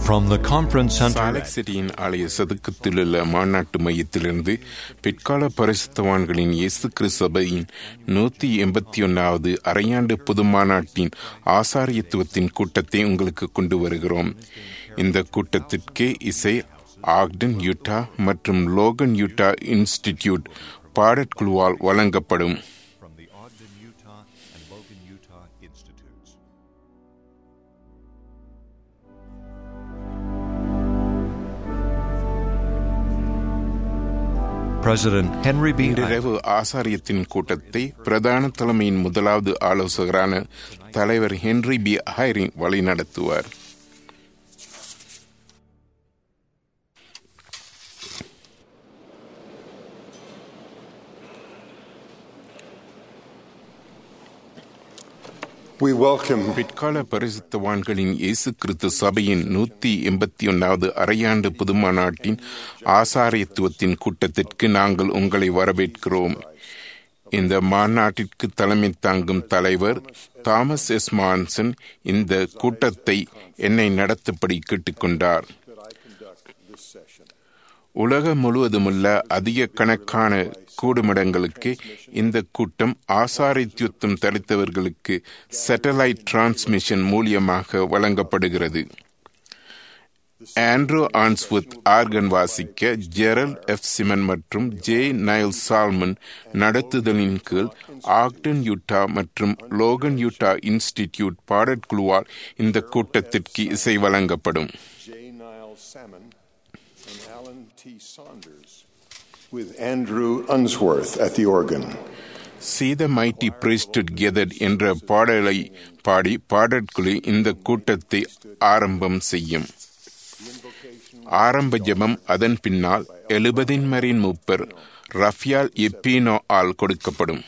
From the conference center சாலக் சிட்டியின் ஆலய சதுக்கத்திலுள்ள மாநாட்டு மையத்திலிருந்து பிற்கால பரிசுத்தவான்களின் இயேசு கிறிஸ்தபையின் நூத்தி எண்பத்தி ஒன்னாவது அரையாண்டு பொது மாநாட்டின் ஆசாரியத்துவத்தின் கூட்டத்தை உங்களுக்கு கொண்டு வருகிறோம் இந்த கூட்டத்திற்கு இசை ஆக்டன் யூட்டா மற்றும் லோகன் யூட்டா இன்ஸ்டிடியூட் பாடற்குழுவால் வழங்கப்படும் from the Ogden, Utah and Logan, Utah Institutes. President Henry B. இன்றிரவு ஆசாரியத்தின் கூட்டத்தை பிரதான தலைமையின் முதலாவது ஆலோசகரான தலைவர் ஹென்றி பி ஹைரிங் வழிநடத்துவார் We welcome பிற்கால பரிசுத்தவான்களின் இயேசு கிறிஸ்து சபையின் நூத்தி எண்பத்தி ஒன்னாவது அரையாண்டு புதுமாநாட்டின் ஆசாரியத்துவத்தின் கூட்டத்திற்கு நாங்கள் உங்களை வரவேற்கிறோம் இந்த மாநாட்டிற்கு தலைமை தாங்கும் தலைவர் தாமஸ் எஸ் மான்சன் இந்த கூட்டத்தை என்னை நடத்தும்படி கேட்டுக்கொண்டார் உலகம் முழுவதுமுள்ள அதிக கணக்கான கூடுமிடங்களுக்கு இந்த கூட்டம் ஆசாரித்துவம் தளித்தவர்களுக்கு சேட்டலைட் டிரான்ஸ்மிஷன் மூலியமாக வழங்கப்படுகிறது ஆண்ட்ரூ ஆன்ஸ்வுத் ஆர்கன் வாசிக்க ஜெரல் எஃப் சிமன் மற்றும் ஜே நைல் சால்மன் நடத்துதலின் கீழ் ஆக்டன் யூட்டா மற்றும் லோகன் யூட்டா இன்ஸ்டிடியூட் பாடற்குழுவால் இந்த கூட்டத்திற்கு இசை வழங்கப்படும் J. Niles Salmon and Alan T. Saunders with Andrew Unsworth at the organ. See the Mighty Priesthood Gathered என்ற பாடலை பாடி பாடற்குழு இந்த கூட்டத்தை ஆரம்பம் செய்யும் ஆரம்ப ஜெபம் அதன் பின்னால் எழுபதின் மரின் மூப்பர் ரஃபியால் எப்பினோ ஆல் கொடுக்கப்படும்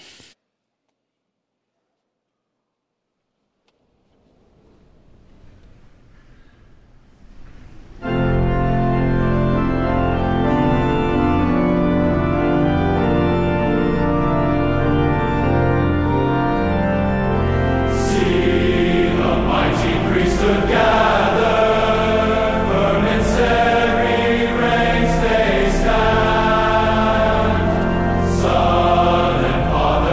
Son and Father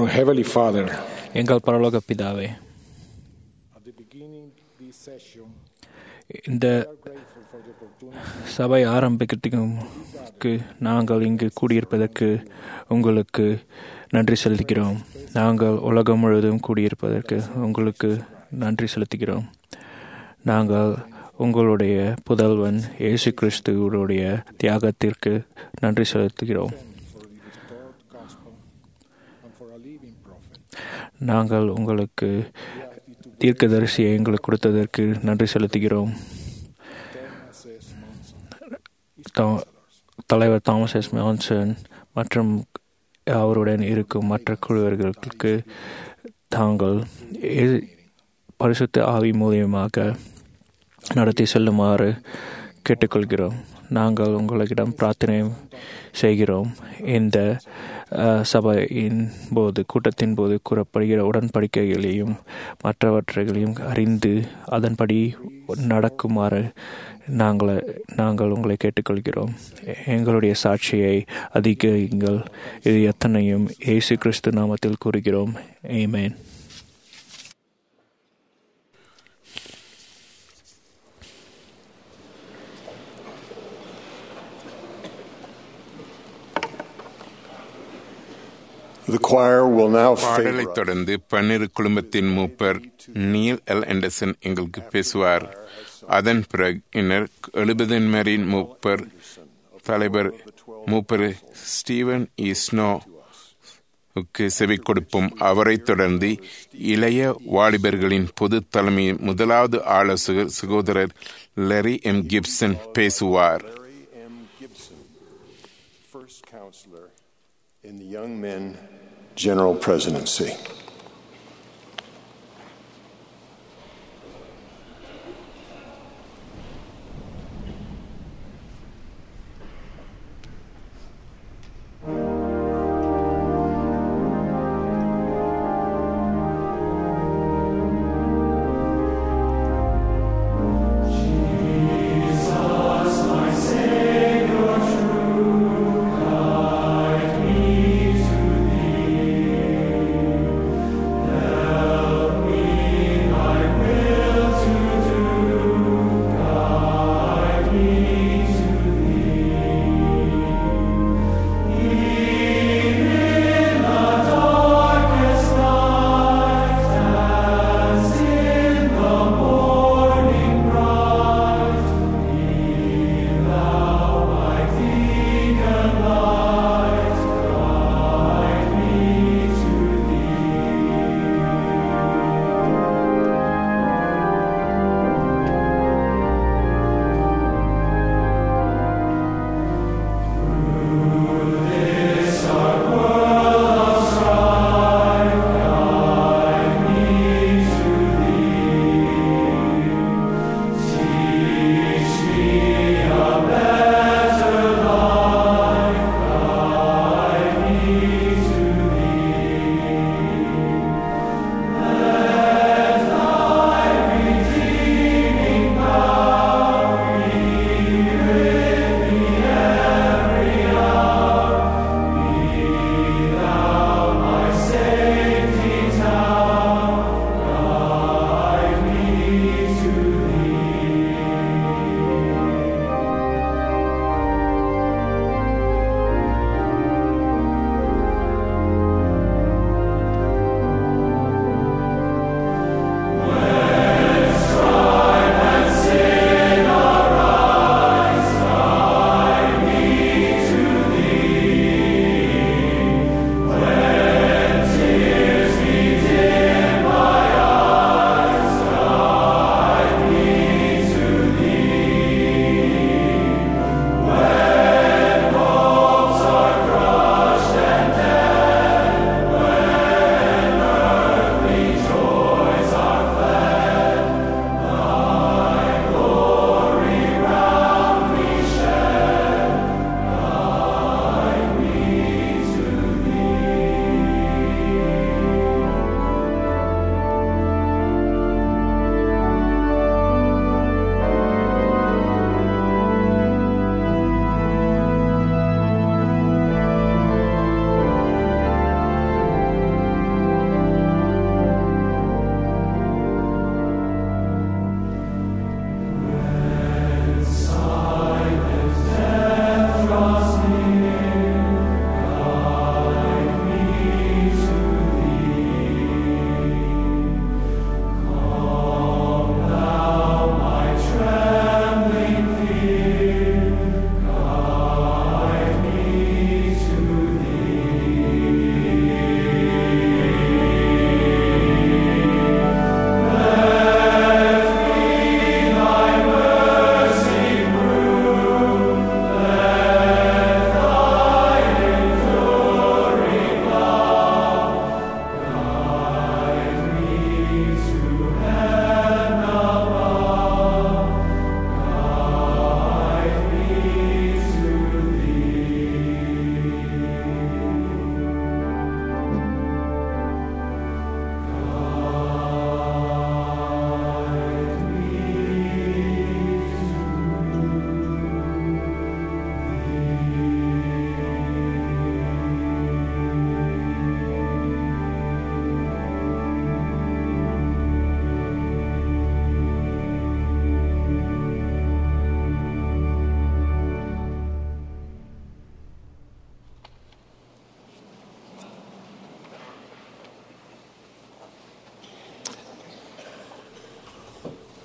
Our Heavenly Father, எங்கள் பரலோக பிதாவே at the beginning of this session, இந்த we are grateful for the opportunity சபை ஆரம்பிக்கிறதுக்கு நாங்கள் இங்கு கூடியிருப்பதற்கு உங்களுக்கு நன்றி செலுத்துகிறோம் நாங்கள் உலகம் முழுவதும் கூடியிருப்பதற்கு உங்களுக்கு நன்றி செலுத்துகிறோம் நாங்கள் உங்களுடைய புதல்வன் இயேசு கிறிஸ்துவருடைய தியாகத்திற்கு நன்றி செலுத்துகிறோம் for the restored gospel and for a living prophet. நாங்கள் உங்களுக்கு தீர்க்கதரிசியை எங்களுக்கு கொடுத்ததற்கு நன்றி செலுத்துகிறோம் Thomas S. Monson, தா- தலைவர் தாமஸ் எஸ் மான்சன் மற்றும் அவருடன் இருக்கும் மற்ற குழுவர்களுக்கு தாங்கள் இ- பரிசுத்த ஆவி மூலியமாக நடத்தி செல்லுமாறு கேட்டுக்கொள்கிறோம் நாங்கள் உங்களிடம் பிரார்த்தனை செய்கிறோம் இந்த அஹ், சபையின் போது கூட்டத்தின் போது கூறப்படுகிற உடன்படிக்கைகளையும் மற்றவற்றைகளையும் அறிந்து அதன்படி நடக்குமாறு நாங்கள் நாங்கள் உங்களை கேட்டுக்கொள்கிறோம் எங்களுடைய சாட்சியை அதிகரிங்கள் இது எத்தனையும் இயேசு கிறிஸ்து நாமத்தில் கூறுகிறோம் ஆமென் The choir will now பாடலை favor us. தொடர்ந்து பன்னிரு குழுமத்தின் மூப்பர் நீல் எல் ஆண்டர்சன் எங்களுக்கு பேசுவார் அதன் பிறகினர் எழுபதின்மரின் மூப்பர் தலைவர் மூப்பர் ஸ்டீவன் இஸ்னோ க்கு செவி கொடுப்போம் அவரைத் தொடர்ந்து இளைய வாலிபர்களின் பொது தலைமையின் முதலாவது ஆலோசகர் சகோதரர் லெரி எம் கிப்சன் பேசுவார் Larry M. Gibson, first counselor in the Young Men General Presidency. Thank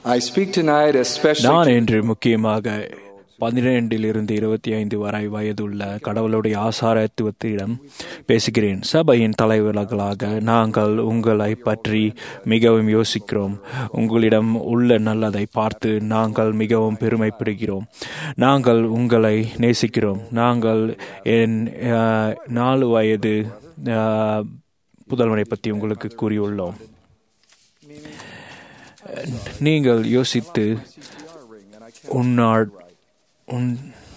I speak tonight especially நான் to இன்று முக்கியமாக பதினெண்டிலிருந்து இருபத்தி ஐந்து வரை வயதுள்ள கடவுளுடைய ஆசாரத்துவத்திடம் பேசுகிறேன் சபையின் தலைவர்களாக நாங்கள் உங்களை பற்றி மிகவும் யோசிக்கிறோம் உங்களிடம் உள்ள நல்லதை பார்த்து நாங்கள் மிகவும் பெருமைப்படுகிறோம் நாங்கள் உங்களை நேசிக்கிறோம் நாங்கள் என் அஹ், நாலு வயது அஹ், புதல்வனை பற்றி உங்களுக்கு கூறியுள்ளோம் நீங்கள் யோசித்து உன்னாள் உன்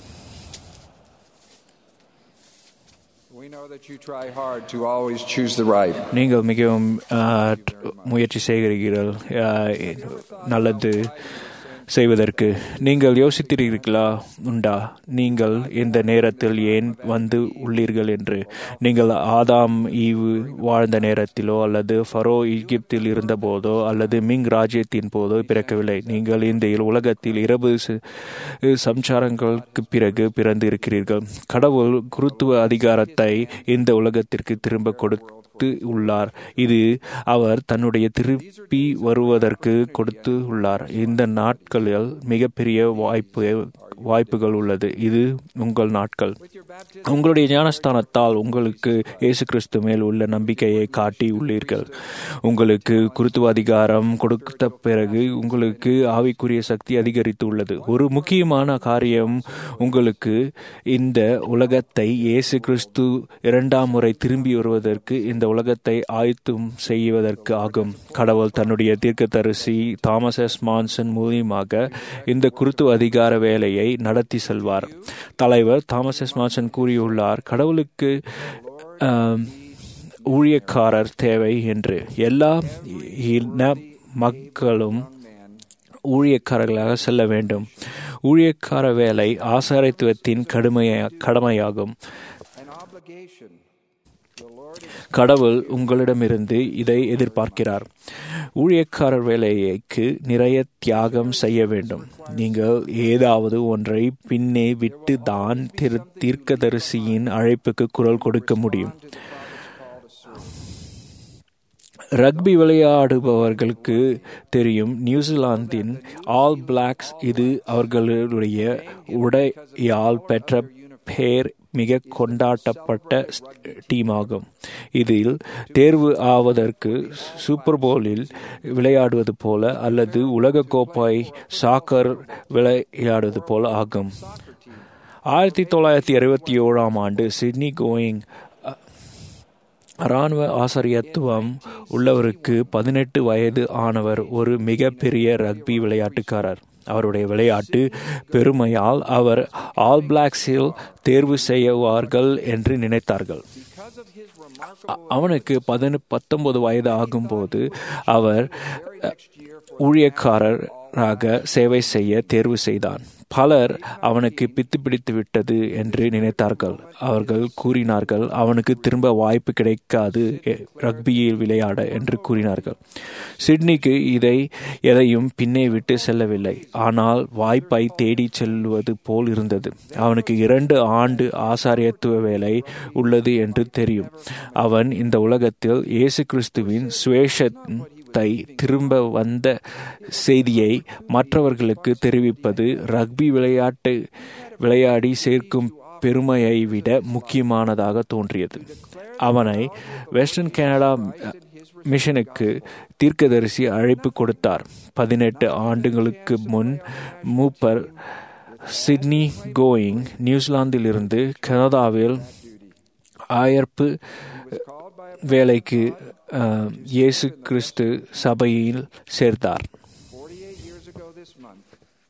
We know that you try hard to always choose the right. நீங்கள் மிகவும் ஆஹ், முயற்சி செய்கிறீர்கள் ஆஹ், நல்லது செய்வதற்கு நீங்கள் யோசித்திருக்கிறீர்களா உண்டா நீங்கள் இந்த நேரத்தில் ஏன் வந்து உள்ளீர்கள் என்று நீங்கள் ஆதாம் ஈவு வாழ்ந்த நேரத்திலோ அல்லது ஃபரோ ஈகிப்தில் இருந்தபோதோ அல்லது மிங் ராஜ்யத்தின் போதோ பிறக்கவில்லை நீங்கள் இந்த உலகத்தில் இரவு ச- சம்சாரங்களுக்கு பிறகு பிறந்து இருக்கிறீர்கள் கடவுள் குருத்துவ அதிகாரத்தை இந்த உலகத்திற்கு திரும்ப கொடுத்து உள்ளார் இது அவர் தன்னுடைய திருப்பி வருவதற்கு கொடுத்து உள்ளார் இந்த நாட்களில் மிகப்பெரிய வாய்ப்பு வாய்ப்புகள் உள்ளது இது உங்கள் நாட்கள் உங்களுடைய ஞானஸ்தானத்தால் உங்களுக்கு இயேசு கிறிஸ்து மேல் உள்ள நம்பிக்கையை காட்டி உள்ளீர்கள் உங்களுக்கு குருத்துவ அதிகாரம் கொடுத்த பிறகு உங்களுக்கு ஆவிக்குரிய சக்தி அதிகரித்து உள்ளது ஒரு முக்கியமான காரியம் உங்களுக்கு இந்த உலகத்தை இயேசு கிறிஸ்து இரண்டாம் முறை திரும்பி வருவதற்கு இந்த உலகத்தை ஆயத்தம் செய்வதற்கு ஆகும் கடவுள் தன்னுடைய தீர்க்கதரிசி தாமஸ் எஸ் மான்சன் மூலியமாக இந்த குருத்துவ அதிகார வேலையை நடத்தி செல்வார் தலைவர் தாமஸ் எஸ் மான்சன் கூறியுள்ளார் கடவுளுக்கு ஆம், ஊழியக்காரர் தேவை என்று எல்லா இன மக்களும் ஊழியக்காரர்களாக செல்ல வேண்டும் ஊழியக்கார வேலை ஆசாரித்துவத்தின் கடுமைய கடமையாகும் An obligation. The Lord is கடவுள் உங்களிடமிருந்து இதை எதிர்பார்க்கிறார் ஊழியக்காரர் வேலைக்கு நிறைய தியாகம் செய்ய வேண்டும் நீங்கள் ஏதாவது ஒன்றை பின்னே விட்டு தான் திரு தீர்க்கதரிசியின் அழைப்புக்கு குரல் கொடுக்க முடியும் ரக்பி விளையாடுபவர்களுக்கு தெரியும் நியூசிலாந்தின் ஆல் பிளாக்ஸ் இது அவர்களுடைய உடையால் பெற்ற பேர் மிக கொண்டாட்டப்பட்ட டீமாகும் இதில் தேர்வு ஆவதற்கு சூப்பர் போலில் விளையாடுவது போல அல்லது உலக கோப்பை சாக்கர் விளையாடுவது போல ஆகும் ஆயிரத்தி தொள்ளாயிரத்தி அறுபத்தி ஏழாம் ஆண்டு சிட்னி கோயிங் இராணுவ ஆசிரியத்துவம் உள்ளவருக்கு பதினெட்டு வயது ஆனவர் ஒரு மிகப்பெரிய ரக்பி விளையாட்டுக்காரர் அவருடைய விளையாட்டு பெருமையால் அவர் ஆல் பிளாக்ஸில் தேர்வு செய்வார்கள் என்று நினைத்தார்கள் அ- அவனுக்கு பதினு பத்தொன்பது வயது ஆகும்போது அவர் அ, ஊழியக்காரராக சேவை செய்ய தேர்வு செய்தான் பலர் அவனுக்கு பித்து பிடித்து விட்டது என்று நினைத்தார்கள் அவர்கள் கூறினார்கள் அவனுக்கு திரும்ப வாய்ப்பு கிடைக்காது எ- ரக்பியில் விளையாட என்று கூறினார்கள் சிட்னிக்கு இதை எதையும் பின்னே விட்டு செல்லவில்லை ஆனால் வாய்ப்பை தேடி செல்வது போல் இருந்தது அவனுக்கு இரண்டு ஆண்டு ஆசாரியத்துவ வேலை உள்ளது என்று தெரியும் அவன் இந்த உலகத்தில் இயேசு கிறிஸ்துவின் சுவேஷத்தை திரும்ப வந்த செய்தியை மற்றவர்களுக்கு தெரிவிப்பது ரக்பி விளையாட்டு விளையாடி சேர்க்கும் பெருமையை விட முக்கியமானதாக தோன்றியது அவனை வெஸ்டர்ன் கனடா மிஷனுக்கு தீர்க்கதரிசி அழைப்பு கொடுத்தார் பதினெட்டு ஆண்டுகளுக்கு முன் மூப்பர் சிட்னி கோயிங் நியூசிலாந்திலிருந்து கனடாவில் ஆயர்ப்பு வேலைக்கு அஹ், இயேசு கிறிஸ்து சபையில் சேர்த்தார் 48 years ago this month.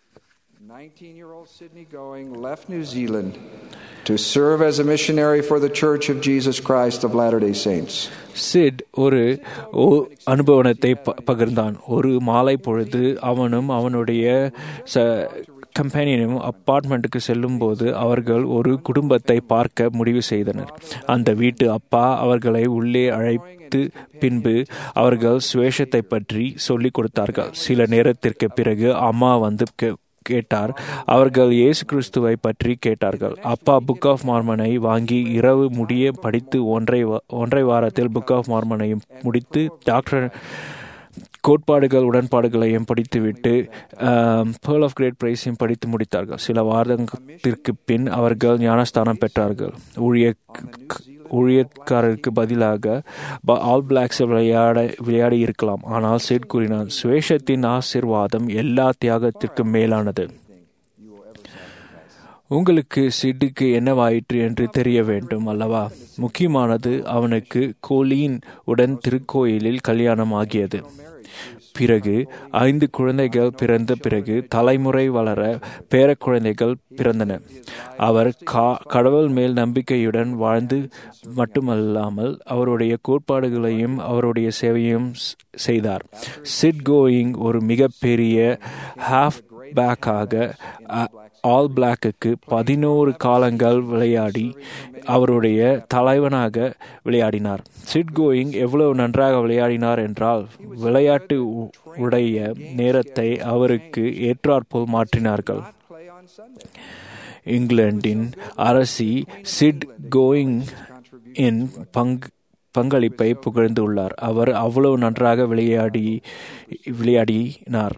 19 year old Sydney Going left New Zealand to serve as a missionary for the Church of Jesus Christ of Latter day Saints. சிட் ஒரு ஓ- அனுபவத்தை ப- பகிர்ந்தான் ஒரு மாலை பொழுது அவனும் அவனுடைய ச கம்பெனியனும் அப்பார்ட்மெண்ட்டுக்கு செல்லும்போது அவர்கள் ஒரு குடும்பத்தை பார்க்க முடிவு செய்தனர் அந்த வீட்டு அப்பா அவர்களை உள்ளே அழைத்து பின்பு அவர்கள் சுவேஷத்தை பற்றி சொல்லிக் கொடுத்தார்கள் சில நேரத்திற்கு பிறகு அம்மா வந்து கே- கேட்டார் அவர்கள் இயேசு கிறிஸ்துவை பற்றி கேட்டார்கள் அப்பா புக் ஆஃப் மார்மனை வாங்கி இரவு முடிய படித்து ஒன்றை வா- ஒன்றை வாரத்தில் புக் ஆஃப் மார்மனையும் முடித்து டாக்டர் கோட்பாடுகள் உடன்பாடுகளையும் படித்துவிட்டு பேர்ல் ஆஃப் கிரேட் பிரைஸையும் படித்து முடித்தார்கள் சில வாரத்திற்கு பின் அவர்கள் ஞானஸ்தானம் பெற்றார்கள் ஊழிய ஊழியக்காரருக்கு பதிலாக ப- ஆல் பிளாக்ஸ் விளையாட விளையாடி இருக்கலாம் ஆனால் சிட் கூறினார் சுவேஷத்தின் ஆசிர்வாதம் எல்லா தியாகத்திற்கும் மேலானது உங்களுக்கு சிட்டுக்கு என்னவாயிற்று என்று தெரிய வேண்டும் அல்லவா முக்கியமானது அவனுக்கு கோலீன் உடன் திருக்கோயிலில் கல்யாணம் ஆகியது பிறகு ஐந்து குழந்தைகள் பிறந்த பிறகு தலைமுறை வளர பேர குழந்தைகள் பிறந்தன அவர் கா- கடவுள் மேல் நம்பிக்கையுடன் வாழ்ந்து மட்டுமல்லாமல் அவருடைய கோட்பாடுகளையும் அவருடைய சேவையும் ஸ்- செய்தார் சிட் கோயிங் ஒரு மிகப்பெரிய ஹாஃப் பேக்காக ஆல் பிளாக்குக்கு பதினோரு காலங்கள் விளையாடி அவருடைய தலைவனாக விளையாடினார் சிட் கோயிங் எவ்வளவு நன்றாக விளையாடினார் என்றால் விளையாட்டு உ- உடைய நேரத்தை அவருக்கு ஏற்றாற்போல் மாற்றினார்கள் Play on Sunday. இங்கிலாந்தின் அரசி சிட் கோயிங் இன் பங்கு பங்களிப்பை புகழ்ந்துள்ளார் அவர் அவ்வளவு நன்றாக விளையாடி விளையாடினார்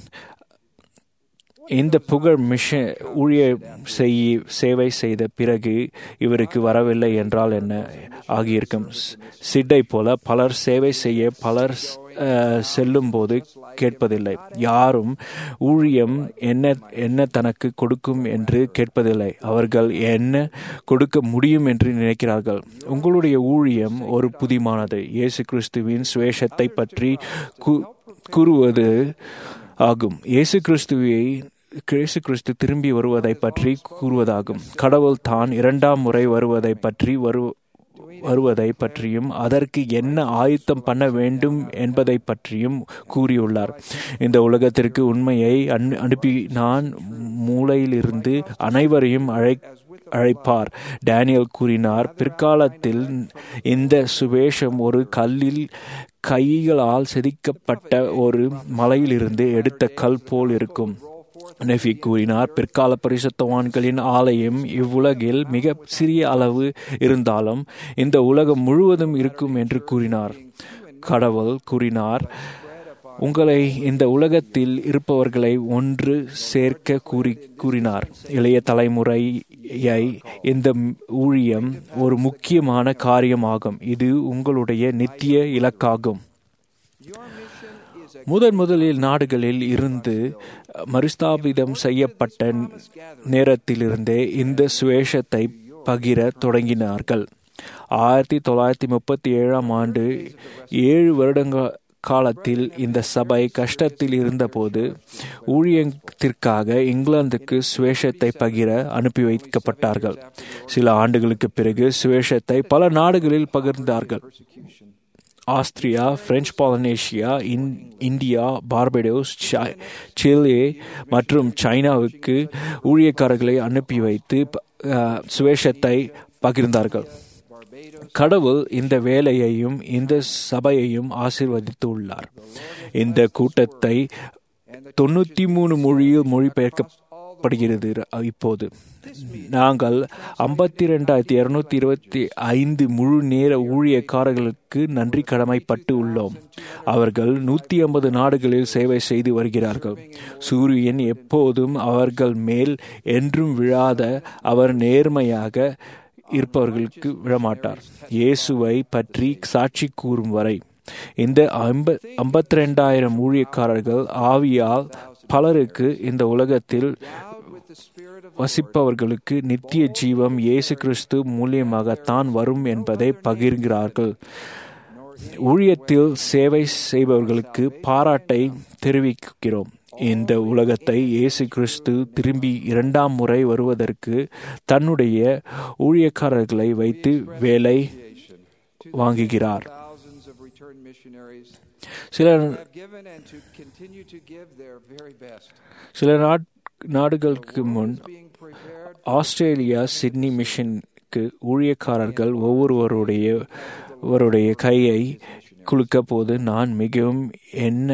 இந்த புகழ் மிஷன் ஊழிய செய்ய சேவை செய்த பிறகு இவருக்கு வரவில்லை என்றால் என்ன ஆகியிருக்கும் ஸ்- சிட்டை போல பலர் சேவை செய்ய பலர் செல்லும் போது கேட்பதில்லை யாரும் ஊழியம் என்ன என்ன தனக்கு கொடுக்கும் என்று கேட்பதில்லை அவர்கள் என்ன கொடுக்க முடியும் என்று நினைக்கிறார்கள் உங்களுடைய ஊழியம் ஒரு புதிமானது இயேசு கிறிஸ்துவின் சுவேஷத்தை பற்றி கூ- கூறுவது ஆகும் இயேசு கிறிஸ்துவை இயேசு கிறிஸ்து திரும்பி வருவதை பற்றி கூறுவதாகும் கடவுள் தான் இரண்டாம் முறை வருவதை பற்றி வரு வருவதை பற்றியும் அதற்கு என்ன ஆயத்தம் பண்ண வேண்டும் என்பதை பற்றியும் கூறியுள்ளார் இந்த உலகத்திற்கு உண்மையை அனு- அனுப்பி நான் மூளையிலிருந்து அனைவரையும் அழை அழைப்பார் டேனியல் கூறினார் பிற்காலத்தில் இந்த சுவேஷம் ஒரு கல்லில் கைகளால் செதுக்கப்பட்ட ஒரு மலையிலிருந்து எடுத்த கல் போல் இருக்கும் நெஃபி கூறினார் பிற்கால பரிசுத்தவான்களின் ஆலயம் இவ்வுலகில் மிக சிறிய அளவு இருந்தாலும் இந்த உலகம் முழுவதும் இருக்கும் என்று கூறினார் கடவுள் கூறினார் உங்களை இந்த உலகத்தில் இருப்பவர்களை ஒன்று சேர்க்க கூறி கூறினார் இளைய தலைமுறையை இந்த ஊழியம் ஒரு முக்கியமான காரியமாகும் இது உங்களுடைய நித்திய இலக்காகும் முதன் முதலில் நாடுகளில் இருந்து மறுஸ்தாபிதம் செய்யப்பட்ட நேரத்திலிருந்தே இந்த சுவேஷத்தை பகிர தொடங்கினார்கள் ஆயிரத்தி தொள்ளாயிரத்தி முப்பத்தி ஏழாம் ஆண்டு ஏழு வருடங்க காலத்தில் இந்த சபை கஷ்டத்தில் இருந்தபோது ஊழியத்திற்காக இங்கிலாந்துக்கு சுவேஷத்தை பகிர அனுப்பி வைக்கப்பட்டார்கள் சில ஆண்டுகளுக்கு பிறகு சுவேஷத்தை பல நாடுகளில் பகிர்ந்தார்கள் ஆஸ்திரியா பிரெஞ்சு பாலனேஷியா இன் இந்தியா பார்படோஸ் சை- சிலே மற்றும் சைனாவுக்கு ஊழியக்காரர்களை அனுப்பி வைத்து அஹ், சுவேஷத்தை பகிர்ந்தார்கள் கடவுள் இந்த வேலையையும் இந்த சபையையும் ஆசீர்வதித்து உள்ளார் இந்த கூட்டத்தை தொண்ணூத்தி மூணு மொழியில் மொழிபெயர்க்கப்படுகிறது இப்போது நாங்கள் ஐம்பத்தி ரெண்டாயிரத்தி இருநூத்தி இருபத்தி ஐந்து முழு நேர ஊழியக்காரர்களுக்கு நன்றி கடமைப்பட்டு உள்ளோம் அவர்கள் நூத்தி ஐம்பது நாடுகளில் சேவை செய்து வருகிறார்கள் சூரியன் எப்போதும் அவர்கள் மேல் என்றும் விழாத அவர் நேர்மையாக இருப்பவர்களுக்கு விழமாட்டார் இயேசுவை பற்றி சாட்சி கூறும் வரை இந்த ஐம்ப ஐம்பத்தி ரெண்டாயிரம் ஊழியக்காரர்கள் ஆவியால் பலருக்கு இந்த உலகத்தில் வசிப்பவர்களுக்கு நித்திய ஜீவம் இயேசு கிறிஸ்து மூலியமாகத்தான் வரும் என்பதை பகிர்கிறார்கள் ஊழியத்தில் சேவை செய்பவர்களுக்கு பாராட்டை தெரிவிக்கிறோம் இந்த உலகத்தை இயேசு கிறிஸ்து திரும்பி இரண்டாம் முறை வருவதற்கு தன்னுடைய ஊழியக்காரர்களை வைத்து வேலை வாங்குகிறார் Thousands of returned missionaries சில have given and to continue to give their very best. சில நாட் நாடுகளுக்கு முன் Being prepared ஆஸ்திரேலியா சிட்னி மிஷனுக்கு ஊழியக்காரர்கள் ஒவ்வொருவருடைய அவருடைய கையை குலுக்க போது நான் மிகவும் என்ன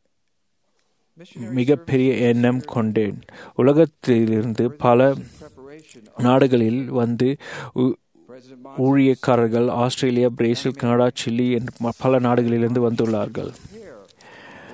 மிகப்பெரிய எண்ணம் கொண்டேன் உலகத்திலிருந்து பல preparation. நாடுகளில் வந்து ஊ- President ஊழியக்காரர்கள் ஆஸ்திரேலியா பிரேசில் கனடா சில்லி என்று ம- பல நாடுகளிலிருந்து வந்துள்ளார்கள்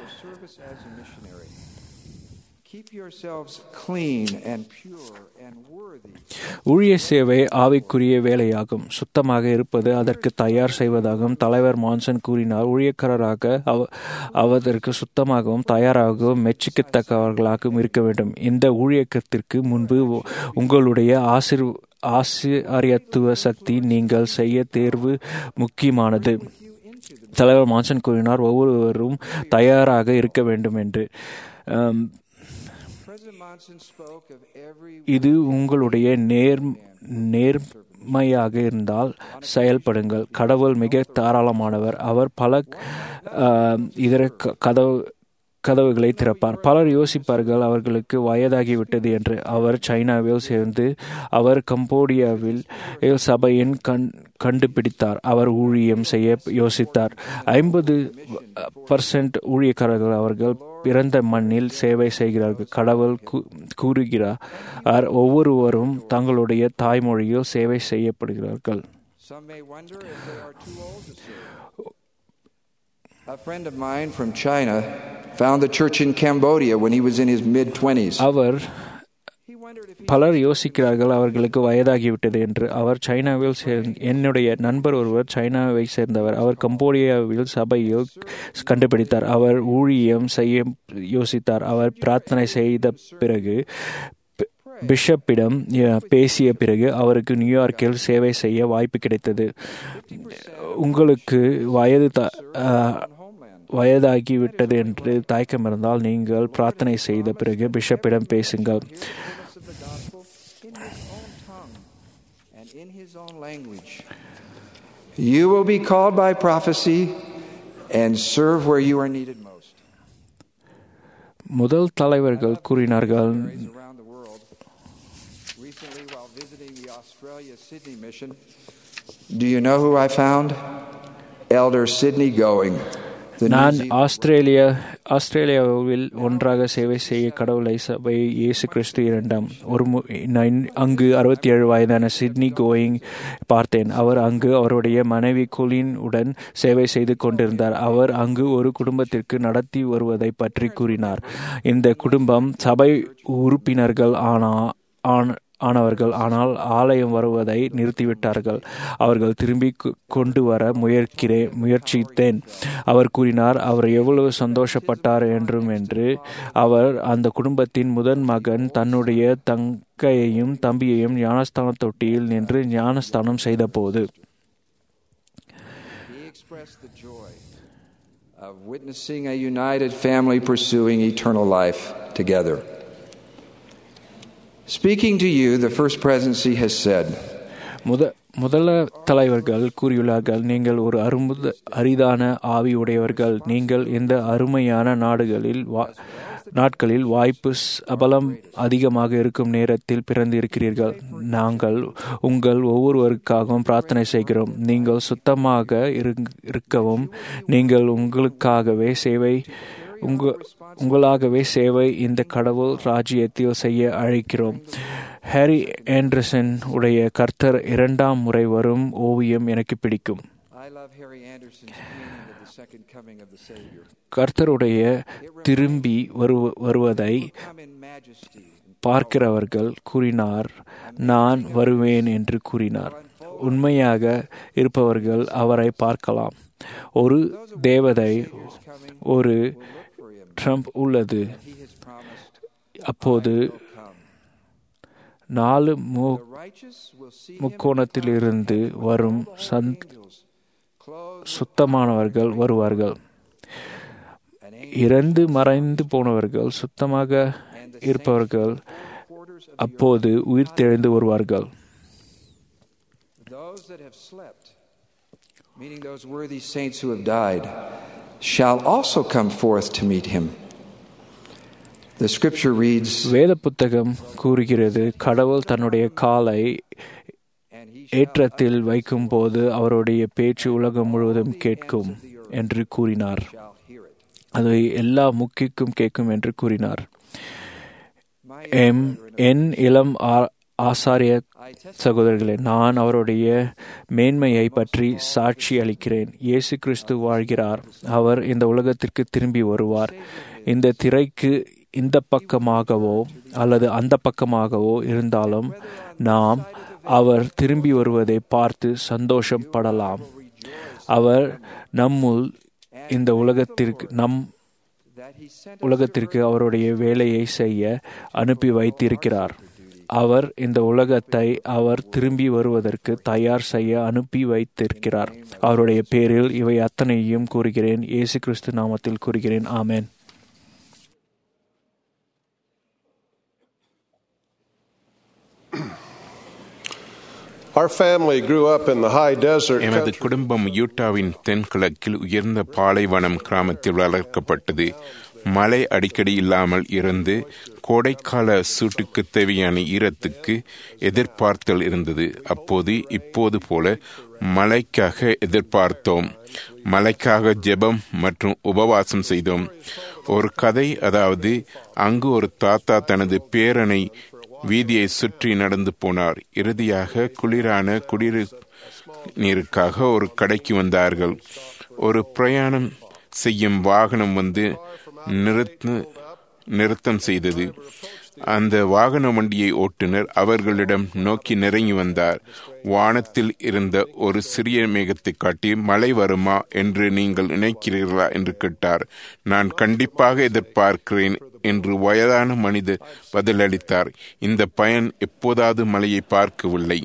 missionary. Keep yourselves clean and pure and worthy. ஊழிய சேவை ஆவிக்குரிய வேலையாகும் சுத்தமாக இருப்பது அதற்கு தயார் செய்வதாகும் தலைவர் மான்சன் கூறினார் ஊழியக்காரராக அவ அவதற்கு சுத்தமாகவும் தயாராகவும் மெச்சிக்கத்தக்கவர்களாகவும் இருக்க வேண்டும் இந்த ஊழியக்கத்திற்கு முன்பு உ- உங்களுடைய ஆசிர் ஆசிரியத்துவ சக்தி நீங்கள் செய்ய தேர்வு முக்கியமானது தலைவர் மான்சன் கூறினார் ஒவ்வொருவரும் தயாராக இருக்க வேண்டும் என்று ஆம், President Monson spoke of every இது உங்களுடைய நேர் நேர்மையாக இருந்தால் செயல்படுங்கள் கடவுள் மிக தாராளமானவர் அவர் பல ஆஹ், இதர க- கதவு கதவுகளை திறப்பார் பலர் யோசிப்பார்கள் அவர்களுக்கு வயதாகிவிட்டது என்று அவர் சைனாவில் சேர்ந்து அவர் கம்போடியாவில் சபையின் கண் கண்டுபிடித்தார் அவர் ஊழியம் செய்ய யோசித்தார் ஐம்பது பர்சன்ட் ஊழியக்காரர்கள் அவர்கள் பிறந்த மண்ணில் சேவை செய்கிறார்கள் கடவுள் கூ- கூறுகிறார் ஒவ்வொருவரும் தங்களுடைய தாய்மொழியில் சேவை செய்யப்படுகிறார்கள் Some may wonder if they are too old to serve. A friend of mine from China found the church in Cambodia when he was in his mid 20s. Our He wondered if he பலர் யோசிக்கிறார்கள் அவர்களுக்கு வயதாகிவிட்டது என்று அவர் சைனாவில் சேர் என்னுடைய நண்பர் ஒருவர் சைனாவை சேர்ந்தவர் அவர் கம்போடியாவில் சபையில் கண்டுபிடித்தார் அவர் ஊழியம் செய்ய யோசித்தார் அவர் பிரார்த்தனை செய்த பிறகு பி- பிஷப்பிடம் அஹ், பேசிய பிறகு அவருக்கு நியூயார்க்கில் சேவை செய்ய வாய்ப்பு கிடைத்தது உங்களுக்கு வயது த- அஹ், homeland. வயதாகிவிட்டது என்று தயக்கம் இருந்தால் நீங்கள் பிரார்த்தனை செய்த பிறகு பிஷப்பிடம் பேசுங்கள் Witness of the gospel in his own tongue and in his own language. You will be called by prophecy and serve where you are needed most. முதல் தலைவர்கள் கூறினார்கள் Missionaries around the world. Recently, while visiting the Australia Sydney mission, do you know who I found? Elder Sydney Going. The New நான் Zealand- Australia ஆஸ்திரேலியாவில் ஒன்றாக சேவை செய்ய கடவுளை சபை இயேசு கிறிஸ்து இரண்டாம் ஒரு மு- நான் அங்கு அறுபத்தி ஏழு வயதான சிட்னி கோயிங் பார்த்தேன் அவர் அங்கு அவருடைய மனைவி கொலின் உடன் சேவை செய்து கொண்டிருந்தார் அவர் அங்கு ஒரு குடும்பத்திற்கு நடத்தி வருவதை பற்றி கூறினார் இந்த குடும்பம் சபை உறுப்பினர்கள் ஆனா ஆன ஆனவர்கள் ஆனால் ஆலயம் வருவதை நிறுத்திவிட்டார்கள் அவர்கள் திரும்பி கொ- கொண்டு வர முயற்கிறேன் முயற்சித்தேன் அவர் கூறினார் அவர் எவ்வளவு சந்தோஷப்பட்டார் என்றும் என்று அவர் அந்த குடும்பத்தின் முதன் மகன் தன்னுடைய தங்கையையும் தம்பியையும் ஞானஸ்தான தொட்டியில் நின்று ஞானஸ்தானம் செய்தபோது He expressed the joy of witnessing a united family pursuing eternal life together. Speaking to you, the First Presidency has said, முத முதல தலைவர்கள் கூறியுள்ளார்கள் நீங்கள் ஒரு அருமுத அரிதான ஆவி உடையவர்கள் நீங்கள் இந்த அருமையான நாடுகளில் வா நாட்களில் வாய்ப்பு ஸ்- அபலம் அதிகமாக இருக்கும் நேரத்தில் பிறந்து இருக்கிறீர்கள் நாங்கள் உங்கள் ஒவ்வொருவருக்காகவும் பிரார்த்தனை செய்கிறோம் நீங்கள் சுத்தமாக இருங்- இருக்கவும் நீங்கள் உங்களுக்காகவே சேவை உங்க உங்களாகவே சேவை இந்த கடவுள் ராஜ்யத்தில் செய்ய அழைக்கிறோம் ஹாரி ஆண்டர்சன் உடைய கர்த்தர் இரண்டாம் முறை வரும் ஓவியம் எனக்கு பிடிக்கும் I love Harry Anderson's painting of the second coming of the Savior. கர்த்தருடைய திரும்பி வருவ வருவதை Come in majesty and பார்க்கிறவர்கள் கூறினார் நான் வருவேன் என்று கூறினார் உண்மையாக இருப்பவர்கள் அவரை பார்க்கலாம் ஒரு தேவதை ஒரு ட்ரம்ப் உள்ளது he has promised அப்போது come. நாலு மு The righteous will see him முக்கோணத்திலிருந்து வரும் சந்த் angels clothed சுத்தமானவர்கள் வருவார்கள் an angel இறந்து மறைந்து போனவர்கள் சுத்தமாக இருப்பவர்கள் quarters of அப்போது உயிர் தெழுந்து வருவார்கள் those that have slept, meaning those worthy saints who have died, shall also come forth to meet him. The scripture reads, வேத புத்தகம் கூறுகிறது கடவுள் தன்னுடைய காலை and he ஏற்றத்தில் வைக்கும்போது அவருடைய பேச்சு உலகம் முழுவதும் கேட்கும் என்று கூறினார் shall hear it. அது எல்லா முக்கிக்கும் கேட்கும் என்று கூறினார் My எம் என் இளம் ஆ- ஆசாரிய சகோதரர்களே நான் அவருடைய மேன்மையை பற்றி சாட்சி அளிக்கிறேன் இயேசு கிறிஸ்து வாழ்கிறார் அவர் இந்த உலகத்திற்கு திரும்பி வருவார் இந்த திரைக்கு இந்த பக்கமாகவோ அல்லது அந்த பக்கமாகவோ இருந்தாலும் நாம் அவர் திரும்பி வருவதை பார்த்து சந்தோஷப்படலாம் அவர் நம்முள் இந்த உலகத்திற்கு நம் that he sent உலகத்திற்கு அவருடைய வேலையை செய்ய அனுப்பி வைத்திருக்கிறார் அவர் இந்த உலகத்தை அவர் திரும்பி வருவதற்கு தயார் செய்ய அனுப்பி வைத்திருக்கிறார் அவருடைய பேரில் இவை அத்தனையும் கூறுகிறேன் இயேசு கிறிஸ்து நாமத்தில் கூறுகிறேன் ஆமென் Our family grew up in the high desert எமது country. குடும்பம் யூட்டாவின் தென்கிழக்கில் உயர்ந்த பாலைவனம் கிராமத்தில் வளர்க்கப்பட்டது மழை அடிக்கடி இல்லாமல் இருந்து கோடைக்கால சூட்டுக்கு தேவையான ஈரத்துக்கு எதிர்பார்த்தல் இருந்தது அப்போது இப்போது போல மழைக்காக எதிர்பார்த்தோம் மழைக்காக ஜெபம் மற்றும் உபவாசம் செய்தோம் ஒரு கதை அதாவது அங்கு ஒரு தாத்தா தனது பேரனை வீதியை சுற்றி நடந்து போனார் இறுதியாக குளிரான குடிரு நீருக்காக ஒரு கடைக்கு வந்தார்கள் ஒரு பிரயாணம் செய்யும் வாகனம் வந்து நிறுத்த நிறுத்தம் செய்தது அந்த வாகன வண்டியை ஓட்டுநர் அவர்களிடம் நோக்கி நெருங்கி வந்தார் வானத்தில் இருந்த ஒரு சிறிய மேகத்தை காட்டி மழை வருமா என்று நீங்கள் நினைக்கிறீர்களா என்று கேட்டார் நான் கண்டிப்பாக எதிர்பார்க்கிறேன் என்று வயதான மனிதர் பதிலளித்தார் இந்த பயன் எப்போதாவது மழையை பார்க்கவில்லை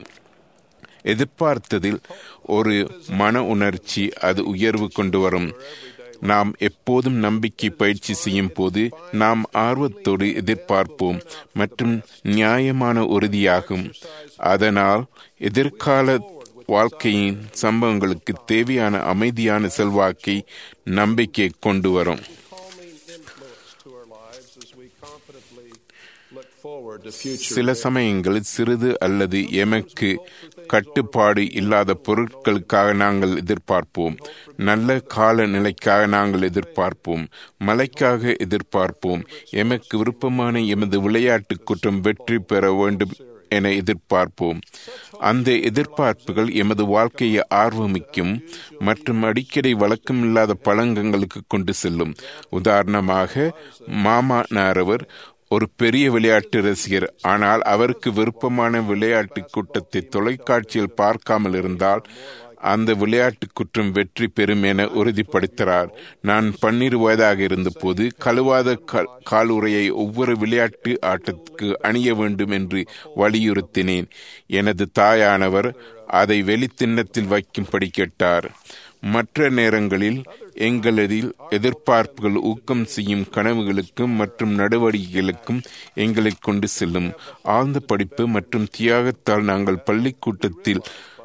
எதிர்பார்த்ததில் ஒரு மன உணர்ச்சி அது உயர்வு கொண்டு வரும் நாம் எப்போதும் நம்பிக்கை பயிற்சி செய்யும் போது நாம் ஆர்வத்தோடு எதிர்பார்ப்போம் மற்றும் நியாயமான உறுதியாகும் அதனால் எதிர்கால வாழ்க்கையின் சம்பவங்களுக்கு தேவையான அமைதியான செல்வாக்கை நம்பிக்கை கொண்டு வரும் calming influence to our lives as we confidently look forward to future சில சமயங்களில் சிறிது அல்லது எமக்கு கட்டுப்பாடு இல்லாத பொருட்களுக்காக நாங்கள் எதிர்பார்ப்போம் நல்ல காலநிலைக்காக நாங்கள் எதிர்பார்ப்போம் மழைக்காக எதிர்பார்ப்போம் எமக்கு விருப்பமான எமது விளையாட்டு குற்றம் வெற்றி பெற வேண்டும் என எதிர்பார்ப்போம் அந்த எதிர்பார்ப்புகள் எமது வாழ்க்கையை ஆர்வமிக்கும் மற்றும் அடிக்கடி வழக்கமில்லாத பழங்கங்களுக்கு கொண்டு செல்லும் உதாரணமாக மாமா நாரவர் ஒரு பெரிய விளையாட்டு ரசிகர் ஆனால் அவருக்கு விருப்பமான விளையாட்டு கூட்டத்தை தொலைக்காட்சியில் பார்க்காமல் இருந்தால் அந்த விளையாட்டு குற்றம் வெற்றி பெறும் என உறுதிப்படுத்துகிறார் நான் பன்னிரு வயதாக இருந்தபோது கழுவாத கா- காலுறையை ஒவ்வொரு விளையாட்டு ஆட்டத்துக்கு அணிய வேண்டும் என்று வலியுறுத்தினேன் எனது தாயானவர் அதை வெளித்திண்ணத்தில் வைக்கும்படி கேட்டார் மற்ற நேரங்களில் எங்களதில் எதிர்பார்ப்புகள் ஊக்கம் செய்யும் கனவுகளுக்கும் மற்றும் நடவடிக்கைகளுக்கும் எங்களை கொண்டு செல்லும் ஆழ்ந்த படிப்பு மற்றும் தியாகத்தால் நாங்கள் பள்ளிக்கூட்டத்தில்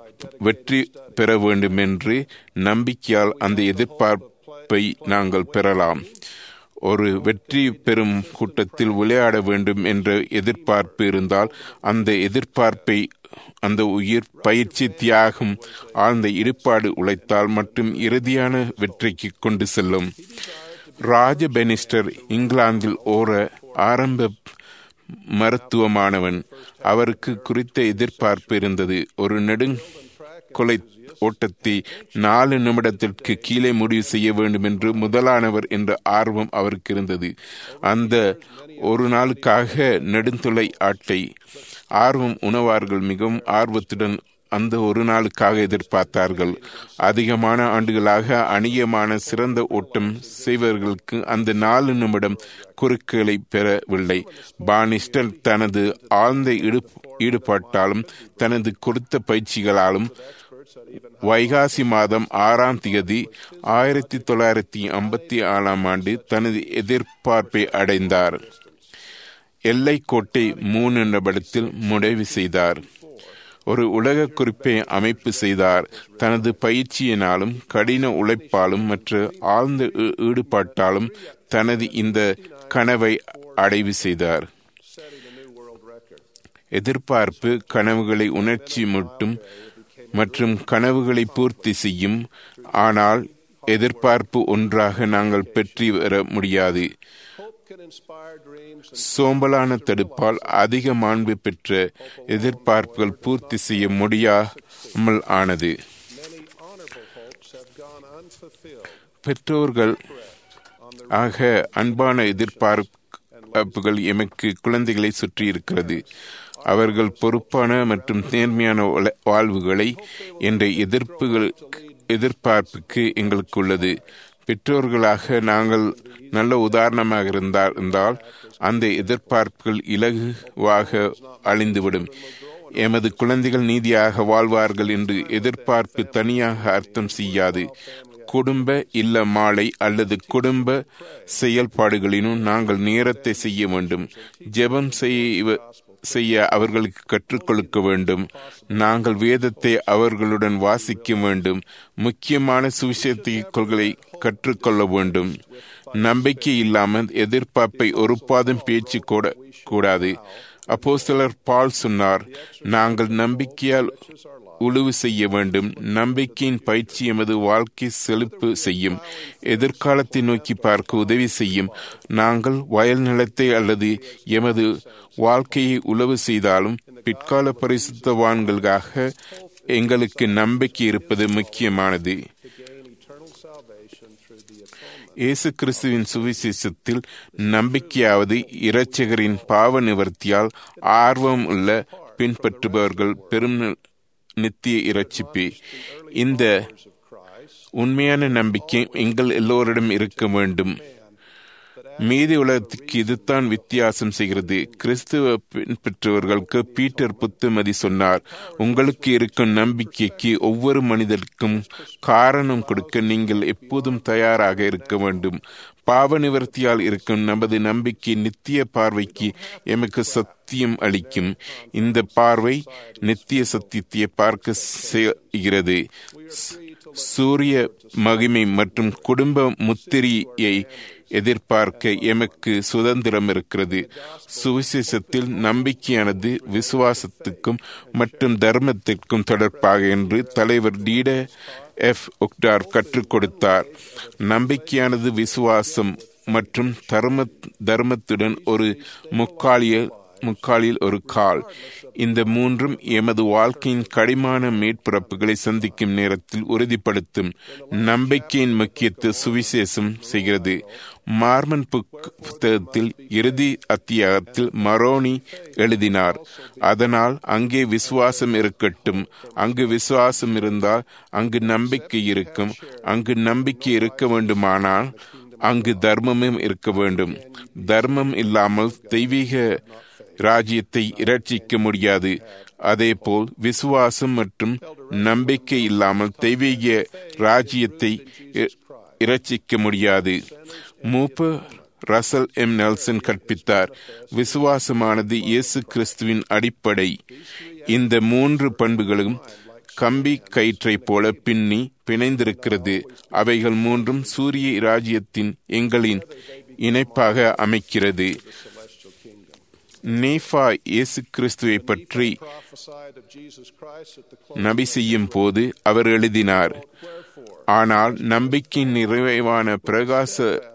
வெற்றி பெற வேண்டும் என்று நம்பிக்கையால் அந்த எதிர்பார்ப்பை நாங்கள் பெறலாம் ஒரு வெற்றி பெறும் கூட்டத்தில் விளையாட வேண்டும் என்ற எதிர்பார்ப்பு இருந்தால் அந்த எதிர்பார்ப்பை அந்த உயிர் பயிற்சி தியாகம் ஆழ்ந்த ஈடுபாடு உழைத்தால் மற்றும் இறுதியான வெற்றிக்கு கொண்டு செல்லும் ராஜ பெனிஸ்டர் இங்கிலாந்தில் ஓர ஆரம்ப மருத்துவமானவன் அவருக்கு குறித்த எதிர்பார்ப்பு இருந்தது ஒரு நெடுங்கொலை ஓட்டத்தை நாலு நிமிடத்திற்கு கீழே முடிவு செய்ய வேண்டும் என்று முதலானவர் என்ற ஆர்வம் அவருக்கு இருந்தது அந்த ஒரு நாளுக்காக நெடுந்தொலை ஆட்டை ஆர்வம் உணவார்கள் மிகவும் ஆர்வத்துடன் அந்த ஒரு நாளுக்காக எதிர்பார்த்தார்கள் அதிகமான ஆண்டுகளாக அணியமான சிறந்த ஓட்டம் செய்வர்களுக்கு அந்த நாலு நிமிடம் குறுக்குகளை பெறவில்லை பானிஸ்டர் தனது ஆழ்ந்த ஈடு ஈடுபாட்டாலும் தனது கொடுத்த பயிற்சிகளாலும் வைகாசி மாதம் ஆறாம் தேதி ஆயிரத்தி தொள்ளாயிரத்தி ஐம்பத்தி ஆறாம் ஆண்டு தனது எதிர்பார்ப்பை அடைந்தார் எல்லைக்கோட்டை மூணு நிமிடத்தில் முடிவு செய்தார் ஒரு உலக குறிப்பை அமைப்பு செய்தார் தனது பயிற்சியினாலும் கடின உழைப்பாலும் மற்றும் ஆழ்ந்த ஈ- ஈடுபாட்டாலும் தனது இந்த கனவை அடைவு செய்தார் எதிர்பார்ப்பு கனவுகளை உணர்ச்சி மட்டும் மற்றும் கனவுகளை பூர்த்தி செய்யும் ஆனால் எதிர்பார்ப்பு ஒன்றாக நாங்கள் பெற்றி வர முடியாது can inspire dreams and சோம்பலான தடுப்பால் அதிக மாண்பு பெற்ற எதிர்பார்ப்புகள் பூர்த்தி செய்ய முடியாமல் ஆனது many honorable hopes have gone unfulfilled பெற்றோர்கள் on ஆக அன்பான எதிர்பார்ப்புகள் எமக்கு குழந்தைகளை சுற்றி இருக்கிறது அவர்கள் பொறுப்பான மற்றும் நேர்மையான உல- வாழ்வுகளை என்ற எதிர்ப்புகள் எதிர்பார்ப்புக்கு எங்களுக்கு உள்ளது பெற்றோர்களாக நாங்கள் நல்ல உதாரணமாக இருந்தால் இருந்தால் அந்த எதிர்பார்ப்புகள் இலகுவாக அழிந்துவிடும் எமது குழந்தைகள் நீதியாக வாழ்வார்கள் என்று எதிர்பார்ப்பு தனியாக அர்த்தம் செய்யாது குடும்ப இல்ல மாலை அல்லது குடும்ப செயல்பாடுகளிலும் நாங்கள் நேரத்தை செய்ய வேண்டும் ஜெபம் செய்ய செய்ய அவர்களுக்கு கற்றுக் கொடுக்க வேண்டும் நாங்கள் வேதத்தை அவர்களுடன் வாசிக்க வேண்டும் முக்கியமான சுவிசேஷத்தை கொள்களை கற்றுக்கொள்ள வேண்டும் நம்பிக்கை இல்லாமல் எதிர்பார்ப்பை ஒருபாதும் பேச்சு கூட கூடாது அப்போஸ்தலர் பால் சொன்னார் நாங்கள் நம்பிக்கையால் உழுவு செய்ய வேண்டும் நம்பிக்கையின் பயிற்சி எமது வாழ்க்கை செழிப்பு செய்யும் எதிர்காலத்தை நோக்கி பார்க்க உதவி செய்யும் நாங்கள் வயல் நிலத்தை அல்லது எமது வாழ்க்கையை உழவு செய்தாலும் பிற்கால பரிசுத்தவான்களுக்காக எங்களுக்கு நம்பிக்கை இருப்பது முக்கியமானது இயேசு கிறிஸ்துவின் சுவிசேஷத்தில் நம்பிக்கையாவது இரட்சகரின் பாவ நிவர்த்தியால் ஆர்வம் உள்ள பின்பற்றுபவர்கள் பெரும் நித்திய இரட்சிப்பே இந்த உண்மையான நம்பிக்கை எங்கள் எல்லோரிடம் இருக்க வேண்டும் மீதி உலகத்துக்கு இதுதான் வித்தியாசம் செய்கிறது கிறிஸ்துவ பின்பற்றுவர்களுக்கு பீட்டர் புத்துமதி சொன்னார் உங்களுக்கு இருக்கும் நம்பிக்கைக்கு ஒவ்வொரு மனிதருக்கும் காரணம் கொடுக்க நீங்கள் எப்போதும் தயாராக இருக்க வேண்டும் பாவ நிவர்த்தியால் இருக்கும் நமது நம்பிக்கை நித்திய பார்வைக்கு எமக்கு சத்தியம் அளிக்கும் இந்த பார்வை நித்திய சத்தியத்தை பார்க்க செய்கிறது சூரிய மகிமை மற்றும் குடும்ப முத்திரியை எதிர்பார்க்க எமக்கு சுதந்திரம் இருக்கிறது சுவிசேஷத்தில் நம்பிக்கையானது விசுவாசத்துக்கும் மற்றும் தர்மத்திற்கும் தொடர்பாக என்று தலைவர் டீட எஃப் ஒக்டார் கற்றுக் கொடுத்தார் நம்பிக்கையானது விசுவாசம் மற்றும் தர்ம தர்மத்துடன் ஒரு முக்காலிய முக்காலில் ஒரு கால் இந்த மூன்றும் எமது வாழ்க்கையின் கடிமான மேற்பிறப்புகளை சந்திக்கும் நேரத்தில் உறுதிப்படுத்தும் நம்பிக்கையின் முக்கியத்தை சுவிசேஷம் செய்கிறது மார்மன் புத்தகத்தில் இறுதி அத்தியாயத்தில் மரோனி எழுதினார் அதனால் அங்கே விசுவாசம் இருக்கட்டும் அங்கு விசுவாசம் இருந்தால் அங்கு நம்பிக்கை இருக்கும் அங்கு நம்பிக்கை இருக்க வேண்டுமானால் அங்கு தர்மமும் இருக்க வேண்டும் தர்மம் இல்லாமல் தெய்வீக ராஜ்யத்தை இரட்சிக்க முடியாது அதேபோல் விசுவாசம் மற்றும் நம்பிக்கை இல்லாமல் தெய்வீக ராஜ்யத்தை இரட்சிக்க முடியாது மூப்பு ரசல் எம் நெல்சன் கற்பித்தார் விசுவாசமானது இயேசு கிறிஸ்துவின் அடிப்படை இந்த மூன்று பண்புகளும் கம்பி கயிற்றை போல பின்னி பிணைந்திருக்கிறது அவைகள் மூன்றும் சூரிய ராஜ்யத்தின் எங்களின் இணைப்பாக அமைக்கிறது நேஃபா இயேசு கிறிஸ்துவை பற்றி நபி செய்யும் போது அவர் எழுதினார் ஆனால் நம்பிக்கையின் நிறைவான பிரகாச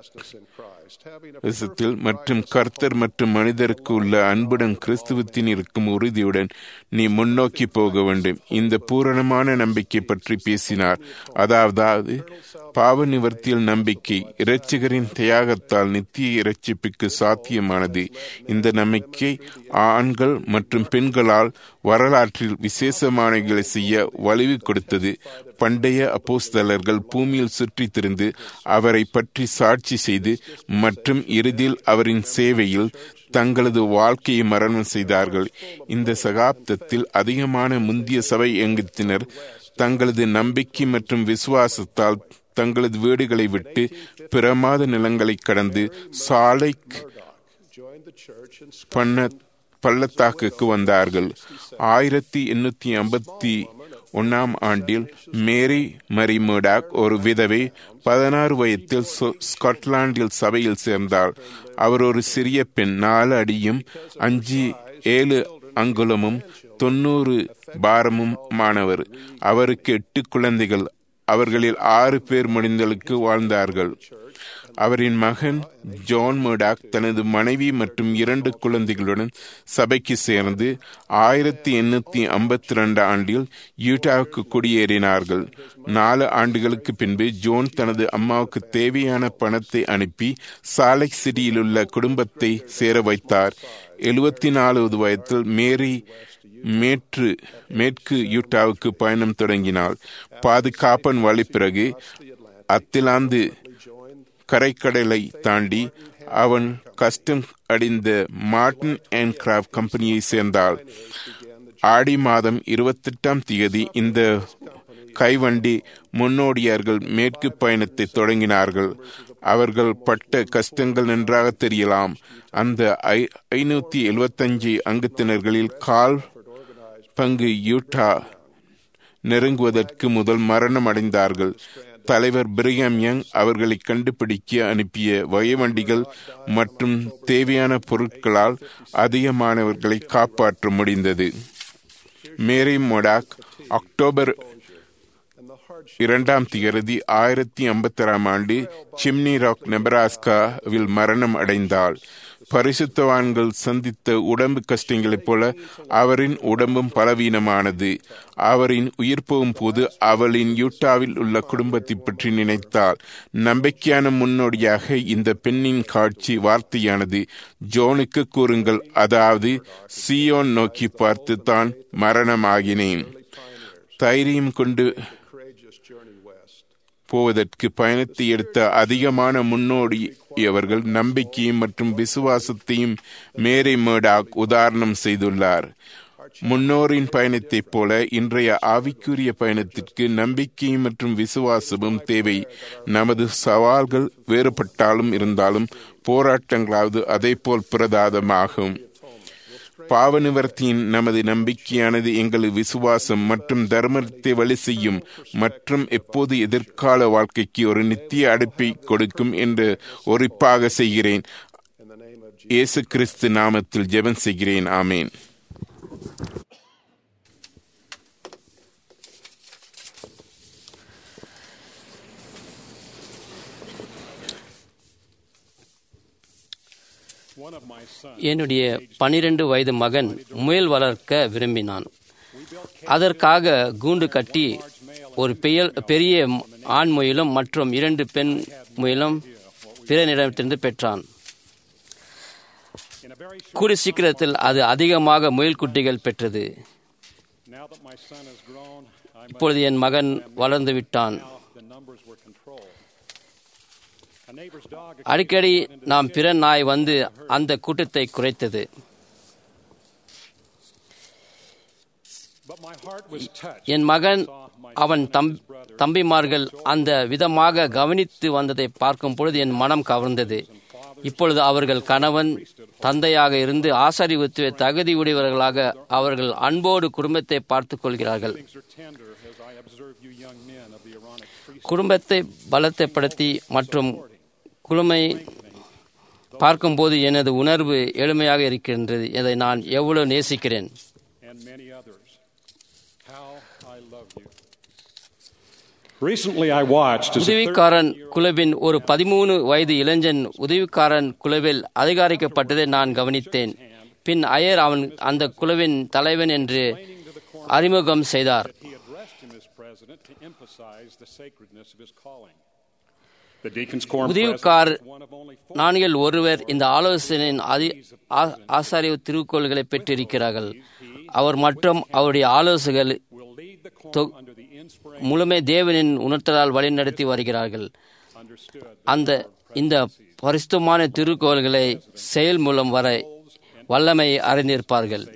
மற்றும் கர்த்தர் மற்றும் மனிதருக்கு உள்ள அன்புடன் கிறிஸ்துவத்தின் இருக்கும் உறுதியுடன் நீ முன்னோக்கி போக வேண்டும் இந்த பூரணமான நம்பிக்கை பற்றி பேசினார் அதாவது பாவ நிவர்த்தியில் நம்பிக்கை இரட்சகரின் தியாகத்தால் நித்திய இரட்சிப்புக்கு சாத்தியமானது இந்த நம்பிக்கை ஆண்கள் மற்றும் பெண்களால் வரலாற்றில் விசேஷமானங்களை செய்ய வலிவு கொடுத்தது பண்டைய அப்போஸ்தலர்கள் பூமியில் சுற்றி திரிந்து அவரை பற்றி சாட்சி செய்து மற்றும் இறுதியில் அவரின் சேவையில் தங்களது வாழ்க்கையை மரணம் செய்தார்கள் இந்த சகாப்தத்தில் அதிகமான முந்திய சபை எங்கத்தினர் தங்களது நம்பிக்கை மற்றும் விசுவாசத்தால் தங்களது வீடுகளை விட்டு பிரமாத நிலங்களை கடந்து சாலை பண்ண பள்ளத்தாக்குக்கு வந்தார்கள் ஆயிரத்தி எண்ணூத்தி ஐம்பத்தி ஒன்னாம் ஆண்டில் மேரி மரிமோடாக் ஒரு விதவை பதினாறு வயதில் ஸ்காட்லாந்தில் சபையில் சேர்ந்தார் அவர் ஒரு சிறிய பெண் நாலு அடியும் அஞ்சு ஏழு அங்குலமும் தொண்ணூறு பாரமும் மாணவர் அவருக்கு எட்டு குழந்தைகள் அவர்களில் ஆறு பேர் முடிந்தலுக்கு வாழ்ந்தார்கள் அவரின் மகன் ஜான் மர்டாக் தனது மனைவி மற்றும் இரண்டு குழந்தைகளுடன் சபைக்கு சேர்ந்து ஆயிரத்தி எண்ணூத்தி ஐம்பத்தி ரெண்டு ஆண்டில் யூட்டாவுக்கு குடியேறினார்கள் நாலு ஆண்டுகளுக்கு பின்பு ஜோன் தனது அம்மாவுக்கு தேவையான பணத்தை அனுப்பி சாலை சிட்டியில் உள்ள குடும்பத்தை சேர வைத்தார் எழுபத்தி நாலாவது வயதில் மேரி மேற்று மேற்கு யூட்டாவுக்கு பயணம் தொடங்கினாள் பாதுகாப்பன் வழி பிறகு அத்திலாந்து கரைக்கடலை தாண்டி அவன் கஸ்டம் அடைந்த மார்டின் அண்ட் கிராஃப்ட் கம்பெனியை சேர்ந்தாள் ஆடி மாதம் இருபத்தெட்டாம் தேதி இந்த கைவண்டி முன்னோடியார்கள் மேற்கு பயணத்தை தொடங்கினார்கள் அவர்கள் பட்ட கஷ்டங்கள் நன்றாக தெரியலாம் அந்த ஐநூத்தி எழுபத்தஞ்சு அங்கத்தினர்களில் கால் பங்கு யூட்டா நெருங்குவதற்கு முதல் மரணம் அடைந்தார்கள் தலைவர் பிரிகம் யங் அவர்களை கண்டுபிடிக்க அனுப்பிய வகைவண்டிகள் மற்றும் தேவையான பொருட்களால் அதிகமானவர்களை காப்பாற்ற முடிந்தது மேரி மொடாக் அக்டோபர் இரண்டாம் தேதி ஆயிரத்தி ஐம்பத்தாறாம் ஆண்டு சிம்னி ராக் நெபராஸ்காவில் மரணம் அடைந்தாள் பரிசுத்தவான்கள் சந்தித்த உடம்பு கஷ்டங்களைப் போல அவரின் உடம்பும் பலவீனமானது அவரின் உயிர் போகும் போது அவளின் யூட்டாவில் உள்ள குடும்பத்தை பற்றி நினைத்தாள் நம்பிக்கையான முன்னோடியாக இந்த பெண்ணின் காட்சி வார்த்தையானது ஜோனுக்கு கூறுங்கள் அதாவது சியோன் நோக்கி பார்த்து தான் மரணமாகினேன் தைரியம் கொண்டு போவதற்கு பயணத்தை எடுத்த அதிகமான முன்னோடியவர்கள் நம்பிக்கையும் மற்றும் விசுவாசத்தையும் மேரி மேடாக் உதாரணம் செய்துள்ளார் முன்னோரின் பயணத்தைப் போல இன்றைய ஆவிக்குரிய பயணத்திற்கு நம்பிக்கையும் மற்றும் விசுவாசமும் தேவை நமது சவால்கள் வேறுபட்டாலும் இருந்தாலும் போராட்டங்களாவது அதே போல் பிரதாதமாகும் பாவ நிவர்த்தியின் நமது நம்பிக்கையானது எங்களது விசுவாசம் மற்றும் தர்மத்தை வழி செய்யும் மற்றும் எப்போது எதிர்கால வாழ்க்கைக்கு ஒரு நித்திய அடுப்பை கொடுக்கும் என்று ஒரிப்பாக செய்கிறேன் இயேசு கிறிஸ்து நாமத்தில் ஜெபம் செய்கிறேன் ஆமேன் என்னுடைய பனிரெண்டு வயது மகன் முயல் வளர்க்க விரும்பினான் அதற்காக கூண்டு கட்டி ஒரு பெயல் பெரிய ஆண் முயலும் மற்றும் இரண்டு பெண் முயலும் பிறனிடத்திலிருந்து பெற்றான் கூடி சீக்கிரத்தில் அது அதிகமாக முயல் குட்டிகள் பெற்றது இப்பொழுது என் மகன் வளர்ந்து விட்டான் அடிக்கடி நாம் பிற நாய் வந்து அந்த கூட்டத்தை குறைத்தது என் மகன் அவன் தம் தம்பிமார்கள் அந்த விதமாக கவனித்து வந்ததை பார்க்கும் பொழுது என் மனம் கவர்ந்தது இப்பொழுது அவர்கள் கணவன் தந்தையாக இருந்து ஆசரிவுத்துவ தகுதி உடையவர்களாக அவர்கள் அன்போடு குடும்பத்தை பார்த்துக் கொள்கிறார்கள் குடும்பத்தை பலத்தைப்படுத்தி மற்றும் குழுமை பார்க்கும்போது எனது உணர்வு எளிமையாக இருக்கின்றது இதை நான் எவ்வளவு நேசிக்கிறேன் உதவிக்காரன் குழுவின் ஒரு பதிமூணு வயது இளைஞன் உதவிக்காரன் குழுவில் அதிகாரிக்கப்பட்டதை நான் கவனித்தேன் பின் அயர் அவன் அந்த குழுவின் தலைவன் என்று அறிமுகம் செய்தார் உதவிக்கார் நான்கில் ஒருவர் இந்த ஆலோசனையின் ஆசாரிய திருக்கோள்களை பெற்றிருக்கிறார்கள் அவர் மற்றும் அவருடைய ஆலோசகர்கள் முழுமை தேவனின் உணர்த்தலால் வழிநடத்தி வருகிறார்கள் அந்த இந்த பரிசுத்தமான திருக்கோள்களை செயல் மூலம் வர வல்லமை அறிந்திருப்பார்கள்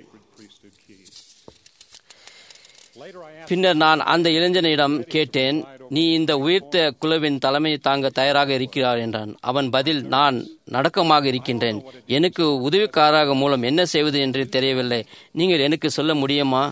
பின்னர் நான் அந்த இளைஞனிடம் கேட்டேன் நீ இந்த உயிர்த்த குழுவின் தலைமை தாங்க தயாராக இருக்கிறார் என்றான் அவன் பதில் நான் நடக்கமாக இருக்கின்றேன் எனக்கு உதவிக்காராக மூலம் என்ன செய்வது என்று தெரியவில்லை நீங்கள் எனக்கு சொல்ல முடியுமா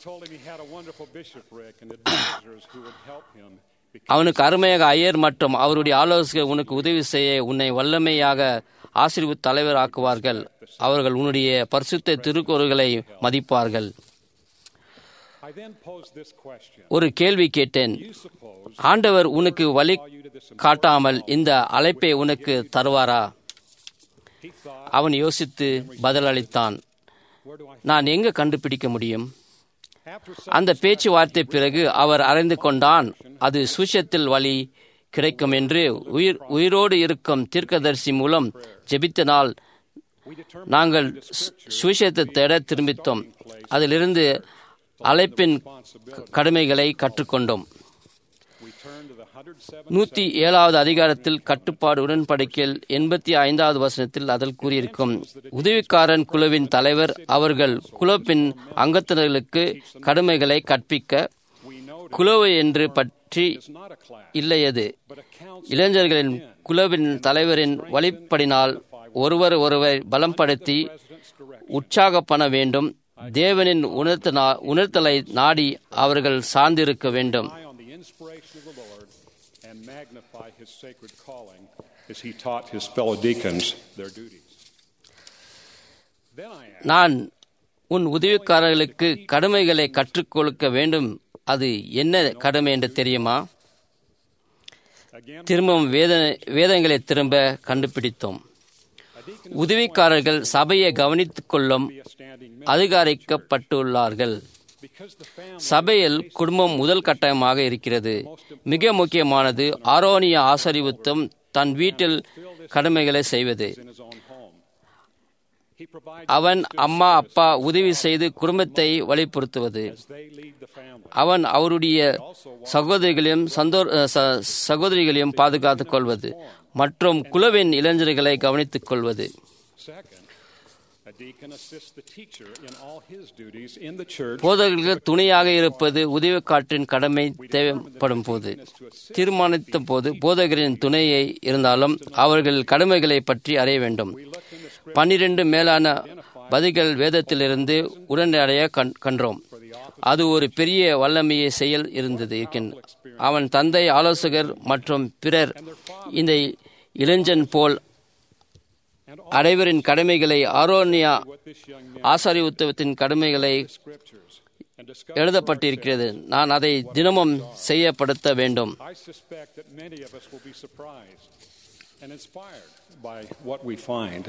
அவனுக்கு அருமையாக ஐயர் மற்றும் அவருடைய ஆலோசகர் உனக்கு உதவி செய்ய உன்னை வல்லமையாக ஆசிரியர் தலைவர் ஆக்குவார்கள் அவர்கள் உன்னுடைய பரிசுத்த திருக்குறள்களை மதிப்பார்கள் I then posed this question. ஒரு கேள்வி கேட்டேன் You suppose ஆண்டவர் உனக்கு வழி காட்டாமல் இந்த அழைப்பை உனக்கு தருவாரா he thought, அவன் யோசித்து பதிலளித்தான் where do I நான் எங்க கண்டுபிடிக்க முடியும் after அந்த பேச்சுவார்த்தை பிறகு அவர் அறிந்து கொண்டான் அது சுஷத்தில் வழி கிடைக்கும் என்று உயிர் உயிரோடு இருக்கும் தீர்க்கதரிசி மூலம் ஜெபித்தனால் நாங்கள் சு- சுவிசேஷத்தை தேட திரும்பித்தோம் அதிலிருந்து அழைப்பின் க- கடமைகளை கற்றுக்கொண்டோம் we turn to the 107 நூத்தி ஏழாவது அதிகாரத்தில் கட்டுப்பாடு உடன்படிக்கையில் எண்பத்தி ஐந்தாவது வசனத்தில் அதில் கூறியிருக்கும் உதவிக்காரன் குழுவின் தலைவர் அவர்கள் குழுப்பின் அங்கத்தினர்களுக்கு கடமைகளை கற்பிக்க குழுவு என்று பற்றி not a class, இல்லையது but a council இளைஞர்களின் குழுவின் தலைவரின் வழிப்படினால் ஒருவர் ஒருவர் பலம்படுத்தி உற்சாகப்பட வேண்டும் தேவனின் உணர்த்தனா உணர்த்தலை நாடி அவர்கள் சார்ந்திருக்க வேண்டும் rely on the inspiration of the Lord and magnify his sacred calling as he taught his fellow deacons their duties. Then I asked, நான் உன் உதவிக்காரர்களுக்கு கடமைகளை கற்றுக் கொடுக்க வேண்டும் அது என்ன கடமை என்று தெரியுமா again, திரும்பவும் வேத வேதங்களை திரும்ப கண்டுபிடித்தோம் உதவிக்காரர்கள் சபையை கவனித்துக் கொள்ளும் be a standing அதிகாரிக்கப்பட்டுள்ளார்கள் because the family சபையில் குடும்பம் முதல் கட்டாயமாக இருக்கிறது மிக முக்கியமானது ஆரோனிய ஆசரிவுத்தம் தன் வீட்டில் கடமைகளை செய்வது in his own home. He provides அவன் அம்மா அப்பா உதவி செய்து குடும்பத்தை வழிப்படுத்துவது as they lead the family. அவன் அவருடைய சகோதரிகளையும் சந்தோ- ச- சகோதரிகளையும் பாதுகாத்துக் கொள்வது மற்றும் குழுவின் இளைஞர்களை கவனித்துக் கொள்வது Second, a deacon assists the teacher in all his duties in the church போதகர்களுக்கு துணையாக இருப்பது உதவிக்காற்றின் கடமை தேவைப்படும் போது தீர்மானித்த போது போதகரின் துணையை இருந்தாலும் அவர்கள் கடமைகளை பற்றி அறிய வேண்டும் பன்னிரண்டு மேலான பதிகள் வேதத்திலிருந்து உடனடியாக கண்- கண்டோம் அது ஒரு பெரிய வல்லமையை செயல் இருந்தது இருக்கின்ற அவன் தந்தை ஆலோசகர் மற்றும் பிறர் இந்த இளைஞன் போல் அனைவரின் கடமைகளை ஆரோனியா ஆசாரி உத்தவத்தின் கடமைகளை scriptures and discover எழுதப்பட்டிருக்கிறது நான் அதை தினமும் செய்யப்படுத்த வேண்டும் I suspect that many of us will be surprised and inspired by what we find.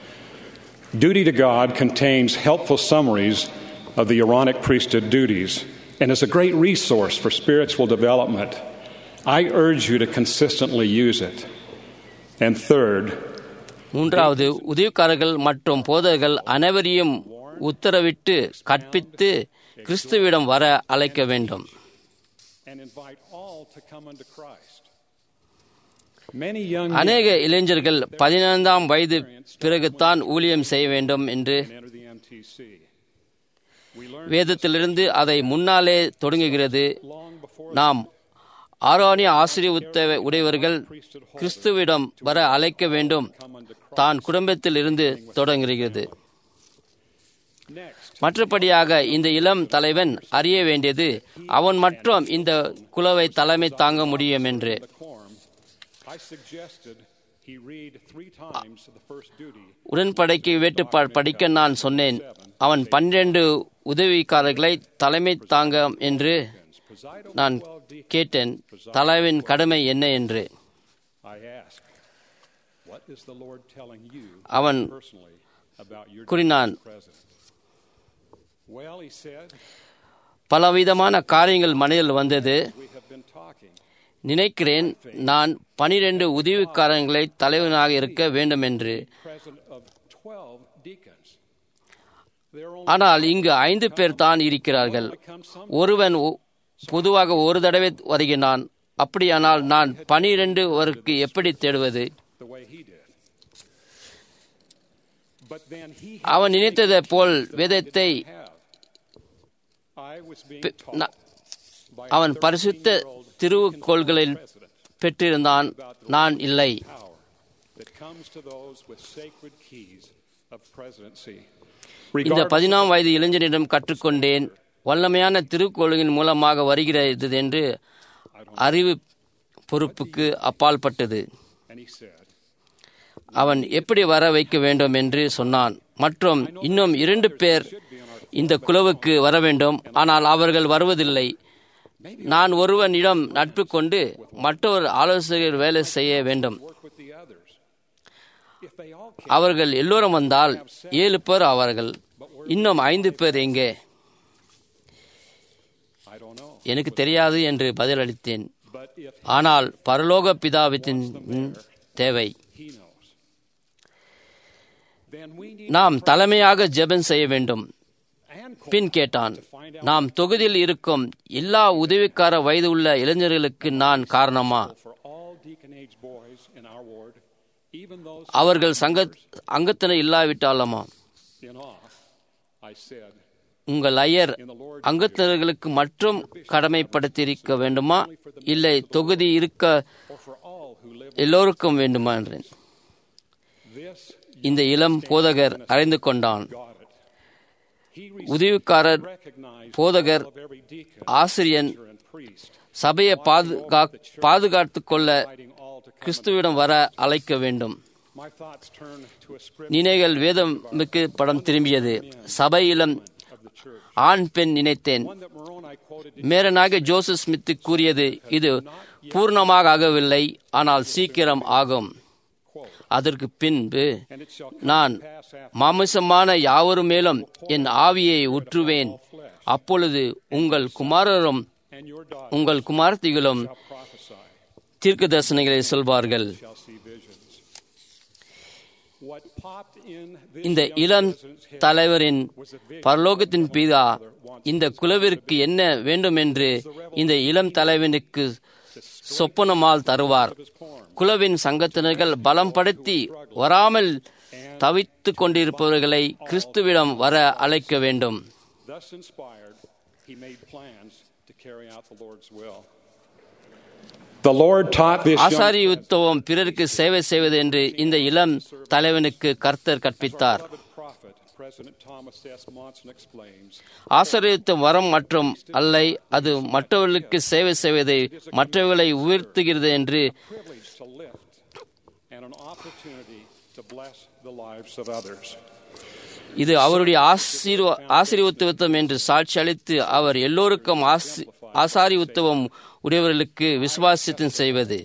Duty to God contains helpful summaries of the Aaronic priesthood duties and is a great resource for spiritual development. I urge you to consistently use it. And third, மூன்றாவது உதவிக்காரர்கள் மற்றும் போதகர்கள் அனைவரையும் உத்தரவிட்டு கற்பித்து கிறிஸ்துவிடம் வர அழைக்க வேண்டும் and invite all to come unto Christ. Many young அநேக men இளைஞர்கள் பதினைந்தாம் வயது பிறகுதான் ஊழியம் செய்ய வேண்டும் என்று enter the MTC. We learn வேதத்திலிருந்து அதை முன்னாலே தொடங்குகிறது long before நாம் ஆரோனிய ஆசிரிய உத்தவ உடையவர்கள் கிறிஸ்துவிடம் வர அழைக்க வேண்டும் தான் குடும்பத்தில் இருந்து தொடங்குகிறது next மற்றபடியாக இந்த இளம் தலைவன் அறிய வேண்டியது அவன் மற்றும் இந்த குழுவை தலைமை தாங்க முடியும் என்று the quorum, I suggested he read three times the first duty உடன்படிக்கை வேட்டு ப- படிக்க நான் சொன்னேன் அவன் பன்னிரண்டு உதவிக்காரர்களை தலைமை தாங்க என்று நான் கேட்டேன் தலைவின் கடமை என்ன என்று I asked, What is the Lord telling you அவன் personally about your கூறினான் president? Well, he said, பலவிதமான காரியங்கள் மனதில் வந்தது We have been talking. நினைக்கிறேன் நான் பனிரெண்டு உதவிக்காரங்களை தலைவனாக இருக்க வேண்டும் என்று President of 12 deacons. There are only ஆனால் இங்கு ஐந்து பேர் தான் இருக்கிறார்கள் ஒருவன் ஒ- பொதுவாக ஒரு தடவை வருகிறான் அப்படியானால் நான் பனிரெண்டு வருக்கு எப்படி தேடுவது the way he did. But then he அவன் நினைத்ததை போல் வேதத்தை have. I was being பெ- taught ந- அவன் பரிசுத்த திருவுக்கோள்களில் பெற்றிருந்தான் நான் இல்லை power that comes to those with sacred keys of presidency. இந்த Regardless பதினாம் வயது இளைஞனிடம் கற்றுக்கொண்டேன் வல்லமையான திருக்கோள்களின் மூலமாக வருகிறது என்று அறிவு பொறுப்புக்கு அப்பால்பட்டது and he said, அவன் எப்படி வர வைக்க வேண்டும் என்று சொன்னான் மற்றும் இன்னும் இரண்டு பேர் இந்த குழுவுக்கு வர வேண்டும் ஆனால் அவர்கள் வருவதில்லை நான் ஒருவனிடம் நட்பு கொண்டு மற்றொரு ஆலோசகர் வேலை செய்ய வேண்டும் அவர்கள் எல்லோரும் வந்தால் ஏழு பேர் ஆவார்கள் இன்னும் ஐந்து பேர் எங்கே எனக்கு தெரியாது என்று பதிலளித்தேன் ஆனால் பரலோக பிதாவித்தின் தேவை நாம் தலைமையாக ஜெபம் செய்ய வேண்டும் பின் கேட்டான் நாம் தொகுதியில் இருக்கும் எல்லா உதவிக்கார வயது உள்ள இளைஞர்களுக்கு நான் காரணமா அவர்கள் சங்க அங்கத்தினர் இல்லாவிட்டாலுமா உங்கள் ஐயர் அங்கத்தினர்களுக்கு மட்டும் கடமைப்படுத்தியிருக்க வேண்டுமா இல்லை தொகுதி இருக்க எல்லோருக்கும் வேண்டுமா என்றேன் இந்த இளம் போதகர் அறிந்து கொண்டான் உதவிக்காரர் போதகர் ஆசிரியன் சபையை பாதுகா பாதுகாத்து கொள்ள கிறிஸ்துவிடம் வர அழைக்க வேண்டும் நினைகள் வேதம் மிக்க படம் திரும்பியது சபையிலும் ஆண் பெண் நினைத்தேன் மேரனாக ஜோசப் ஸ்மித் கூறியது இது பூர்ணமாக ஆகவில்லை ஆனால் சீக்கிரம் ஆகும் அதற்கு பின்பு நான் மாமிசமான யாவரும் மேலும் என் ஆவியை உற்றுவேன் அப்பொழுது உங்கள் குமாரரும் உங்கள் குமார்த்திகளும் தீர்க்க தரிசனங்களை சொல்வார்கள் இந்த இளம் தலைவரின் பரலோகத்தின் பிதா இந்த குழுவிற்கு என்ன வேண்டும் என்று இந்த இளம் தலைவனுக்கு சொப்பனமால் தருவார் குலவின் சங்கத்தினர்கள் பலம் படுத்தி வராமல் தவித்து கொண்டிருப்பவர்களை கிறிஸ்துவிடம் வர அழைக்க வேண்டும் ஆசாரி உத்தவம் பிறருக்கு சேவை செய்வது என்று இந்த இளம் தலைவனுக்கு கர்த்தர் கற்பித்தார் ஆசிரியத்துவம் வரம் மற்றும் அல்லை அது மற்றவர்களுக்கு சேவை செய்வதை மற்றவர்களை உயர்த்துகிறது என்று இது அவருடைய ஆசிரியத்துவம் என்று சாட்சி அளித்து அவர் எல்லோருக்கும் ஆசாரி உத்தவம் உடையவர்களுக்கு விசுவாசத்தின் செய்வது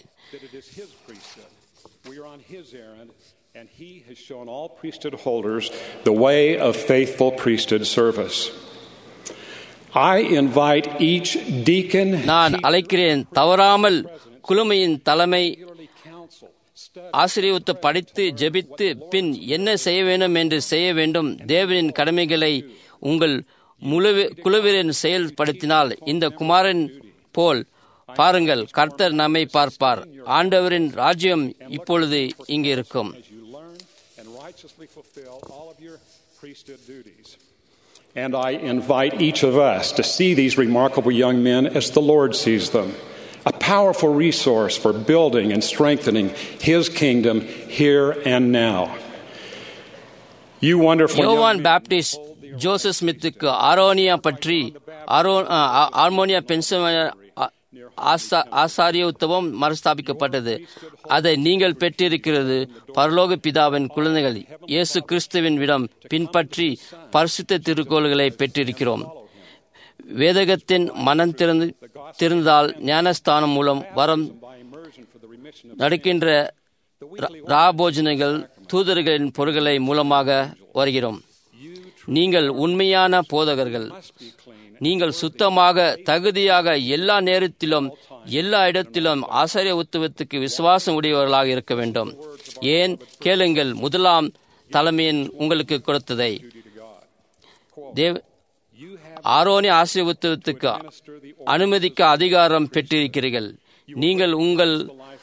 and he has shown all priesthood holders the way of faithful priesthood service. I invite each deacon. நான் அழைக்கிறேன் தவறாமல் குழுமையின் தலைமை ஆசிரியத்தை படித்து ஜெபித்து பின் என்ன செய்ய வேண்டும் என்று செய்ய வேண்டும் தேவனின் கடமைகளை உங்கள் முழு குழுவினர் செயல்படுத்தினால் இந்த குமாரன் போல் பாருங்கள் கர்த்தர் நம்மை பார்ப்பார் ஆண்டவரின் ராஜ்யம் இப்பொழுது இங்கு இருக்கும் righteously fulfill all of your priesthood duties. And I invite each of us to see these remarkable young men as the Lord sees them a powerful resource for building and strengthening His kingdom here and now. You wonderful யோவான் Baptist Joseph ஸ்மித்துக்கு ஆரோனியா பற்றி ஆர்மோனியா Pennsylvania ஆசாரிய உத்தவம் மறுஸ்தாபிக்கப்பட்டது அதை நீங்கள் பெற்றிருக்கிறது பரலோக பிதாவின் குழந்தைகள் இயேசு கிறிஸ்துவின் விடம் பின்பற்றி பரிசுத்த திருக்கோள்களை பெற்றிருக்கிறோம் வேதகத்தின் மனம் திறந்து திறந்தால் ஞானஸ்தானம் மூலம் வரம் நடக்கின்ற ராபோஜனைகள் தூதர்களின் பொருள்களை மூலமாக வருகிறோம் நீங்கள் உண்மையான போதகர்கள் நீங்கள் சுத்தமாக தகுதியாக எல்லா நேரத்திலும் எல்லா இடத்திலும் ஆசிரிய உத்துவத்துக்கு விசுவாசம் உடையவர்களாக இருக்க வேண்டும் ஏன் கேளுங்கள் முதலாம் தலைமையின் உங்களுக்கு கொடுத்ததை தேவ் ஆரோனி ஆசிரிய உத்துவத்துக்கு அனுமதிக்க அதிகாரம் பெற்றிருக்கிறீர்கள் நீங்கள் உங்கள்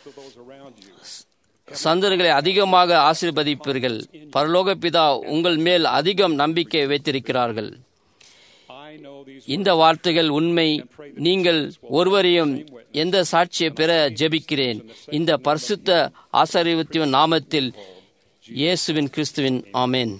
சந்தர்களை அதிகமாக ஆசீர்வதிப்பீர்கள் பரலோக பிதா உங்கள் மேல் அதிகம் நம்பிக்கை வைத்திருக்கிறார்கள் இந்த வார்த்தைகள் உண்மை நீங்கள் ஒருவரையும் எந்த சாட்சியை பெற ஜெபிக்கிறேன் இந்த பரிசுத்த ஆசரிவத்தின் நாமத்தில் இயேசுவின் கிறிஸ்துவின் ஆமேன்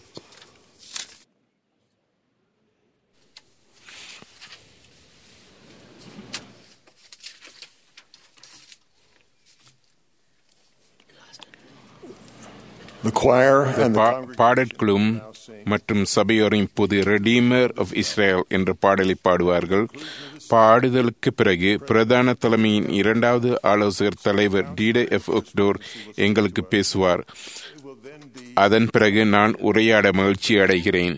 The choir and the பா- congregation பாடற்குழும் மற்றும் சபையோரின் புது ரெடீமர் ஆஃப் இஸ்ரேல் என்ற பாடலை பாடுவார்கள் பாடுதலுக்கு பிறகு பிரதான தலைமையின் இரண்டாவது ஆலோசகர் தலைவர் டிடே எஃப் ஒக்டோர் எங்களுக்கு பேசுவார் அதன் பிறகு நான் உரையாட மகிழ்ச்சி அடைகிறேன்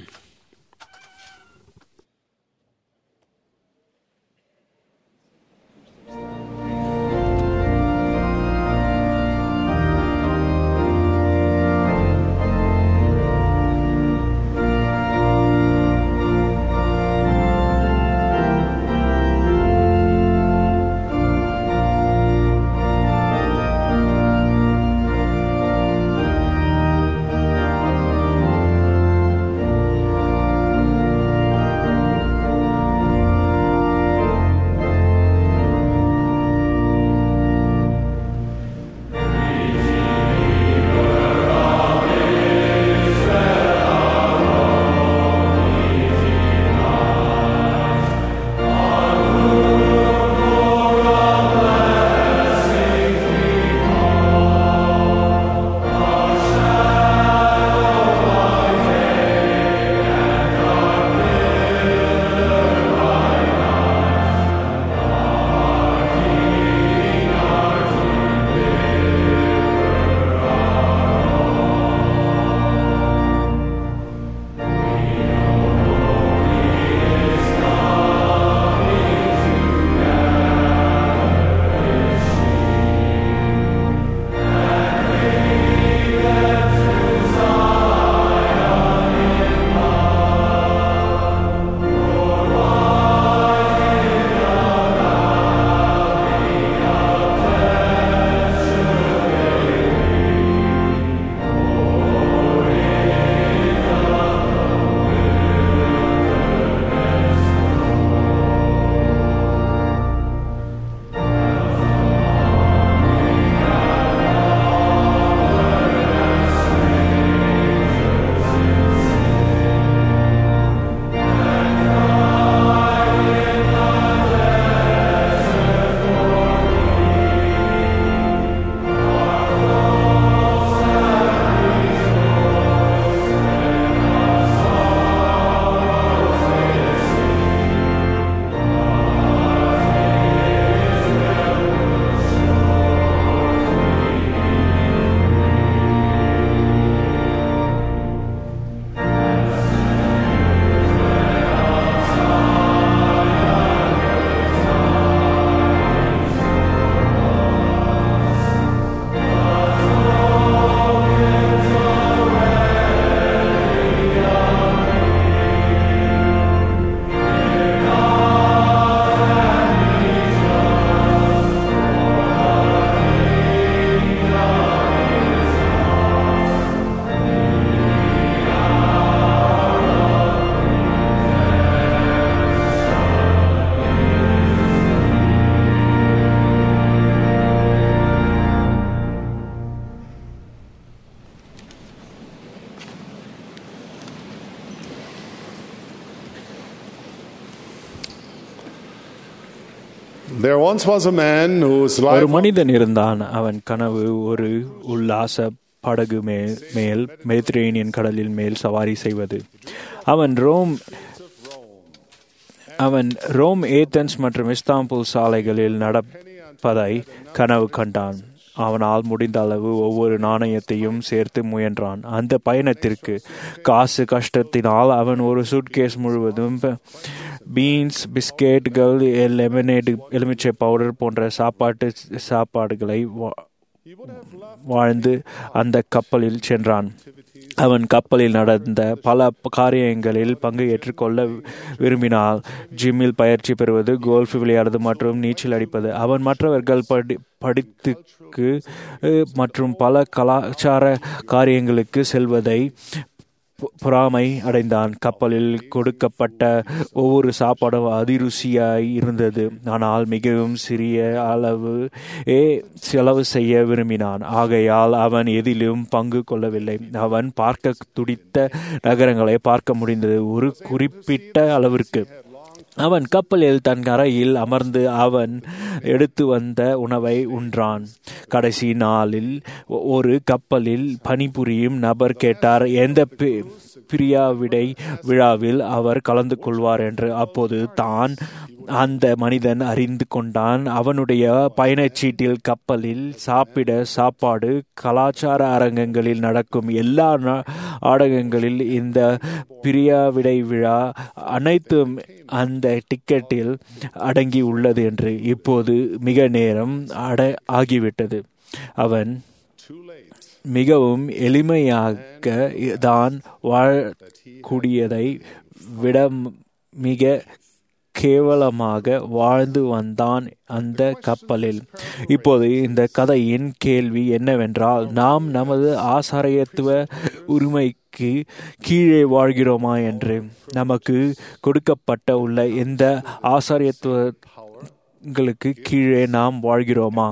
There once was a man whose ஒரு life மனிதன் இருந்தான் அவன் கனவு ஒரு உல்லாச படகு மேல் மேல் மெடித்ரேனியன் கடலில் மேல் சவாரி செய்வது அவன் ரோம் அவன் ரோம் ஏத்தன்ஸ் மற்றும் இஸ்தாம்புல் சாலைகளில் நடப்பதை கனவு கண்டான் அவனால் முடிந்த அளவு ஒவ்வொரு நாணயத்தையும் சேர்த்து முயன்றான் அந்த பயணத்திற்கு காசு கஷ்டத்தினால் அவன் ஒரு சுட்கேஸ் முழுவதும் பீன்ஸ் பிஸ்கெட்டுகள் லெமனேடு எலுமிச்சை பவுடர் போன்ற சாப்பாட்டு சாப்பாடுகளை வா- வாழ்ந்து அந்த கப்பலில் சென்றான் அவன் கப்பலில் நடந்த பல காரியங்களில் பங்கு ஏற்றுக்கொள்ள விரும்பினால் ஜிம்மில் பயிற்சி பெறுவது கோல்ஃப் விளையாடுவது மற்றும் நீச்சல் அடிப்பது அவன் மற்றவர்கள் படி படித்துக்கு அஹ், மற்றும் பல கலாச்சார காரியங்களுக்கு செல்வதை பொ- பொறாமை அடைந்தான் கப்பலில் கொடுக்கப்பட்ட ஒவ்வொரு சாப்பாடும் அதிருசியாய் இருந்தது ஆனால் மிகவும் சிறிய அளவு ஏ செலவு செய்ய விரும்பினான் ஆகையால் அவன் எதிலும் பங்கு கொள்ளவில்லை அவன் பார்க்க துடித்த நகரங்களை பார்க்க முடிந்தது ஒரு குறிப்பிட்ட அளவிற்கு அவன் கப்பலில் தன் கரையில் அமர்ந்து அவன் எடுத்து வந்த உணவை உண்றான் கடைசி நாளில் ஒ- ஒரு கப்பலில் பணிபுரியும் நபர் கேட்டார் எந்த பி- பிரியாவிடை விழாவில் அவர் கலந்து கொள்வார் என்று அப்போது தான் அந்த மனிதன் அறிந்து கொண்டான் அவனுடைய பயணச்சீட்டில் கப்பலில் சாப்பிட சாப்பாடு கலாச்சார அரங்கங்களில் நடக்கும் எல்லா நா- நாடகங்களில் இந்த பிரியாவிடை விழா அனைத்தும் அந்த டிக்கெட்டில் அடங்கி உள்ளது என்று இப்போது மிக நேரம் அட ஆகிவிட்டது அவன் மிகவும் எளிமையாக தான் வாழக்கூடியதை விட மிக கேவலமாக வாழ்ந்து வந்தான் அந்த கப்பலில் இப்போது இந்த கதையின் கேள்வி என்னவென்றால் நாம் நமது ஆசாரியத்துவ உரிமைக்கு கீழே வாழ்கிறோமா என்று நமக்கு கொடுக்கப்பட்ட உள்ள எந்த ஆசாரியத்துவங்களுக்கு கீழே நாம் வாழ்கிறோமா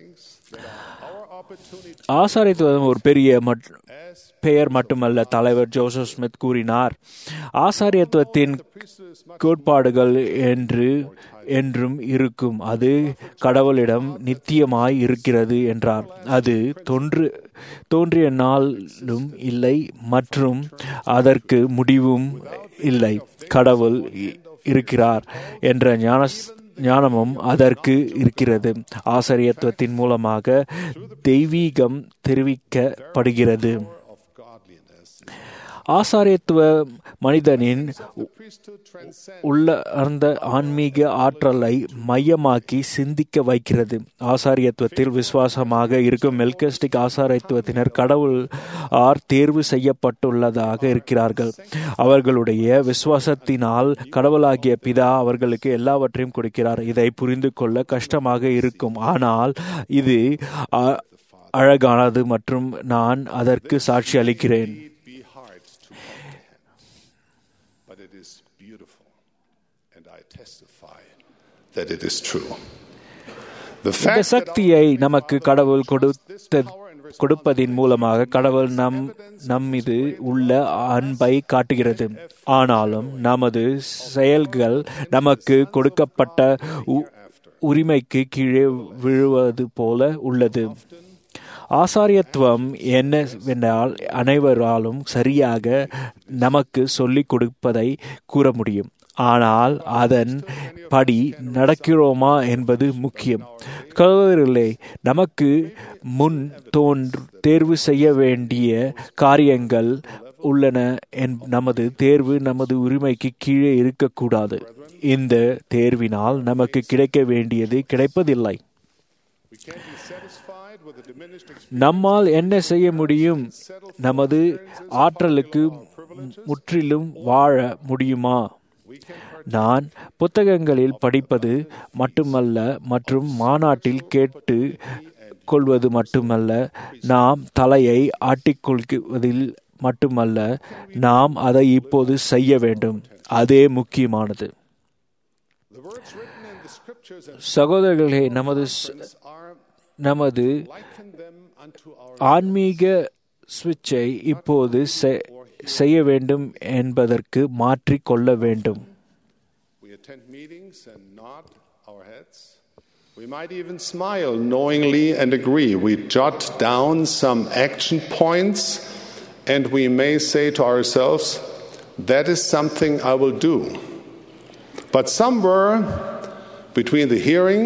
ஆசாரியத்துவம் ஒரு பெரிய மட்- பெயர் மட்டுமல்ல தலைவர் ஜோசப் ஸ்மித் கூறினார் ஆசாரியத்துவத்தின் கோட்பாடுகள் என்று என்றும் இருக்கும் அது கடவுளிடம் நித்தியமாய் இருக்கிறது என்றார் அது தோன்று தோன்றிய நாளும் இல்லை மற்றும் அதற்கு முடிவும் இல்லை கடவுள் இ- இருக்கிறார் என்ற ஞான ஞானமும் அதற்கு இருக்கிறது ஆசாரியத்துவத்தின் மூலமாக தெய்வீகம் தெரிவிக்கப்படுகிறது ஆசாரியத்துவ மனிதனின் உள்ளார்ந்த ஆன்மீக ஆற்றலை மையமாக்கி சிந்திக்க வைக்கிறது ஆசாரியத்துவத்தில் விசுவாசமாக இருக்கும் மெல்கஸ்டிக் ஆசாரியத்துவத்தினர் கடவுள் ஆர் தேர்வு செய்யப்பட்டுள்ளதாக இருக்கிறார்கள் அவர்களுடைய விசுவாசத்தினால் கடவுளாகிய பிதா அவர்களுக்கு எல்லாவற்றையும் கொடுக்கிறார் இதை புரிந்து கொள்ள கஷ்டமாக இருக்கும் ஆனால் இது அ- அழகானது மற்றும் நான் அதற்கு சாட்சி அளிக்கிறேன் be hard to comprehend, but it is beautiful, and I testify that it is true. The இந்த fact that சக்தியை நமக்கு கடவுள் கொடுத்த கொடுப்பதின் மூலமாக கடவுள் நம் நம்மீது உள்ள அன்பை காட்டுகிறது ஆனாலும் நமது செயல்கள் நமக்கு கொடுக்கப்பட்ட உ- உரிமைக்கு கீழே விழுவது போல உள்ளது ஆசாரியத்துவம் என்னவென்றால் அனைவராலும் சரியாக நமக்கு சொல்லிக் கொடுப்பதை கூற முடியும் ஆனால் அதன் படி நடக்கிறோமா என்பது முக்கியம் கவரில்லை நமக்கு முன் தோன்று தேர்வு செய்ய வேண்டிய காரியங்கள் உள்ளன என் நமது தேர்வு நமது உரிமைக்கு கீழே இருக்கக்கூடாது இந்த தேர்வினால் நமக்கு கிடைக்க வேண்டியது கிடைப்பதில்லை we can't be satisfied with a diminished நம்மால் என்ன செய்ய முடியும் நமது ஆற்றலுக்கு முற்றிலும் வாழ முடியுமா நான் புத்தகங்களில் படிப்பது மட்டுமல்ல மற்றும் மாநாட்டில் கேட்டு கொள்வது மட்டுமல்ல நாம் தலையை ஆட்டிக்கொள்வதில் மட்டுமல்ல நாம் அதை இப்போது செய்ய வேண்டும் அதே முக்கியமானது The words written in the scriptures and சகோதரர்களே நமது ஸ்- are நமது liken them unto our ஆன்மீக சுவிட்சை இப்போது செ- செய்ய வேண்டும் என்பதற்கு மாற்றிக் கொள்ள வேண்டும் We attend meetings and nod our heads. We might even smile knowingly and agree. We jot down some action points and we may say to ourselves, That is something I will do. But somewhere between the hearing,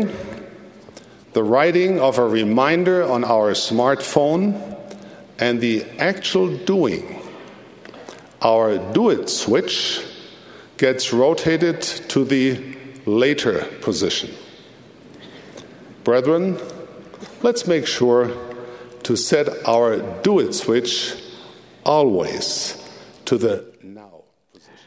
the writing of a reminder on our smartphone, and the actual doing, our do it switch gets rotated to the later position. Brethren, let's make sure to set our do it switch always to the now position.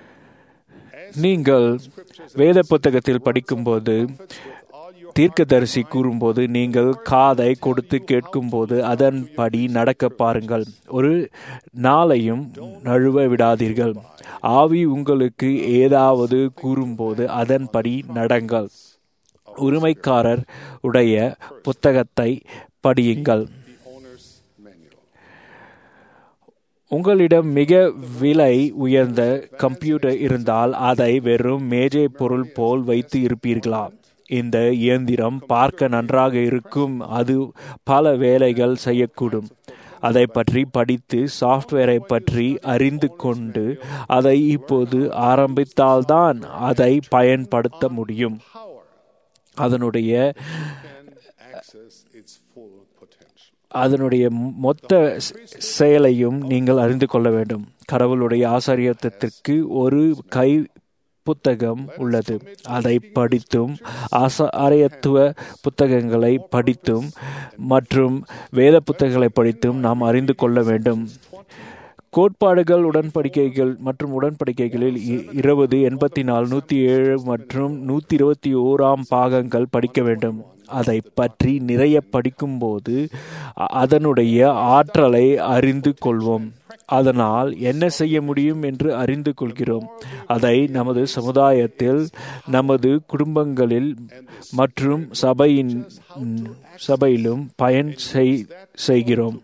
நீங்கள் வேத புத்தகத்தில் படிக்கும்போது தீர்க்கதரிசி கூறும்போது நீங்கள் காதை கொடுத்து கேட்கும்போது அதன்படி நடக்க பாருங்கள் ஒரு நாளையும் நழுவ விடாதீர்கள் ஆவி உங்களுக்கு ஏதாவது கூறும்போது அதன்படி நடங்கள் உரிமைக்காரர் உடைய புத்தகத்தை படியுங்கள் உங்களிடம் மிக விலை உயர்ந்த கம்ப்யூட்டர் இருந்தால் அதை வெறும் மேஜை பொருள் போல் வைத்து இருப்பீர்களா இந்த இயந்திரம் பார்க்க நன்றாக இருக்கும் அது பல வேலைகள் செய்யக்கூடும் அதை பற்றி படித்து சாஃப்ட்வேரை பற்றி அறிந்து கொண்டு அதை இப்போது ஆரம்பித்தால்தான் அதை பயன்படுத்த முடியும் அதனுடைய access its full potential. அதனுடைய மொத்த செ- செயலையும் நீங்கள் அறிந்து கொள்ள வேண்டும் கடவுளுடைய ஆசாரியத்திற்கு ஒரு கை புத்தகம் உள்ளது அதை படித்தும் ஆசாரியத்துவ புத்தகங்களை படித்தும் மற்றும் வேத புத்தகங்களை படித்தும் நாம் அறிந்து கொள்ள வேண்டும் கோட்பாடுகள் உடன்படிக்கைகள் மற்றும் உடன்படிக்கைகளில் இ- இருபது எண்பத்தி நாலு நூற்றி ஏழு மற்றும் நூற்றி இருபத்தி ஓராம் பாகங்கள் படிக்க வேண்டும் அதை பற்றி நிறைய படிக்கும்போது அ- அதனுடைய ஆற்றலை அறிந்து கொள்வோம் அதனால் என்ன செய்ய முடியும் என்று அறிந்து கொள்கிறோம் அதை நமது சமுதாயத்தில் நமது குடும்பங்களில் மற்றும் சபையின் சபையிலும் பயன் செய்- செய்கிறோம்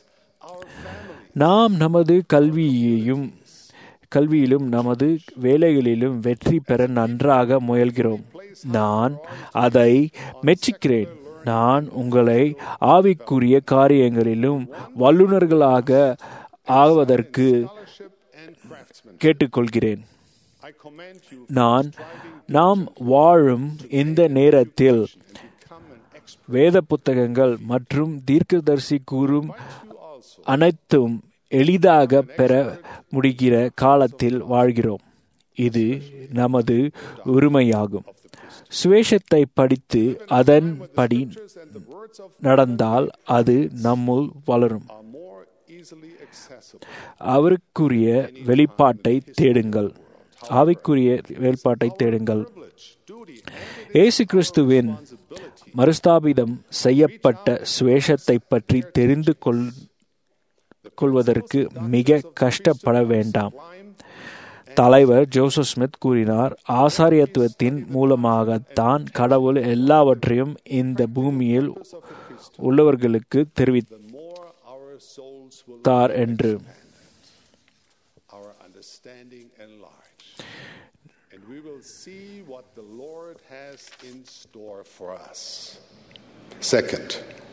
நாம் நமது கல்வியையும் கல்வியிலும் நமது வேலைகளிலும் வெற்றி பெற நன்றாக முயல்கிறோம் நான் அதை மெச்சிக்கிறேன் நான் உங்களை ஆவிக்குரிய காரியங்களிலும் வல்லுநர்களாக ஆவதற்கு கேட்டுக்கொள்கிறேன் I commend you நான் நாம் வாழும் இந்த நேரத்தில் வேத புத்தகங்கள் மற்றும் தீர்க்கதரிசி கூறும் அனைத்தும் எளிதாக பெற முடிகிற காலத்தில் வாழ்கிறோம் இது நமது உரிமையாகும் சுவேஷத்தை படித்து அதன்படி நடந்தால் அது நம்முள் வளரும் are more easily accessible. அவருக்குரிய வெளிப்பாட்டை தேடுங்கள் ஆவிக்குரிய வெளிப்பாட்டை தேடுங்கள் இயேசு கிறிஸ்துவின் மறுஸ்தாபிதம் செய்யப்பட்ட சுவேஷத்தை பற்றி தெரிந்து கொள் கொள்வதற்கு மிக கஷ்டப்பட வேண்டாம் தலைவர் ஜோசப் ஸ்மித் கூறினார் ஆசாரியத்துவத்தின் மூலமாகத்தான் கடவுள் எல்லாவற்றையும் இந்த பூமியில் உள்ளவர்களுக்கு More our souls will தெரிவித்தார் என்று our understanding enlarge. And we will see what the Lord has in store for us. Second,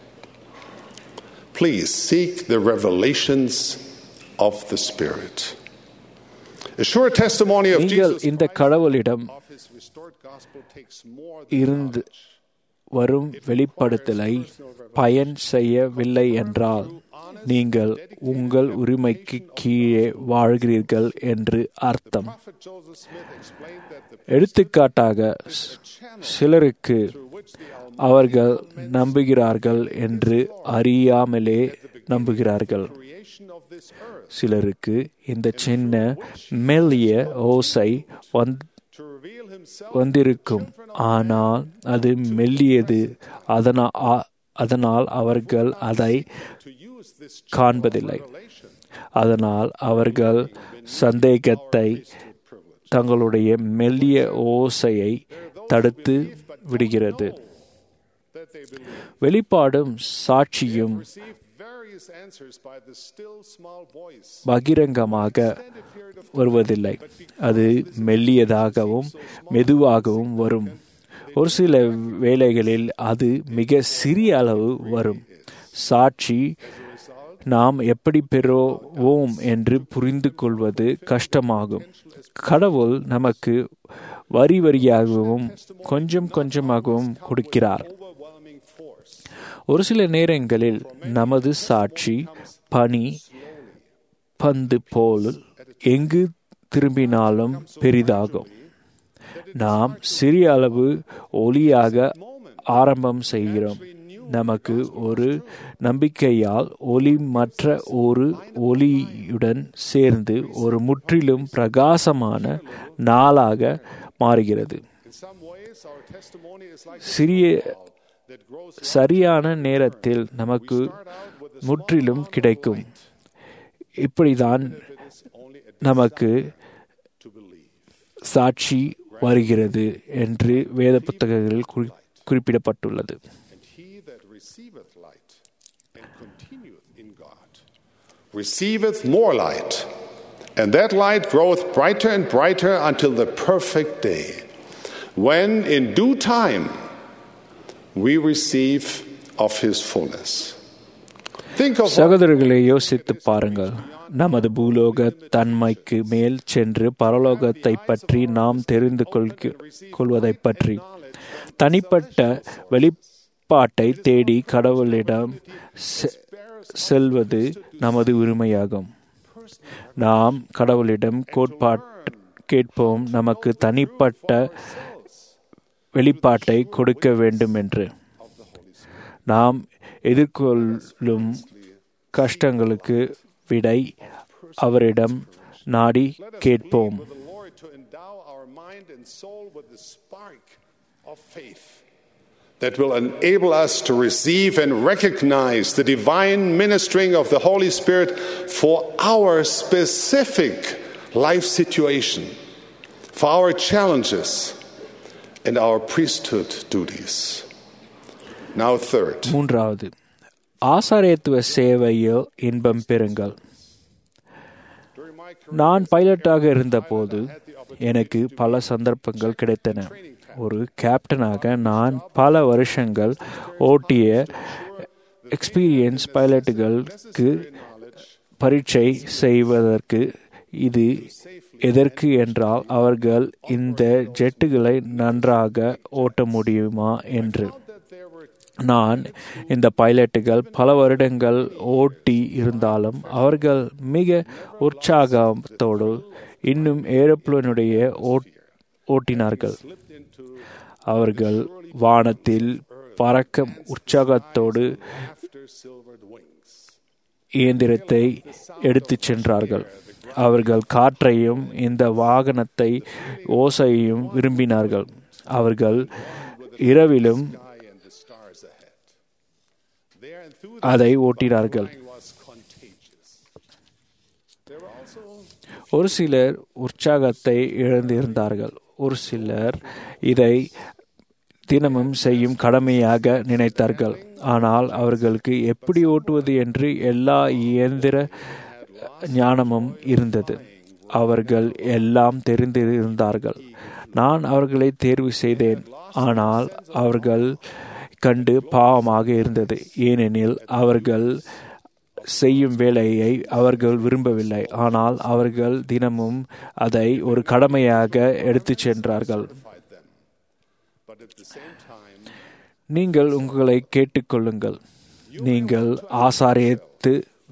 please seek the revelations of the Spirit. A sure testimony of நீங்கள் Jesus இந்த கடவுளிடம் of his restored gospel takes more than இருந்து வரும் வெளிப்படுத்தலை பயன் செய்யவில்லை என்றால் நீங்கள் உங்கள் உரிமைக்கு கீழே வாழ்கிறீர்கள் என்று அர்த்தம் Prophet Joseph Smith explained that the எடுத்துக்காட்டாக ஸ்- சிலருக்கு அவர்கள் நம்புகிறார்கள் என்று அறியாமலே நம்புகிறார்கள் creation of this earth சிலருக்கு இந்த சின்ன மெல்லிய ஓசை வந் to reveal himself வந்திருக்கும் ஆனால் அது மெல்லியது அதனால் ஆ- அதனால் அவர்கள் அதை to use this காண்பதில்லை அதனால் அவர்கள் சந்தேகத்தை தங்களுடைய மெல்லிய ஓசையை தடுத்து விடுகிறது that they believe. வெளிப்பாடும் சாட்சியும் Receive various answers by the still small voice. பகிரங்கமாக வருவதில்லை அது மெல்லியதாகவும் மெதுவாகவும் வரும் ஒரு சில வேளைகளில் அது மிக சிறிய அளவு வரும் சாட்சி நாம் எப்படி பெறுவோம் என்று புரிந்து கொள்வது கஷ்டமாகும் கடவுள் நமக்கு வரி வரியாகவும் கொஞ்சம் கொஞ்சமாகவும் கொடுக்கிறார் Overwhelming force. ஒரு சில நேரங்களில் நமது சாட்சி பனி பந்து போல் எங்கு திரும்பினாலும் பெரிதாகும் நாம் சிறிய அளவு ஒளியாக ஆரம்பம் செய்கிறோம் நமக்கு ஒரு நம்பிக்கையால் ஒளி மற்ற ஒரு ஒளியுடன் சேர்ந்து ஒரு முற்றிலும் பிரகாசமான நாளாக மாறுகிறது In some ways, our testimony is like சிறிய that grows சரியான நேரத்தில் நமக்கு முற்றிலும் கிடைக்கும் இப்படிதான் நமக்கு சாட்சி வருகிறது என்று வேத புத்தகங்களில் குறி- குறிப்பிடப்பட்டுள்ளது and he that receiveth light and continueth in God, receiveth more light, and that light groweth brighter and brighter until the perfect day, when in due time we receive of his fullness. Think of சகோதரர்களை யோசித்து பாருங்கள் நமது பூலோக தன்மைக்கு மேல் சென்று பரலோகத்தை பற்றி நாம் தெரிந்து கொள்க- கொள்வதைப் பற்றி தனிப்பட்ட வெளிப்பாட்டை தேடி கடவுளிடம் செ- செல்வது நமது உரிமையாகும் நாம் கடவுளிடம் கோட்பாட் கேட்போம் நமக்கு தனிப்பட்ட வெளிப்பாட்டை கொடுக்க வேண்டும் என்று நாம் எதிர்கொள்ளும் கஷ்டங்களுக்கு விடை அவரிடம் நாடி கேட்போம் the Lord to endow our mind and soul with the spark of faith that will enable us to receive and recognize the divine ministering of the Holy Spirit for our specific life situation, for our challenges, and our priesthood duties. Now, third, மூன்றாவது ஆசாரியத்துவ சேவையில் இன்பம் பெறுங்கள் நான் பைலட்டாக இருந்தபோது எனக்கு பல சந்தர்ப்பங்கள் கிடைத்தன ஒரு கேப்டனாக நான் பல வருஷங்கள் ஓட்டிய எக்ஸ்பீரியன்ஸ் பைலட்டுகளுக்கு பரீட்சை செய்வதற்கு இது எதற்கு என்றால் அவர்கள் இந்த ஜெட்டுகளை நன்றாக ஓட்ட முடியுமா என்று நான் இந்த பைலட்டுகள் பல வருடங்கள் ஓட்டி இருந்தாலும் அவர்கள் மிக உற்சாகத்தோடு இன்னும் ஏரோப்ளேனுடைய ஓட்டினார்கள் அவர்கள் வானத்தில் பறக்க உற்சாகத்தோடு இயந்திரத்தை எடுத்துச் சென்றார்கள் அவர்கள் காற்றையும் இந்த வாகனத்தை ஓசையையும் விரும்பினார்கள் அவர்கள் இரவிலும் அதை ஓட்டினார்கள் ஒரு சிலர் உற்சாகத்தை இழந்திருந்தார்கள் ஒரு சிலர் இதை தினமும் செய்யும் கடமையாக நினைத்தார்கள் ஆனால் அவர்களுக்கு எப்படி ஓட்டுவது என்று எல்லா இயந்திர ஞானமும் இருந்தது அவர்கள் எல்லாம் தெரிந்திருந்தார்கள் நான் அவர்களை தேர்வு செய்தேன் ஆனால் அவர்கள் கண்டு பாவமாக இருந்தது ஏனெனில் அவர்கள் செய்யும் வேலையை அவர்கள் விரும்பவில்லை ஆனால் அவர்கள் தினமும் அதை ஒரு கடமையாக எடுத்துச் சென்றார்கள் நீங்கள் உங்களை கேட்டுக்கொள்ளுங்கள் நீங்கள் ஆசாரியத்து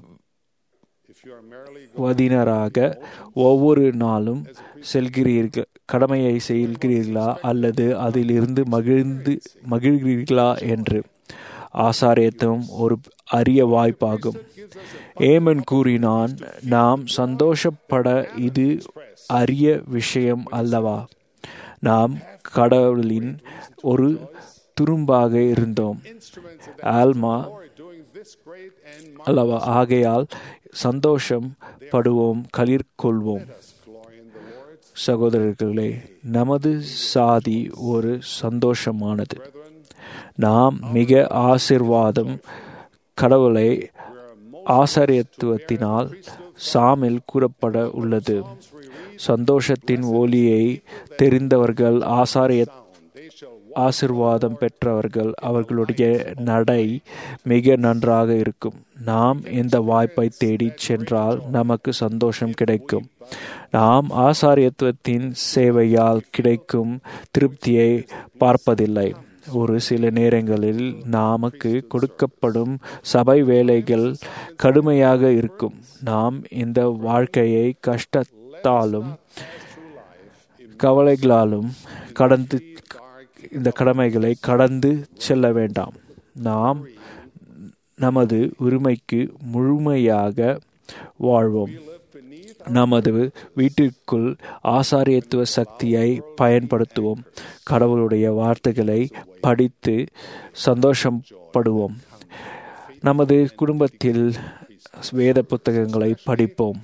வதினராக ஒவ்வொரு நாளும் செல்கிறீர்கள் கடமையை செய்கிறீர்களா அல்லது அதிலிருந்து மகிழ்ந்து மகிழ்கிறீர்களா என்று ஆசாரியத்துவம் ஒரு அரிய வாய்ப்பாகும் ஏமன் கூறினான் நாம் சந்தோஷப்பட இது அரிய விஷயம் அல்லவா நாம் கடவுளின் ஒரு துரும்பாக இருந்தோம் ஆல்மா அல்லவா ஆகையால் சந்தோஷம் படுவோம் களிர் கொள்வோம் சகோதரர்களே நமது சாதி ஒரு சந்தோஷமானது நாம் மிக ஆசிர்வாதம் கடவுளை ஆசாரியத்துவத்தினால் சாமில் கூறப்பட உள்ளது சந்தோஷத்தின் ஒளியை தெரிந்தவர்கள் ஆசாரிய ஆசிர்வாதம் பெற்றவர்கள் அவர்களுடைய நடை மிக நன்றாக இருக்கும் நாம் இந்த வாய்ப்பை தேடி சென்றால் நமக்கு சந்தோஷம் கிடைக்கும் நாம் ஆசாரியத்துவத்தின் சேவையால் கிடைக்கும் திருப்தியை பார்ப்பதில்லை ஒரு சில நேரங்களில் நமக்கு கொடுக்கப்படும் சபை வேலைகள் கடுமையாக இருக்கும் நாம் இந்த வாழ்க்கையை கஷ்டத்தாலும் கவலைகளாலும் கடந்து இந்த கடமைகளை கடந்து செல்ல வேண்டாம் நாம் நமது உரிமைக்கு முழுமையாக வாழ்வோம் நமது வீட்டிற்குள் ஆசாரியத்துவ சக்தியை பயன்படுத்துவோம் கடவுளுடைய வார்த்தைகளை படித்து சந்தோஷப்படுவோம் நமது குடும்பத்தில் வேத புத்தகங்களை படிப்போம்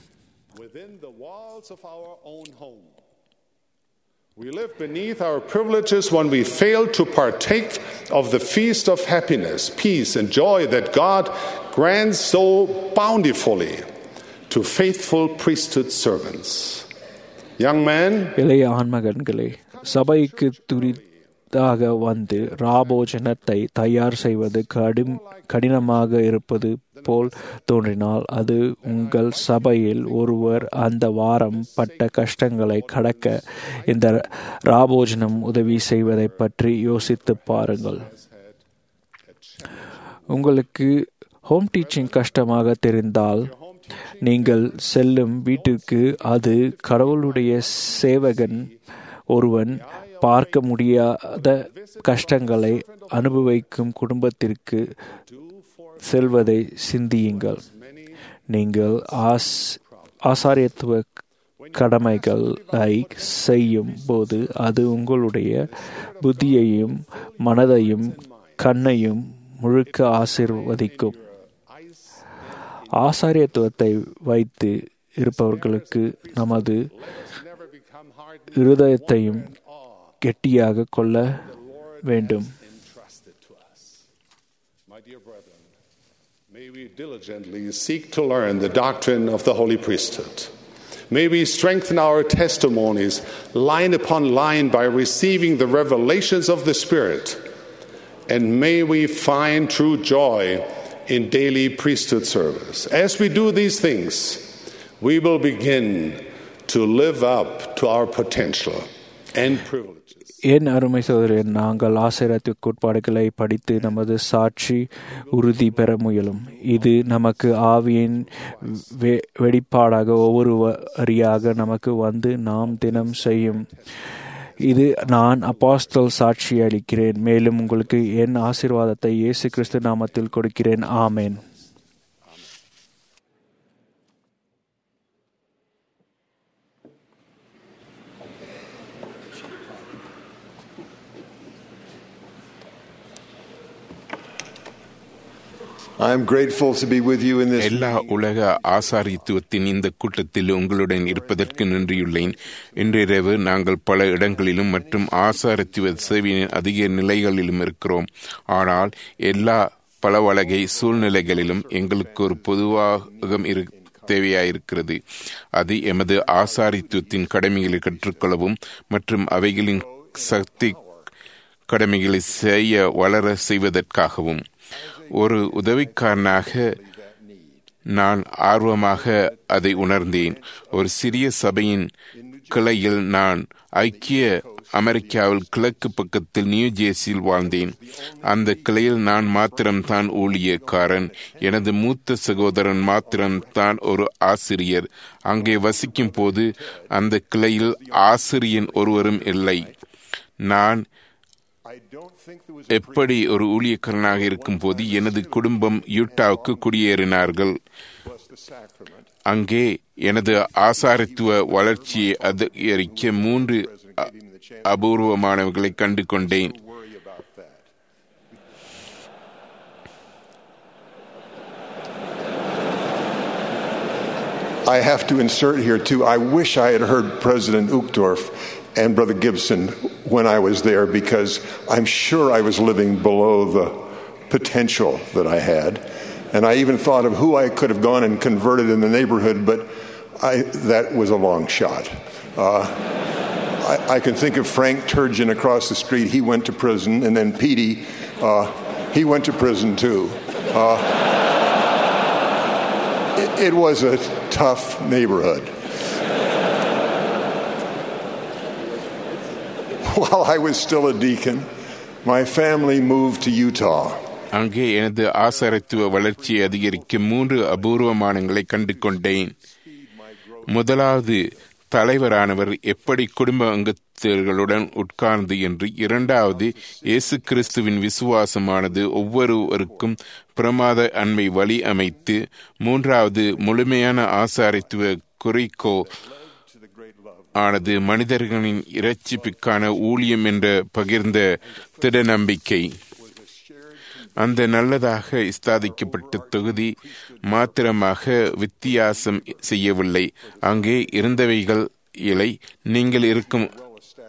We live beneath our privileges when we fail to partake of the feast of happiness, peace, and joy that God grants so bountifully. to faithful priesthood servants. Young man, இளைய ஆண்மகன்களே சபைக்கு துரிதாக வந்து ராபோஜனத்தை தயார் செய்வது கடும் கடினமாக இருப்பது போல் தோன்றினால் அது உங்கள் சபையில் ஒருவர் அந்த வாரம் பட்ட கஷ்டங்களை கடக்க இந்த ராபோஜனம் உதவி செய்வதை பற்றி யோசித்து பாருங்கள் உங்களுக்கு ஹோம் டீச்சிங் கஷ்டமாக தெரிந்தால் நீங்கள் செல்லும் வீட்டிற்கு அது கடவுளுடைய சேவகன் ஒருவன் பார்க்க முடியாத கஷ்டங்களை அனுபவிக்கும் குடும்பத்திற்கு செல்வதை சிந்தியுங்கள் நீங்கள் ஆஸ் ஆசாரியத்துவ கடமைகளை செய்யும் போது அது உங்களுடைய புத்தியையும் மனதையும் கண்ணையும் முழுக்க ஆசிர்வதிக்கும் ஆசாரியத்துவத்தை வைத்து இருப்பவர்களுக்கு நமது இருதயத்தையும் கெட்டியாக கொள்ள வேண்டும் my dear brethren, may we diligently seek to learn the doctrine of the holy priesthood. May we strengthen our testimonies line upon line by receiving the revelations of the Spirit. And may we find true joy in daily priesthood service. As we do these things, we will begin to live up to our potential and privileges. என் அருமை சோதரன் நாங்கள் ஆசிரியத்து கோட்பாடுகளை படித்து நமது சாட்சி உறுதி பெற முயலும் இது நமக்கு ஆவியின் வெ- வெளிப்பாடாக ஒவ்வொரு வரியாக நமக்கு வந்து நாம் தினம் செய்யும் இது நான் அப்பாஸ்தல் சாட்சி அளிக்கிறேன் மேலும் உங்களுக்கு என் ஆசீர்வாதத்தை இயேசு கிறிஸ்து நாமத்தில் கொடுக்கிறேன் ஆமேன் I am grateful to be with you in this. எல்லா உலக ஆசாரித்துவத்தின் இந்த கூட்டத்தில் உங்களுடன் இருப்பதற்கு நன்றியுள்ளேன் இன்றிரவு நாங்கள் பல இடங்களிலும் மற்றும் ஆசாரத்துவ சேவையின் அதிக நிலைகளிலும் இருக்கிறோம் ஆனால் எல்லா பலவழகை சூழ்நிலைகளிலும் எங்களுக்கு ஒரு பொதுவாக இரு தேவையாயிருக்கிறது அது எமது ஆசாரித்துவத்தின் கடமைகளை கற்றுக்கொள்ளவும் மற்றும் அவைகளின் சக்தி கடமைகளை செய்ய வளர செய்வதற்காகவும் ஒரு உதவிக்காரனாக நான் ஆர்வமாக அதை உணர்ந்தேன் ஒரு சிறிய சபையின் கிளையில் நான் ஐக்கிய அமெரிக்காவில் கிழக்கு பக்கத்தில் நியூ ஜேர்சியில் வாழ்ந்தேன் அந்த கிளையில் நான் மாத்திரம்தான் ஊழியக்காரன் எனது மூத்த சகோதரன் மாத்திரம்தான் ஒரு ஆசிரியர் அங்கே வசிக்கும் போது அந்த கிளையில் ஆசிரியன் ஒருவரும் இல்லை நான் எப்படி ஒரு ஊழியக்காரனாக இருக்கும்போது எனது குடும்பம் யூட்டாவுக்கு குடியேறினார்கள் அங்கே எனது ஆசாரத்துவ வளர்ச்சியை அதிகரிக்க மூன்று அ- அபூர்வமானவர்களை கண்டு கொண்டேன் I have to insert here too. I wish I had heard President Uchtdorf and Brother Gibson when I was there because I'm sure I was living below the potential that I had. And I even thought of who I could have gone and converted in the neighborhood, but I, that was a long shot. Uh, I, I can think of Frank Turgeon across the street. He went to prison, and then Petey, uh, he went to prison too. Uh, it, it was a tough neighborhood. While I was still a deacon, my family moved to Utah. அங்கே எனது ஆசாரத்துவ வளர்ச்சியை அதிகரிக்க மூன்று அபூர்வமானங்களை கண்டு கொண்டேன் முதலாவது தலைவரானவர் எப்படி குடும்ப அங்கத்தர்களுடன் உட்கார்ந்து என்று இரண்டாவது இயேசு கிறிஸ்துவின் விசுவாசமானது ஒவ்வொருவருக்கும் பிரமாத அண்மை வழி அமைத்து மூன்றாவது முழுமையான ஆசாரித்துவ குறிக்கோ ஆனது மனிதர்களின் இரட்சிப்புக்கான ஊழியம் என்ற பகிர்ந்த திட நம்பிக்கை அந்த நல்லதாக ஸ்தாபிக்கப்பட்ட தொகுதி மாத்திரமாக வித்தியாசம் செய்யவில்லை அங்கே இருந்தவைகள் இலை நீங்கள் இருக்கும்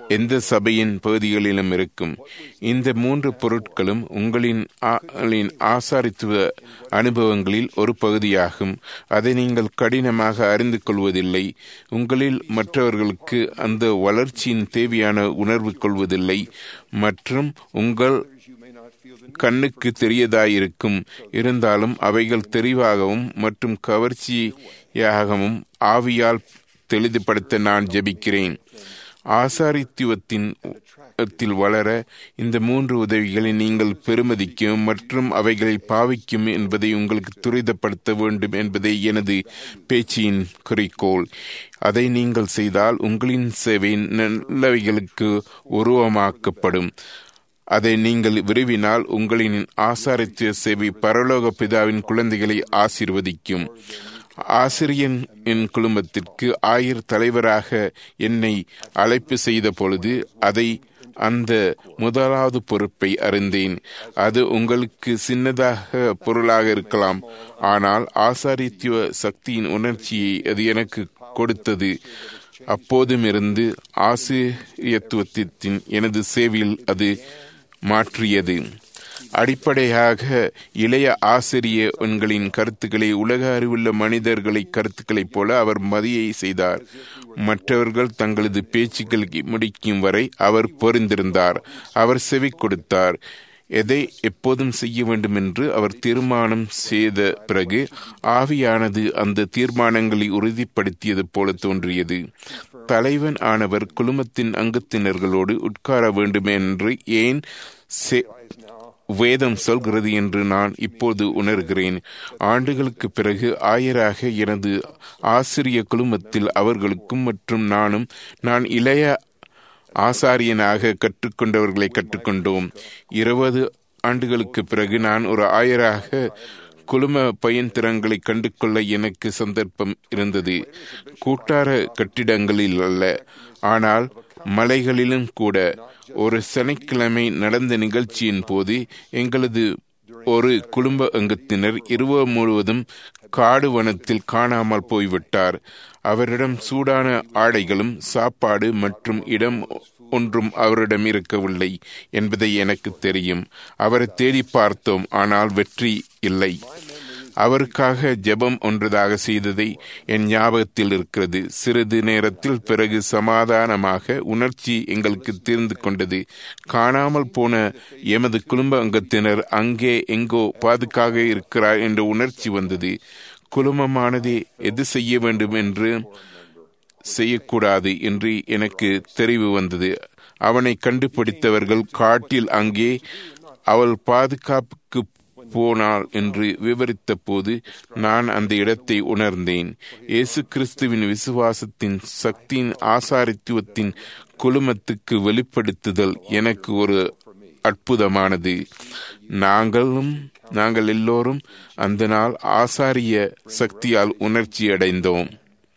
எந்த சபையின் பகுதிகளிலும் இருக்கும் இந்த மூன்று பொருட்களும் உங்களின் ஆ- உங்களின் ஆசாரித்துவ அனுபவங்களில் ஒரு பகுதியாகும் அதை நீங்கள் கடினமாக அறிந்து கொள்வதில்லை உங்களில் மற்றவர்களுக்கு அந்த வளர்ச்சியின் தேவையான உணர்வு கொள்வதில்லை மற்றும் உங்கள் கண்ணுக்கு தெரியதாயிருக்கும் இருந்தாலும் அவைகள் தெரிவாகவும் மற்றும் கவர்ச்சியாகவும் ஆவியால் தெளிவுபடுத்த நான் ஜெபிக்கிறேன் ஆசாரித்துவத்தின் த்தில் வளர இந்த மூன்று உதவிகளை நீங்கள் பெருமதிக்கும் மற்றும் அவைகளை பாவிக்கும் என்பதை உங்களுக்கு துரிதப்படுத்த வேண்டும் என்பதே எனது பேச்சின் குறிக்கோள் அதை நீங்கள் செய்தால் உங்களின் சேவை நல்லவைகளுக்கு உருவமாக்கப்படும் அதை நீங்கள் விரும்பினால் உங்களின் ஆசாரித்துவ சேவை பரலோக பிதாவின் குழந்தைகளை ஆசீர்வதிக்கும் ஆசிரியன் என் குடும்பத்திற்கு ஆயர் தலைவராக என்னை அழைப்பு செய்த பொழுது அதை அந்த முதலாவது பொறுப்பை அறிந்தேன் அது உங்களுக்கு சின்னதாக பொருளாக இருக்கலாம் ஆனால் ஆசாரித்துவ சக்தியின் உணர்ச்சியை அது எனக்கு கொடுத்தது அப்போதுமிருந்து ஆசிரியத்துவத்தின் எனது சேவையில் அது மாற்றியது அடிப்படையாக இளைய ஆசிரிய எண்களின் கருத்துக்களை உலக அறிவுள்ள மனிதர்களை கருத்துக்களைப் போல அவர் மதியை செய்தார் மற்றவர்கள் தங்களது பேச்சுக்களை முடிக்கும் வரை அவர் பொருந்திருந்தார் அவர் செவி கொடுத்தார் எதை எப்போதும் செய்ய வேண்டும் என்று அவர் தீர்மானம் செய்த பிறகு ஆவியானது அந்த தீர்மானங்களை உறுதிப்படுத்தியது போல தோன்றியது தலைவன் ஆனவர் குழுமத்தின் அங்கத்தினர்களோடு உட்கார வேண்டும் என்று ஏன் செ- வேதம் சொல்கிறது என்று நான் இப்போது உணர்கிறேன் ஆண்டுகளுக்கு பிறகு ஆயராக எனது ஆசிரிய குழுமத்தில் அவர்களுக்கும் மற்றும் நானும் நான் இளைய ஆசாரியனாக கற்றுக்கொண்டவர்களை கற்றுக்கொண்டோம் இருபது ஆண்டுகளுக்கு பிறகு நான் ஒரு ஆயராக குழும பயன் திறன்களை கண்டு கொள்ள எனக்கு சந்தர்ப்பம் இருந்தது கூட்டார கட்டிடங்களில் அல்ல ஆனால் மலைகளிலும் கூட ஒரு சனிக்கிழமை நடந்த நிகழ்ச்சியின் போது எங்களது ஒரு குடும்ப அங்கத்தினர் இரவு முழுவதும் காடு வனத்தில் காணாமல் போய்விட்டார் அவரிடம் சூடான ஆடைகளும் சாப்பாடு மற்றும் இடம் ஒன்றும் அவரிடம் இருக்கவில்லை என்பதை எனக்கு தெரியும் அவரை தேடி பார்த்தோம் ஆனால் வெற்றி இல்லை அவருக்காக ஜெபம் ஒன்றதாக செய்ததை என் ஞாபகத்தில் இருக்கிறது சிறிது நேரத்தில் பிறகு சமாதானமாக உணர்ச்சி எங்களுக்கு தீர்ந்து கொண்டது காணாமல் போன எமது குடும்ப அங்கத்தினர் அங்கே எங்கோ பாதுகாக இருக்கிறார் என்ற உணர்ச்சி வந்தது குழுமமானது எது செய்ய வேண்டும் என்று செய்யக்கூடாது என்று எனக்கு தெரிவு வந்தது அவனை கண்டுபிடித்தவர்கள் காட்டில் அங்கே அவள் பாதுகாப்புக்கு போனாள் என்று விவரித்த போது நான் அந்த இடத்தை உணர்ந்தேன் இயேசு கிறிஸ்துவின் விசுவாசத்தின் சக்தியின் ஆசாரித்துவத்தின் குழுமத்துக்கு வெளிப்படுத்துதல் எனக்கு ஒரு அற்புதமானது நாங்களும் நாங்கள் எல்லோரும் அந்த நாள் ஆசாரிய சக்தியால் உணர்ச்சி அடைந்தோம்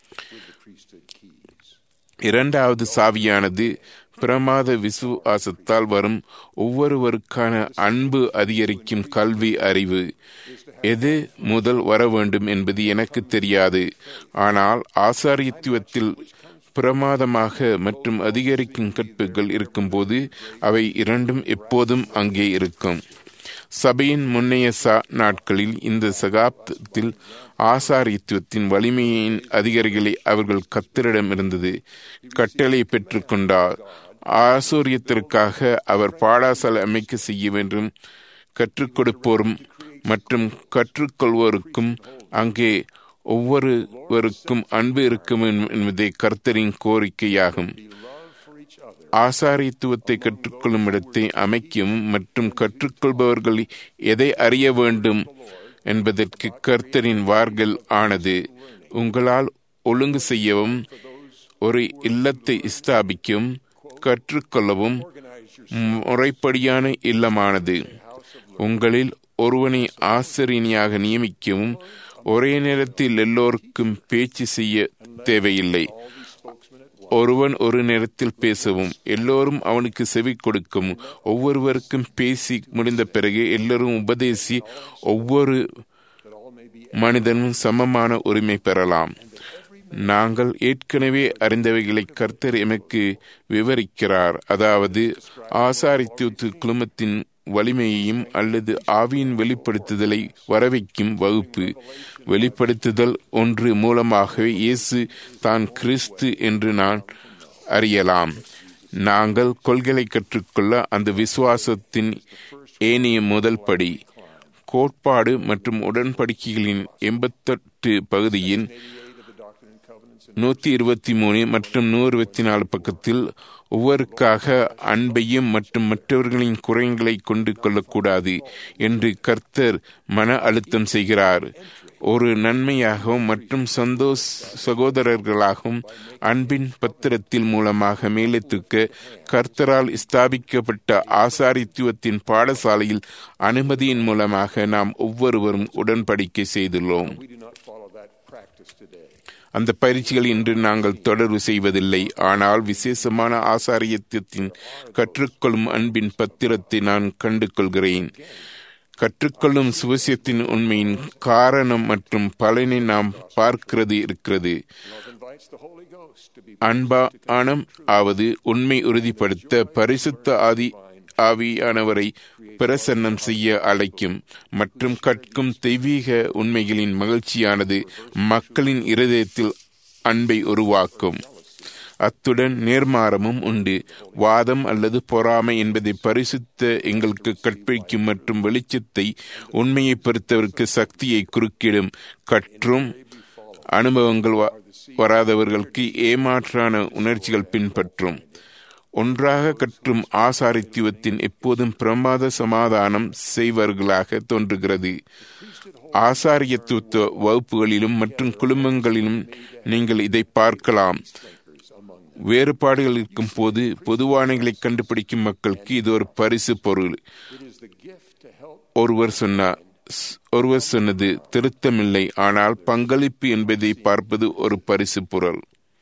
இரண்டாவது சாவியானது பிரமாத விசுவாசத்தால் வரும் ஒவ்வொருவருக்கான அன்பு அதிகரிக்கும் கல்வி அறிவு எது முதல் வர வேண்டும் என்பது எனக்கு தெரியாது ஆனால் ஆசாரியத்துவத்தில் பிரமாதமாக மற்றும் அதிகரிக்கும் கற்புகள் இருக்கும்போது அவை இரண்டும் எப்போதும் அங்கே இருக்கும் சபையின் முன்னைய சா நாட்களில் இந்த சகாப்தத்தில் ஆசாரித்துவத்தின் வலிமையின் அதிகாரிகளை அவர்கள் கத்தரிடம் இருந்தது கட்டளை பெற்றுக்கொண்டார் ஆசூரியத்திற்காக அவர் பாடாசாலை அமைக்க செய்ய வேண்டும் கற்றுக் கொடுப்போரும் மற்றும் கற்றுக்கொள்வோருக்கும் அங்கே ஒவ்வொருவருக்கும் அன்பு இருக்கும் என்பதே கர்த்தரின் கோரிக்கையாகும் ஆசாரித்துவத்தை கற்றுக்கொள்ளும் இடத்தை அமைக்கவும் மற்றும் கற்றுக்கொள்பவர்கள் எதை அறிய வேண்டும் என்பதற்கு கர்த்தரின் வார்கள் ஆனது உங்களால் ஒழுங்கு செய்யவும் ஒரு இல்லத்தை ஸ்தாபிக்கவும் கற்றுக்கொள்ளவும் முறைப்படியான இல்லமானது உங்களில் ஒருவனை ஆசிரியனியாக நியமிக்கவும் ஒரே நேரத்தில் எல்லோருக்கும் பேச்சு செய்ய தேவையில்லை ஒருவன் ஒரு நேரத்தில் பேசவும் எல்லோரும் அவனுக்கு செவி கொடுக்கும் ஒவ்வொருவருக்கும் பேசி முடிந்த பிறகு எல்லோரும் உபதேசி ஒவ்வொரு மனிதனும் சமமான உரிமை பெறலாம் நாங்கள் ஏற்கனவே அறிந்தவைகளை கர்த்தர் எமக்கு விவரிக்கிறார் அதாவது ஆசாரித்துவத்து குழுமத்தின் வலிமையையும் அல்லது ஆவியின் வெளிப்படுத்துதலை வரவைக்கும் வகுப்பு வெளிப்படுத்துதல் ஒன்று மூலமாகவே இயேசு தான் கிறிஸ்து என்று நான் அறியலாம் நாங்கள் கொள்கைகளை கற்றுக்கொள்ள அந்த விசுவாசத்தின் ஏனைய முதல் படி கோட்பாடு மற்றும் உடன்படிக்கைகளின் எண்பத்தெட்டு பகுதியின் நூத்தி இருபத்தி மூணு மற்றும் நூறு இருபத்தி நாலு பக்கத்தில் ஒவ்வொருக்காக அன்பையும் மற்றும் மற்றவர்களின் குறைகளை கொண்டு கொள்ளக்கூடாது என்று கர்த்தர் மன அழுத்தம் செய்கிறார் ஒரு நன்மையாகவும் மற்றும் சந்தோஷ் சகோதரர்களாகவும் அன்பின் பத்திரத்தில் மூலமாக மேலே தூக்க கர்த்தரால் ஸ்தாபிக்கப்பட்ட ஆசாரித்துவத்தின் பாடசாலையில் அனுமதியின் மூலமாக நாம் ஒவ்வொருவரும் உடன்படிக்கை செய்துள்ளோம் அந்த பயிற்சிகள் இன்று நாங்கள் தொடர்பு செய்வதில்லை ஆனால் விசேஷமான ஆசாரியத்தின் கற்றுக்கொள்ளும் அன்பின் பத்திரத்தை நான் கண்டு கொள்கிறேன் கற்றுக்கொள்ளும் சுவசியத்தின் உண்மையின் காரணம் மற்றும் பலனை நாம் பார்க்கிறது இருக்கிறது அன்பானம் ஆவது உண்மை உறுதிப்படுத்த பரிசுத்த ஆதி ஆவியானவரை பிரசன்னம் செய்ய அழைக்கும் மற்றும் கற்கும் தெய்வீக உண்மைகளின் மகிழ்ச்சியானது மக்களின் இருதயத்தில் அன்பை உருவாக்கும் அத்துடன் நேர்மாறமும் உண்டு வாதம் அல்லது பொறாமை என்பதை பரிசுத்த எங்களுக்கு கற்பிக்கும் மற்றும் வெளிச்சத்தை உண்மையை பொறுத்தவருக்கு சக்தியை குறுக்கிடும் கற்றும் அனுபவங்கள் வராதவர்களுக்கு ஏமாற்றான உணர்ச்சிகள் பின்பற்றும் ஒன்றாக கற்றும் ஆசாரித்துவத்தின் எப்போதும் பிரமாத சமாதானம் செய்வர்களாக தோன்றுகிறது ஆசாரியத்துவ வகுப்புகளிலும் மற்றும் குடும்பங்களிலும் நீங்கள் இதை பார்க்கலாம் வேறுபாடுகள் இருக்கும் போது பொதுவானங்களை கண்டுபிடிக்கும் மக்களுக்கு இது ஒரு பரிசு பொருள் ஒருவர் சொன்னார் ஒருவர் சொன்னது திருத்தமில்லை ஆனால் பங்களிப்பு என்பதை பார்ப்பது ஒரு பரிசு பொருள்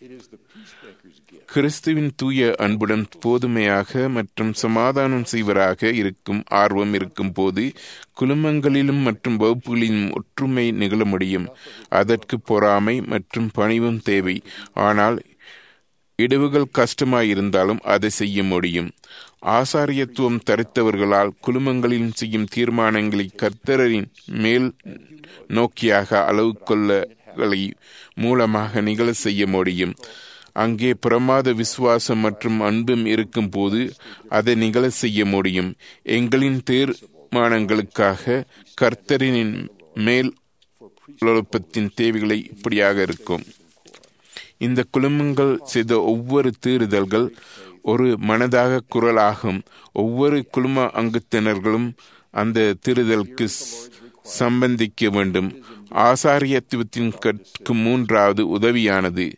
கிறிஸ்துவின் தூய அன்புடன் போதுமையாக மற்றும் சமாதானம் செய்வராக இருக்கும் ஆர்வம் இருக்கும் போது குடும்பங்களிலும் மற்றும் வகுப்புகளிலும் ஒற்றுமை நிகழ முடியும் அதற்கு பொறாமை மற்றும் பணிவும் தேவை ஆனால் இடவுகள் கஷ்டமாயிருந்தாலும் அதை செய்ய முடியும் ஆசாரியத்துவம் தரித்தவர்களால் குழுமங்களில் செய்யும் தீர்மானங்களை கர்த்தரின் மேல் நோக்கியாக அளவு கொள்ளகளை மூலமாக நிகழ செய்ய முடியும் அங்கே பிரமாத விசுவாசம் மற்றும் அன்பும் இருக்கும் போது அதை நிகழ செய்ய முடியும் எங்களின் தீர்மானங்களுக்காக கர்த்தரின் மேல் எழுப்பத்தின் தேவைகளை இப்படியாக இருக்கும் இந்த குழுமங்கள் செய்த ஒவ்வொரு தீறுதல்கள் ஒரு மனதாக குரலாகும் ஒவ்வொரு குழும அங்கத்தினர்களும் அந்த தீறுதலுக்கு சம்பந்திக்க வேண்டும் ஆசாரியத்துவத்தின் கற்கும் மூன்றாவது உதவியானது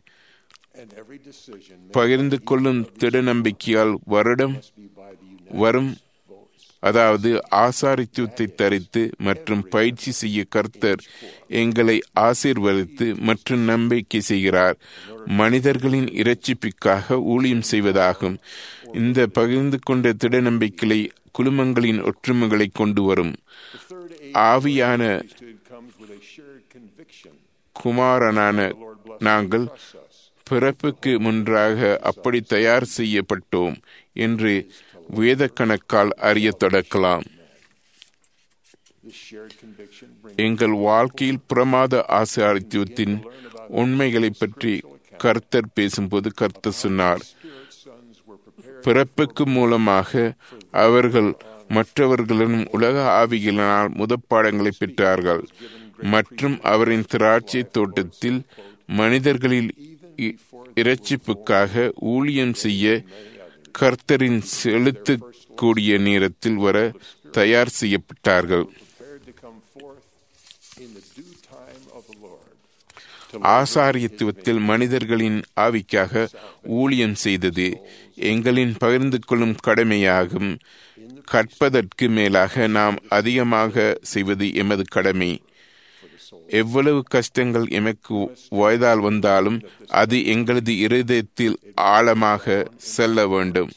பகிர்ந்து கொள்ளும் திட நம்பிக்கையால் வருடம் வரும் அதாவது ஆசாரித்துவத்தை தரித்து மற்றும் பயிற்சி செய்ய கர்த்தர் எங்களை ஆசீர்வதித்து மற்றும் நம்பிக்கை செய்கிறார் மனிதர்களின் இரட்சிப்புக்காக ஊழியம் செய்வதாகும் இந்த பகிர்ந்து கொண்ட திட நம்பிக்கைகளை குழுமங்களின் ஒற்றுமைகளை கொண்டு வரும் ஆவியான குமாரனான நாங்கள் பிறப்புக்கு முன்றாக அப்படி தயார் செய்யப்பட்டோம் என்று வேத கணக்கால் அறிய தொடக்கலாம் எங்கள் வாழ்க்கையில் பிரமாத ஆசாரித்துவத்தின் உண்மைகளை பற்றி கர்த்தர் பேசும்போது கர்த்தர் சொன்னார் பிறப்புக்கு மூலமாக அவர்கள் மற்றவர்களின் உலக ஆவிகளினால் முதப்பாடங்களை பெற்றார்கள் மற்றும் அவரின் திராட்சை தோட்டத்தில் மனிதர்களில் இறைச்சிப்புக்காக ஊழியம் செய்ய கர்த்தரின் செலுத்தக்கூடிய நேரத்தில் வர தயார் செய்யப்பட்டார்கள் ஆசாரியத்துவத்தில் மனிதர்களின் ஆவிக்காக ஊழியம் செய்தது எங்களின் பகிர்ந்து கொள்ளும் கடமையாகும் கற்பதற்கு மேலாக நாம் அதிகமாக செய்வது எமது கடமை எவ்வளவு கஷ்டங்கள் எமக்கு வயதால் வந்தாலும் அது எங்களது இருதயத்தில் ஆழமாக செல்ல வேண்டும்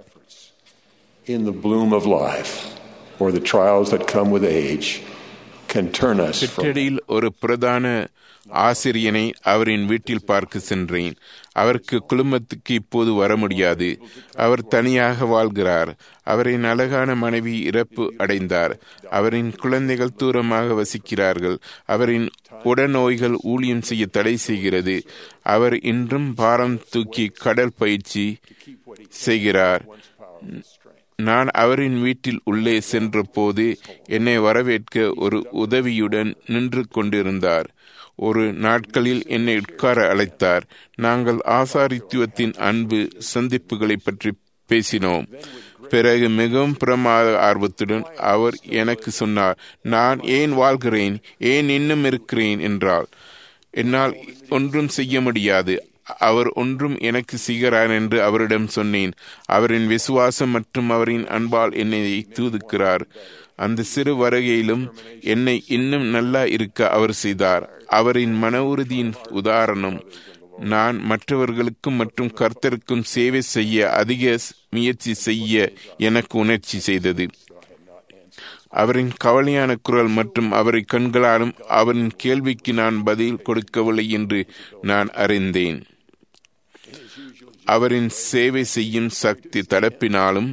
in the bloom of life or the trials that come with age can turn us from சிற்றடியில் ஒரு பிரதான ஆசிரியனை அவரின் வீட்டில் பார்க்க சென்றேன் அவருக்கு குடும்பத்துக்கு இப்போது வர முடியாது அவர் தனியாக வாழ்கிறார் அவரின் அழகான மனைவி இறப்பு அடைந்தார் அவரின் குழந்தைகள் தூரமாக வசிக்கிறார்கள் அவரின் உடநோய்கள் ஊழியம் செய்ய தடை செய்கிறது அவர் இன்றும் பாரம் தூக்கி கடல் பயிற்சி செய்கிறார் நான் அவரின் வீட்டில் உள்ளே சென்றபோது என்னை வரவேற்க ஒரு உதவியுடன் நின்று கொண்டிருந்தார் ஒரு நாட்களில் என்னை உட்கார அழைத்தார் நாங்கள் ஆசாரித்துவத்தின் அன்பு சந்திப்புகளை பற்றி பேசினோம் பிறகு மிகவும் பிரமாத ஆர்வத்துடன் அவர் எனக்கு சொன்னார் நான் ஏன் வாழ்கிறேன் ஏன் இன்னும் இருக்கிறேன் என்றால் என்னால் ஒன்றும் செய்ய முடியாது அவர் ஒன்றும் எனக்கு செய்கிறார் என்று அவரிடம் சொன்னேன் அவரின் விசுவாசம் மற்றும் அவரின் அன்பால் என்னை தூதுக்கிறார் அந்த சிறு வருகையிலும் என்னை இன்னும் நல்லா இருக்க அவர் செய்தார் அவரின் மன உறுதியின் உதாரணம் நான் மற்றவர்களுக்கும் மற்றும் கர்த்தருக்கும் சேவை செய்ய அதிக முயற்சி செய்ய எனக்கு உணர்ச்சி செய்தது அவரின் கவலையான குரல் மற்றும் அவரை கண்களாலும் அவரின் கேள்விக்கு நான் பதில் கொடுக்கவில்லை என்று நான் அறிந்தேன் அவரின் சேவை செய்யும் சக்தி தடப்பினாலும்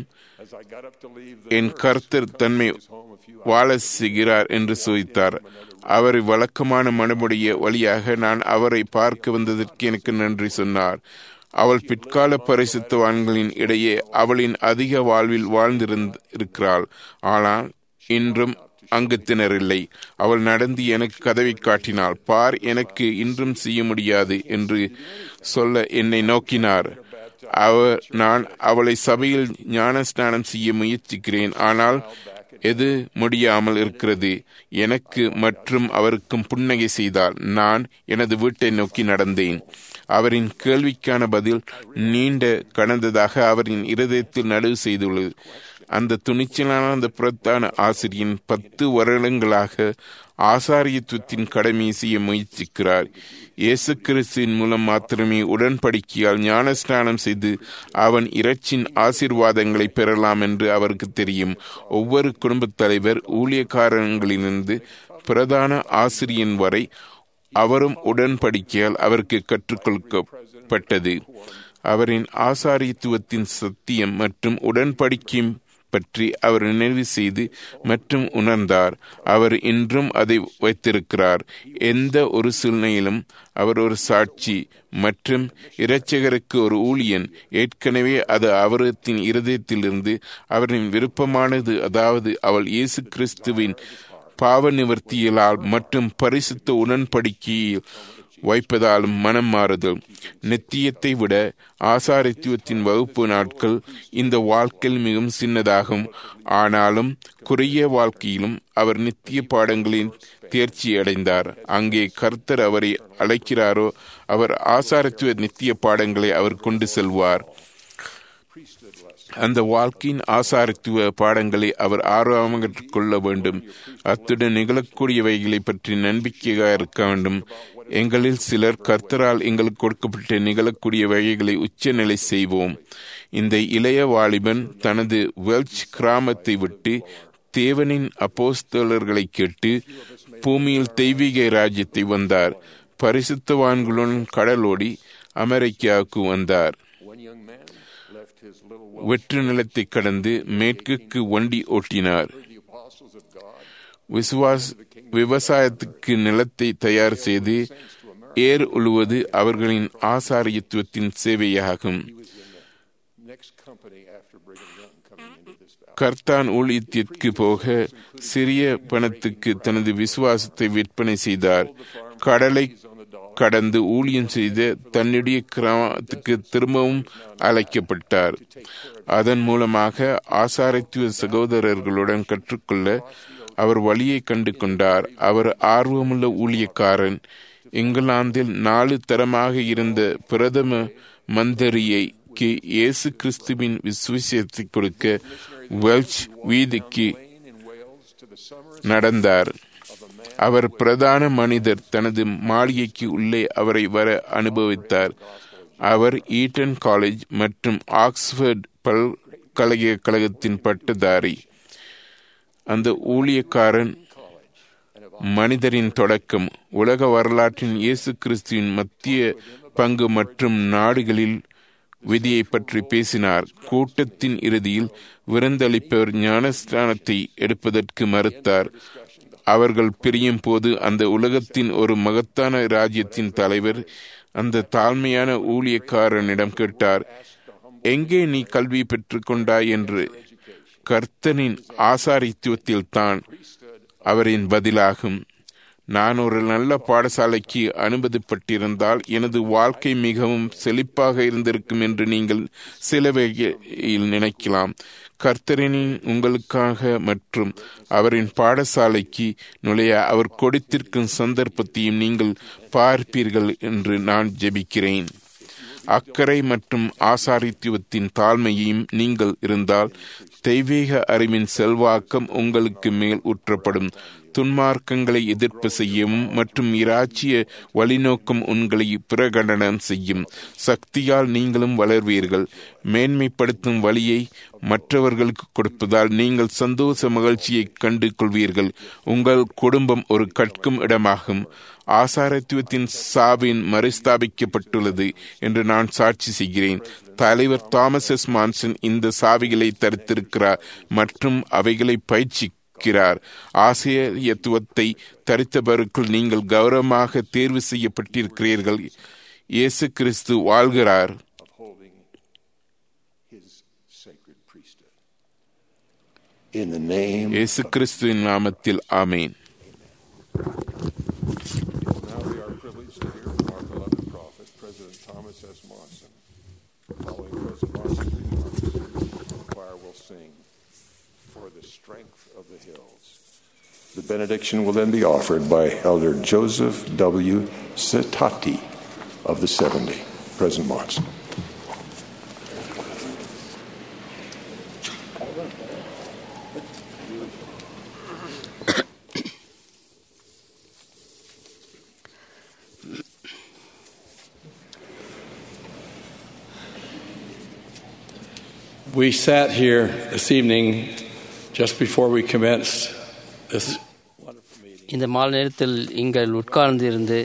என் கர்த்தர் தன்மை வாழ செய்கிறார் என்று சோதித்தார் அவரை வழக்கமான மனமுடைய வழியாக நான் அவரை பார்க்க வந்ததற்கு எனக்கு நன்றி சொன்னார் அவள் பிற்கால பரிசுத்தவான்களின் இடையே அவளின் அதிக வாழ்வில் வாழ்ந்திருக்கிறாள் ஆனால் இன்றும் அங்கத்தினரில்லை அவள் நடந்து எனக்கு கதவை காட்டினாள் பார் எனக்கு இன்றும் செய்ய முடியாது என்று சொல்ல என்னை நோக்கினார் அவர் நான் அவளை சபையில் ஞான ஸ்நானம் செய்ய முயற்சிக்கிறேன் ஆனால் எது முடியாமல் இருக்கிறது எனக்கு மற்றும் அவருக்கும் புன்னகை செய்தால் நான் எனது வீட்டை நோக்கி நடந்தேன் அவரின் கேள்விக்கான பதில் நீண்ட கடந்ததாக அவரின் இருதயத்தில் நடுவு செய்துள்ளது அந்த துணிச்சலான அந்த புறத்தான ஆசிரியன் பத்து வருடங்களாக ஆசாரியத்துவத்தின் கடமையை செய்ய முயற்சிக்கிறார் இயேசு கிறிஸ்துவின் மூலம் மாத்திரமே உடன்படிக்கையால் ஞானஸ்நானம் செய்து அவன் இறைச்சின் ஆசீர்வாதங்களை பெறலாம் என்று அவருக்கு தெரியும் ஒவ்வொரு குடும்பத் தலைவர் ஊழியக்காரங்களிலிருந்து பிரதான ஆசிரியன் வரை அவரும் உடன்படிக்கையால் அவருக்கு கற்றுக்கொடுக்கப்பட்டது அவரின் ஆசாரியத்துவத்தின் சத்தியம் மற்றும் உடன்படிக்கை பற்றி அவர் நினைவு செய்து மற்றும் உணர்ந்தார் அவர் இன்றும் அதை வைத்திருக்கிறார் எந்த ஒரு சூழ்நிலையிலும் அவர் ஒரு சாட்சி மற்றும் இரட்சகருக்கு ஒரு ஊழியன் ஏற்கனவே அது அவரத்தின் இருதயத்திலிருந்து அவரின் விருப்பமானது அதாவது அவள் இயேசு கிறிஸ்துவின் பாவ நிவர்த்தியலால் மற்றும் பரிசுத்த உடன்படிக்கையில் வைப்பதாலும் மனம் மாறுதல் நித்தியத்தை விட ஆசாரித்துவத்தின் வகுப்பு நாட்கள் இந்த வாழ்க்கையில் மிகவும் சின்னதாகும் ஆனாலும் குறுகிய வாழ்க்கையிலும் அவர் நித்திய பாடங்களின் தேர்ச்சி அடைந்தார் அங்கே கர்த்தர் அவரை அழைக்கிறாரோ அவர் ஆசாரத்துவ நித்திய பாடங்களை அவர் கொண்டு செல்வார் அந்த வாழ்க்கையின் ஆசாரத்துவ பாடங்களை அவர் ஆர்வமாக கொள்ள வேண்டும் அத்துடன் நிகழக்கூடியவைகளை பற்றி நம்பிக்கையாக இருக்க வேண்டும் எங்களில் சிலர் கர்த்தரால் எங்களுக்கு கொடுக்கப்பட்ட நிகழக்கூடிய வகைகளை உச்சநிலை செய்வோம் இந்த இளைய வாலிபன் தனது வெல்ச் கிராமத்தை விட்டு தேவனின் அப்போஸ்தலர்களை கேட்டு பூமியில் தெய்வீக ராஜ்யத்தை வந்தார் பரிசுத்தவான்களுடன் கடலோடி அமெரிக்காவுக்கு வந்தார் வெற்று நிலத்தை கடந்து மேற்குக்கு வண்டி ஓட்டினார் விசுவாஸ் விவசாயத்துக்கு நிலத்தை தயார் செய்து ஏர் உழுவது அவர்களின் ஆசாரியத்துவத்தின் சேவையாகும் கர்த்தான் ஊழியத்திற்கு போக சிறிய பணத்துக்கு தனது விசுவாசத்தை விற்பனை செய்தார் கடலை கடந்து ஊழியம் செய்த தன்னுடைய கிராமத்துக்கு திரும்பவும் அழைக்கப்பட்டார் அதன் மூலமாக ஆசாரித்துவ சகோதரர்களுடன் கற்றுக்கொள்ள அவர் வழியை கண்டு கொண்டார் அவர் ஆர்வமுள்ள ஊழியக்காரன் இங்கிலாந்தில் நாலு தரமாக இருந்த பிரதம மந்திரிக்கு இயேசு கிறிஸ்துவின் விசுவாசத்தை கொடுக்க வெல்ச் வீதிக்கு நடந்தார் அவர் பிரதான மனிதர் தனது மாளிகைக்கு உள்ளே அவரை வர அனுபவித்தார் அவர் ஈட்டன் காலேஜ் மற்றும் ஆக்ஸ்போர்ட் பல்கலைக்கழகத்தின் பட்டதாரி அந்த ஊழியக்காரன் மனிதரின் தொடக்கம் உலக வரலாற்றின் இயேசு கிறிஸ்துவின் மத்திய பங்கு மற்றும் நாடுகளில் விதியை பற்றி பேசினார் கூட்டத்தின் இறுதியில் விருந்தளிப்பவர் ஞானஸ்தானத்தை எடுப்பதற்கு மறுத்தார் அவர்கள் பிரியும் போது அந்த உலகத்தின் ஒரு மகத்தான ராஜ்யத்தின் தலைவர் அந்த தாழ்மையான ஊழியக்காரனிடம் கேட்டார் எங்கே நீ கல்வி பெற்றுக்கொண்டாய் என்று கர்த்தனின் ஆசாரித்துவத்தில் தான் அவரின் பதிலாகும் நான் ஒரு நல்ல பாடசாலைக்கு அனுமதிப்பட்டிருந்தால் எனது வாழ்க்கை மிகவும் செழிப்பாக இருந்திருக்கும் என்று நீங்கள் சில வகையில் நினைக்கலாம் கர்த்தரினின் உங்களுக்காக மற்றும் அவரின் பாடசாலைக்கு நுழைய அவர் கொடுத்திருக்கும் சந்தர்ப்பத்தையும் நீங்கள் பார்ப்பீர்கள் என்று நான் ஜெபிக்கிறேன் அக்கறை மற்றும் ஆசாரித்துவத்தின் தாழ்மையையும் நீங்கள் இருந்தால் தெய்வீக அறிவின் செல்வாக்கம் உங்களுக்கு மேல் ஊற்றப்படும் துன்மார்க்கங்களை எதிர்ப்பு செய்யவும் மற்றும் இராச்சிய வழிநோக்கம் உங்களை பிரகடனம் செய்யும் சக்தியால் நீங்களும் வளர்வீர்கள் மேன்மைப்படுத்தும் வழியை மற்றவர்களுக்கு கொடுப்பதால் நீங்கள் சந்தோஷ மகிழ்ச்சியை கண்டு கொள்வீர்கள் உங்கள் குடும்பம் ஒரு கற்கும் இடமாகும் ஆசாரத்துவத்தின் சாவின் மறுஸ்தாபிக்கப்பட்டுள்ளது என்று நான் சாட்சி செய்கிறேன் தலைவர் தாமஸ் எஸ் மான்சன் இந்த சாவிகளை தரித்திருக்கிறார் மற்றும் அவைகளை பயிற்சிக்கிறார் ஆசிரியத்துவத்தை தரித்தவருக்குள் நீங்கள் கௌரவமாக தேர்வு செய்யப்பட்டிருக்கிறீர்கள் இயேசு கிறிஸ்து வாழ்கிறார் In the name இயேசு கிறிஸ்துவின் நாமத்தில் ஆமேன் Now we are privileged to hear from our beloved prophet, President Thomas S. Monson. Following President Monson's remarks, the choir will sing, For the Strength of the Hills. The benediction will then be offered by Elder Joseph W. Setati of the 70. President Monson. We sat here this evening just before we commenced this wonderful meeting. இந்த மாலை நேரத்தில் நீங்கள் உட்கார்ந்து இருந்து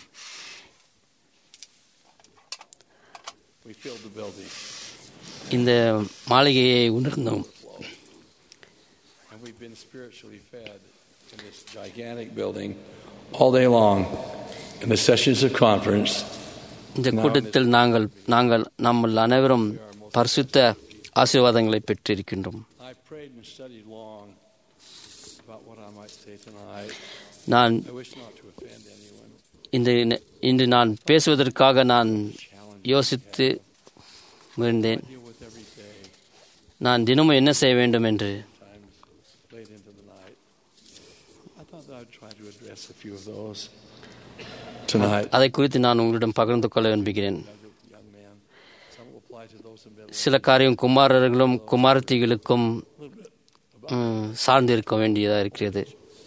We filled the building இந்த மாளிகையை உணர்ந்தோம் and we've been spiritually fed in this gigantic building all day long in the sessions of conference. இந்த கூட்டத்தில் நாங்கள் நாங்கள் நம்ம அனைவரும் பரிசுத்த ஆசீர்வாதங்களை பெற்றிருக்கின்றோம் I prayed and studied long about what I might say tonight. நான் I wish not to offend anyone. இந்த இன்று நான் பேசுவதற்காக நான் யோசித்து இருந்தேன் Deal with every day, நான் தினமும் என்ன செய்ய வேண்டும் என்று times late into the night. I thought that I'd try to address a few of those tonight. அதை குறித்து நான் உங்களிடம் பகிர்ந்து கொள்ள விரும்புகிறேன் Young man, some will apply to those in middle. சில காரியம் குமாரர்களும் குமாரத்திகளுக்கும் ம், சார்ந்து இருக்க வேண்டியதாக இருக்கிறது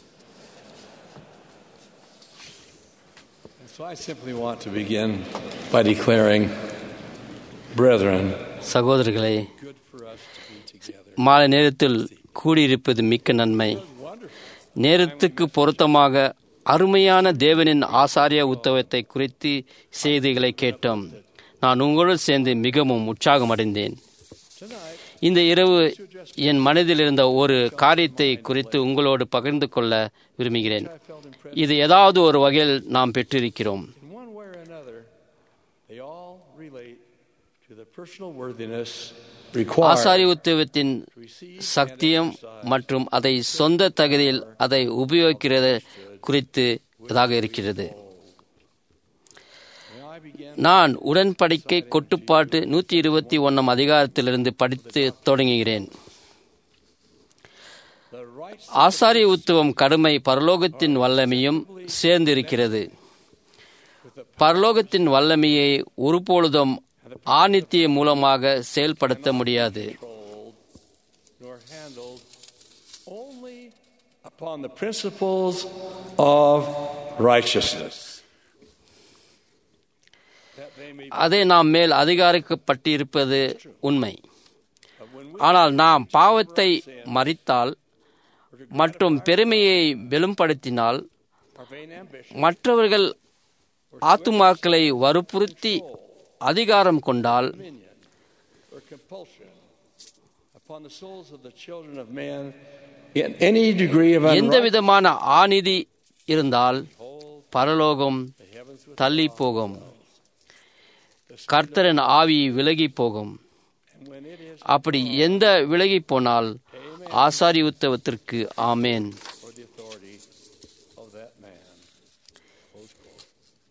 So I simply want to begin by declaring, brethren, சகோதரர்களே good for us to be together. மாலை நேரத்தில் கூடியிருப்பது மிக்க நன்மை நேரத்துக்கு பொருத்தமாக அருமையான தேவனின் ஆசாரிய உத்தவத்தை குறித்து செய்திகளை கேட்டோம் நான் உங்களோடு சேர்ந்து மிகவும் உற்சாகமடைந்தேன் இந்த இரவு என் மனதில் இருந்த ஒரு காரியத்தை குறித்து உங்களோடு பகிர்ந்து கொள்ள விரும்புகிறேன் இது ஏதாவது ஒரு வகையில் நாம் பெற்றிருக்கிறோம் In one way or another, they all relate to the personal worthiness required ஆசாரிய உத்தவத்தின் சக்தியம் மற்றும் அதை சொந்த தகுதியில் அதை உபயோகிக்கிறது குறித்து இதாக இருக்கிறது நான் உடன்படிக்கை கொட்டுப்பாட்டு நூற்றி இருபத்தி ஒன்றாம் அதிகாரத்திலிருந்து படித்து தொடங்குகிறேன் ஆசாரிய உத்துவம் கடுமை பரலோகத்தின் வல்லமையும் சேர்ந்திருக்கிறது பரலோகத்தின் வல்லமையை ஒருபொழுதும் ஆணித்திய மூலமாக செயல்படுத்த முடியாது nor handled only upon the principles of righteousness. அதை நாம் மேல் அதிகாரிக்கப்பட்டிருப்பது உண்மை ஆனால் நாம் பாவத்தை மறித்தால் மற்றும் பெருமையை வெளும்படுத்தினால் our vain ambition, மற்றவர்கள் ஆத்துமாக்களை வற்புறுத்தி அதிகாரம் கொண்டால் dominion, or compulsion upon the souls of the children of men in any degree of எந்த unrighteousness, விதமான ஆநிதி இருந்தால் பரலோகம் தள்ளி போகும் கர்த்தரின் ஆவி விலகி போகும் and when it is அப்படி எந்த விலகி போனால் ஆசாரி உத்தவத்திற்கு ஆமேன் for the authority of that man. Close quote.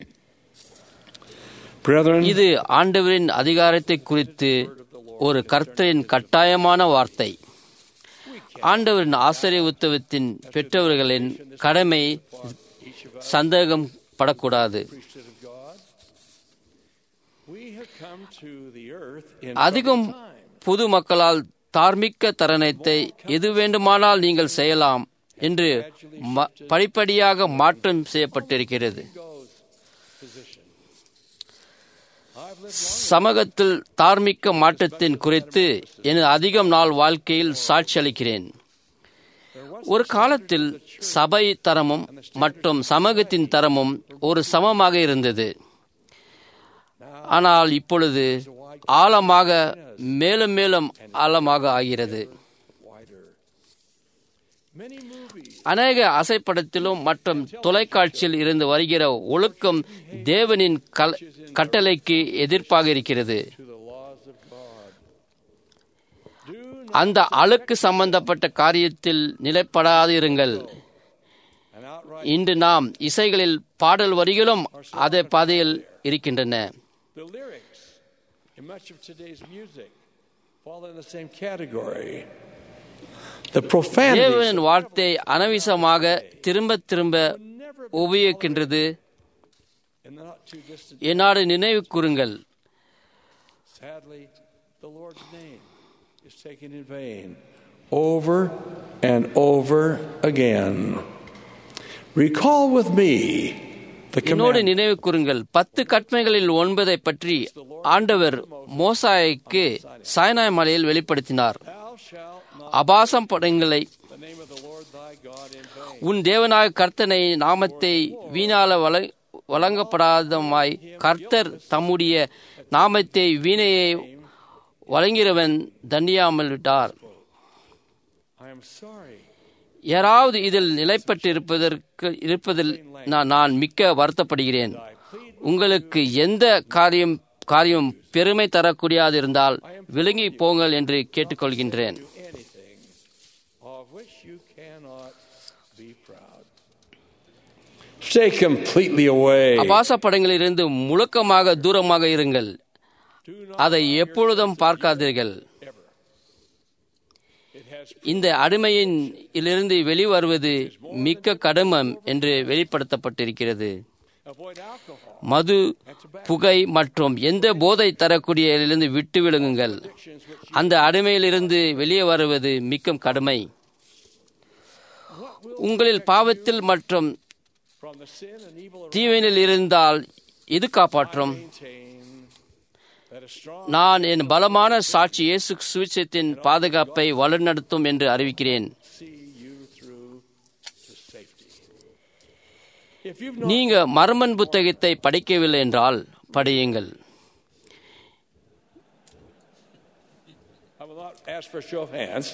Brethren, இது ஆண்டவரின் அதிகாரத்தை குறித்து ஒரு கர்த்தரின் கட்டாயமான வார்த்தை ஆண்டவரின் ஆசிரிய உத்தவத்தின் பெற்றவர்களின் கடமை சந்தேகம் படக்கூடாது priesthood of God, we have come to the earth in அதிகம் troubled time. பொது மக்களால் தார்மீக தருணத்தை எது வேண்டுமானால் நீங்கள் செய்யலாம் என்று ம- படிப்படியாக மாற்றம் செய்யப்பட்டிருக்கிறது சமூகத்தில் தார்மீக மாற்றத்தின் குறித்து எனது அதிகம் நாள் வாழ்க்கையில் சாட்சியளிக்கிறேன் ஒரு காலத்தில் சபை தரமும் மற்றும் சமூகத்தின் தரமும் ஒரு சமமாக இருந்தது ஆனால் இப்பொழுது ஆழமாக மேலும் மேலும் ஆழமாக ஆகிறது Many movies அநேக அசைப்படத்திலும் மற்றும் தொலைக்காட்சியில் இருந்து வருகிற ஒழுக்கம் தேவனின் கல்- கட்டளைக்கு எதிர்ப்பாக இருக்கிறது to the laws of God. Do அந்த அழுக்கு சம்பந்தப்பட்ட காரியத்தில் நிலைப்படாதிருங்கள் an outright இன்று நாம் இசைகளில் பாடல் வரிகளும் அதே பாதையில் இருக்கின்றன the lyrics in much of today's music fall in the same category. The profanities தேவனின் வார்த்தை அனவிசமாக திரும்ப திரும்ப உபயோகிக்கின்றது in the not too distant என்னாடு நினைவு கூறுங்கள் sadly the Lord's name is taken in vain over and over again. Recall with me the என்னோடு command நினைவு கூறுங்கள் பத்து கற்பனைகளில் ஒன்பதை பற்றி ஆண்டவர் மோசாய்க்கு சாய்னாய் மலையில் வெளிப்படுத்தினார் Thou shalt not அபாசம் படங்களை the name of the Lord thy God in vain. உன் தேவனாய கர்த்தனை நாமத்தை வீணால வழ வழங்கப்படாதமாய் கர்த்தர் தம்முடைய நாமத்தை வீணையை வழங்கிறவன் தண்டியாமல் விட்டார் I am sorry. யாராவது இதில் நிலைப்பட்டு இருப்பதற்கு இருப்பதில் நான் நான் மிக்க வருத்தப்படுகிறேன் உங்களுக்கு எந்த காரியம் காரியம் பெருமை தரக்கூடியது இருந்தால் விலகி போங்கள் என்று கேட்டுக்கொள்கின்றேன் anything of which you cannot be proud. Stay completely away. அபாச படங்களிலிருந்து முழுக்கமாக தூரமாக இருங்கள் அதை எப்பொழுதும் பார்க்காதீர்கள் இந்த அடிமையின் இலிருந்து வெளிவருவது மிக்க கடுமம் என்று வெளிப்படுத்தப்பட்டிருக்கிறது Avoid alcohol. மது புகை மற்றும் எந்த போதை தரக்கூடியதிலிருந்து விட்டு விலகுங்கள் அந்த அடிமையிலிருந்து வெளியே வருவது மிக்க கடுமை உங்களில் பாவத்தில் மற்றும் From the sin and evil of தீவினில் இருந்தால் இது காப்பாற்றும் maintain that a strong நான் என் பலமான சாட்சி இயேசு சுவிசேஷத்தின் பாதுகாப்பை வழிநடத்தும் என்று அறிவிக்கிறேன் see you through to safety. If you've not, நீங்க மர்மன் புத்தகத்தை படிக்கவில்லை என்றால் படியுங்கள் I will not ask for a show of hands.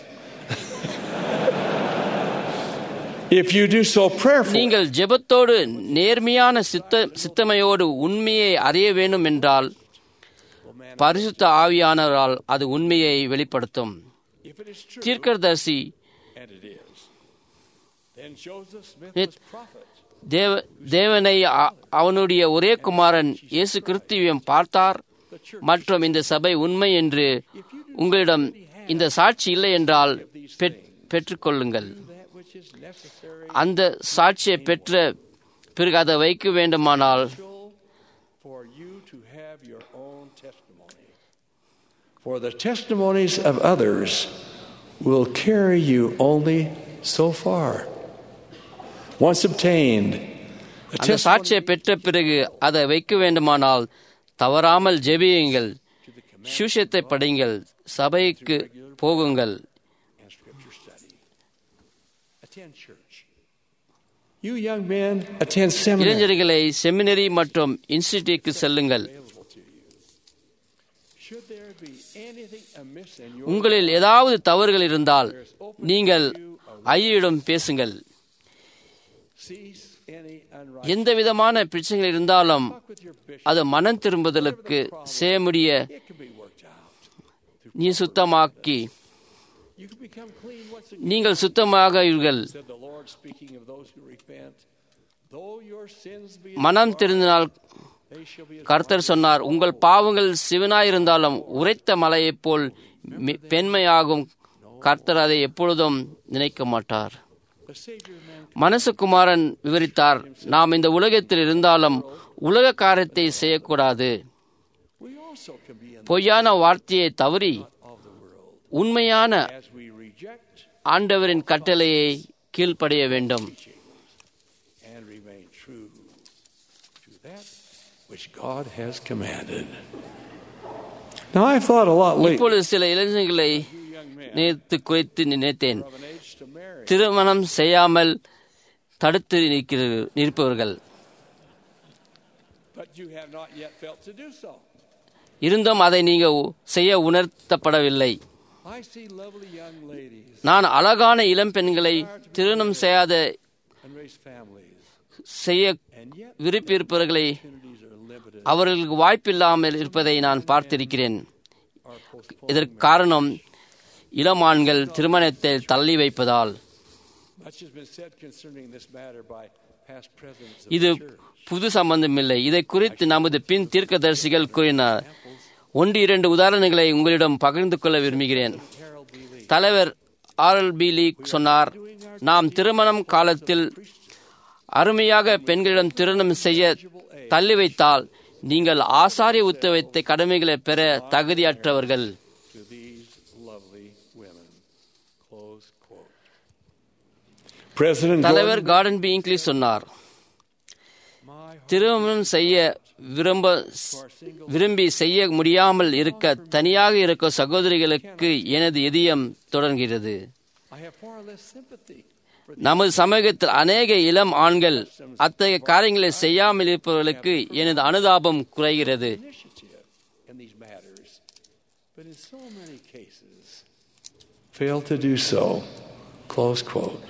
if you do so prayerfully, நீங்கள் ஜெபத்தோடு நேர்மையான சித்த சித்தமையோடு உண்மையை அறிய வேண்டும் என்றால் பரிசுத்த ஆவியானவரால் அது உண்மையை வெளிப்படுத்தும் if it is true, தீர்க்கதரிசி and it is, then Joseph Smith It- was prophet. தேவ தேவனை அ- அவனுடைய ஒரே குமாரன் இயேசு கிறிஸ்துவையும் பார்த்தார் மற்றும் இந்த சபை உண்மை என்று உங்களிடம் இந்த சாட்சி இல்லை என்றால் பெற்- பெற்றுக்கொள்ளுங்கள் That which is necessary அந்த சாட்சியை பெற்ற பிறகு அதை வைக்க வேண்டுமானால் for you to have your own testimony. For the testimonies of others will carry you only so far. Once obtained, a அந்த testimony சாட்சியை பெற்ற பிறகு அதை வைக்க வேண்டுமானால் தவறாமல் ஜெபியுங்கள் சுஷத்தை படியுங்கள் சபைக்கு போகுங்கள் and scripture study. Attend church. You young men attend seminary. இளைஞர்களை செமினரி மற்றும் இன்ஸ்டிடியூட்க்கு செல்லுங்கள் Should there be anything amiss in your உங்களில் ஏதாவது தவறுகள் இருந்தால் நீங்கள் ஐயரிடம் பேசுங்கள் cease any unrighteous எந்த விதமான பிரச்சனைகள் இருந்தாலும் with your bishop? அது மனம் திரும்புதலுக்கு செய்ய முடிய It can be worked out. நீ சுத்தமாக்கி You can become clean once again. நீங்கள் சுத்தமாகீர்கள் Said the Lord, speaking of those who repent, though your sins be மனம் திருந்தினால் they shall be as கர்த்தர் சொன்னார் உங்கள் பாவங்கள் சிவனாயிருந்தாலும் உரைத்த மலையைப் போல் மி- பெண்மையாகும் கர்த்தர் அதை எப்பொழுதும் நினைக்க மாட்டார் the Savior of man. மனசுகுமாரன் விவரித்தார் நாம் இந்த உலகத்தில் இருந்தாலும் உலக காரியத்தை செய்யக்கூடாது We also can be in பொய்யான வார்த்தையை தவறி of the world உண்மையான as we reject ஆண்டவரின் கட்டளையை கீழ்ப்படிய வேண்டும் and remain true to that which God has commanded. Now, I've thought a lot lately இப்பொழுது சில இளைஞர்களை you young men நேர்த்து குறித்து நினைத்தேன் of an age to marry. திருமணம் செய்யாமல் தடுத்து நிற்கிற- நிற்பவர்கள் But you have not yet felt to do so. இருந்தும் அதை நீங்க உ- செய்ய உணர்த்தப்படவில்லை I see lovely young ladies நான் அழகான இளம் பெண்களை திருமணம் செய்யாத and raise families, செய்ய and yet விருப்பியிருப்பவர்களை opportunities are limited அவர்களுக்கு வாய்ப்பில்லாமல் இருப்பதை நான் பார்த்திருக்கிறேன் or postponed. இதற்கு காரணம் இளமான்கள் திருமணத்தை தள்ளி வைப்பதால் Much has been said concerning this matter by past presidents of இது the church. புது சம்பந்தமில்லை இதை குறித்து நமது பின் தீர்க்கதரிசிகள் கூறினார் ஒன்று இரண்டு உதாரணங்களை உங்களிடம் பகிர்ந்து கொள்ள விரும்புகிறேன் Harold B. Lee. தலைவர் ஆர்எல் பி லீக் சொன்னார் நாம் திருமணம் காலத்தில் அருமையாக பெண்களிடம் திருமணம் செய்ய தள்ளி வைத்தால் நீங்கள் ஆசாரிய உத்தவத்தை கடமைகளை பெற தகுதியற்றவர்கள் to these lovely women. Close quote. President தலைவர் Gordon, கார்டன் பி இங்கிலீஷ் சொன்னார் my திருமணம் செய்ய விரும்ப விரும்பி செய்ய முடியாமல் இருக்க தனியாக இருக்க சகோதரிகளுக்கு எனது இதயம் தொடர்கிறது I have far less sympathy for நமது சமூகத்தில் அநேக இளம் ஆண்கள் அத்தகைய காரியங்களை செய்யாமல் இருப்பவர்களுக்கு எனது அனுதாபம் குறைகிறது initiative in these matters, but in so many cases fail to do so. Close quote.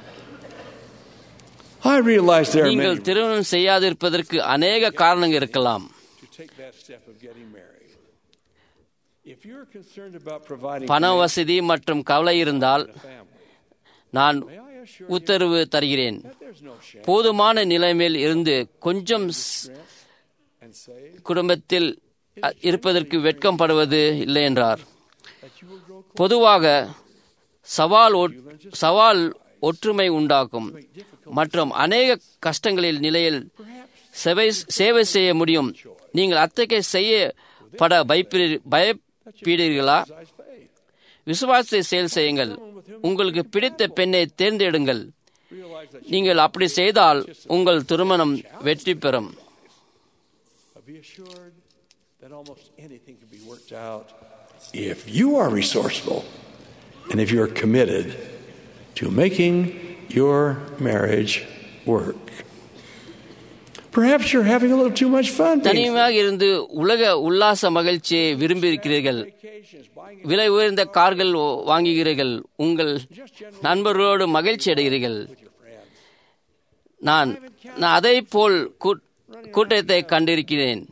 I realize there are நீங்கள் many திருமணம் செய்யாதிருப்பதற்கு அநேக காரணங்கள் இருக்கலாம் to take that step of getting married. If you're concerned about providing பண for வசதி மற்றும் கவலை இருந்தால் a family, நான் may I assure உத்தரவு தருகிறேன் you that there's no shame போதுமான நிலைமையில் இருந்து கொஞ்சம் ஸ்- and say குடும்பத்தில் அ- இருப்பதற்கு வெட்கப்படுவது இல்லை என்றார் that you will grow பொதுவாக சவால் ஒட்- சவால் ஒற்றுமை உண்டாக்கும் மற்றும் அநேக கஷ்டங்களில் நிலையில் சேவை சேவை செய்ய முடியும் நீங்கள் அத்தகைய செய்யப்பட பயப்பீ- பயப்பீடீர்களா exercise faith. விசுவாசத்தை செயல் செய்யுங்கள் உங்களுக்கு பிடித்த பெண்ணை தேர்ந்தெடுங்கள் Realize that நீங்கள் அப்படி செய்தால் உங்கள் திருமணம் வெற்றி பெறும் But be assured that almost anything can be worked out if you are resourceful and if you are committed to making your marriage work. Perhaps you're having a little too much fun. being தனிமையாக இருந்து உலக உல்லாச மகிழ்ச்சியை விரும்பி இருக்கிறீர்கள் vacations, buying விலை உயர்ந்த கார்கள் ஓ- வாங்குகிறீர்கள் உங்கள் நண்பர்களோடு மகிழ்ச்சி அடைகிறீர்கள் with your friends. நான் நான் அதை போல் கூட்- கூட்டத்தை கண்டிருக்கிறேன்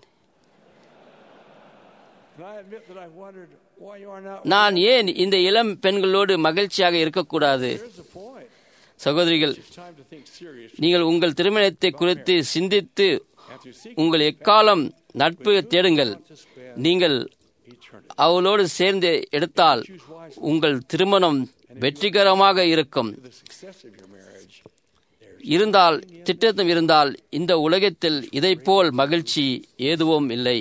And I admit that I've wondered why you are not. நான் ஏன் இந்த இளம் பெண்களோடு மகிழ்ச்சியாக இருக்கக்கூடாது Here's the point. சகோதரிகள் It's time to think seriously. நீங்கள் உங்கள் திருமணத்தை குறித்து சிந்தித்து And to seek உங்கள் எக்காலம் நட்பு தேடுங்கள் to spend நீங்கள் eternity. அவளோடு சேர்ந்து எடுத்தால் உங்கள் திருமணம் வெற்றிகரமாக இருக்கும் To the success of your marriage, இருந்தால் திட்டத்தும் இருந்தால் இந்த உலகத்தில் இதைப்போல் மகிழ்ச்சி எதுவும் இல்லை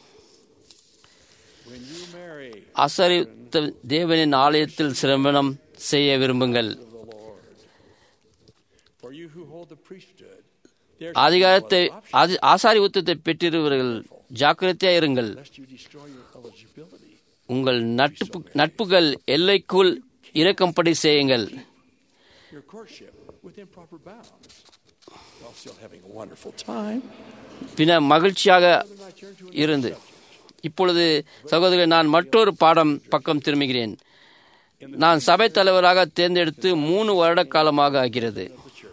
when you marry அசரித்த தேவனின் ஆலயத்தில் சிரமணம் செய்ய விரும்புங்கள் of the Lord, for you who hold the priesthood, there's அதிகாரத்தை no other option ஆதி- ஆசாரி உத்தத்தை பெற்றிருவர்கள் ஜாக்கிரதையா இருங்கள் lest you destroy your eligibility. உங்கள் நட்பு நட்புகள் எல்லைக்குள் இறக்கும்படி செய்யுங்கள் Your courtship within proper bounds. while still having a wonderful time. பின்ன மகிழ்ச்சியாக இருந்து இப்பொழுது சகோதரர் நான் மற்றொரு பாடம் பக்கம் திரும்புகிறேன் நான் சபை தலைவராக தேர்ந்தெடுத்து மூணு வருட காலமாக ஆகிறது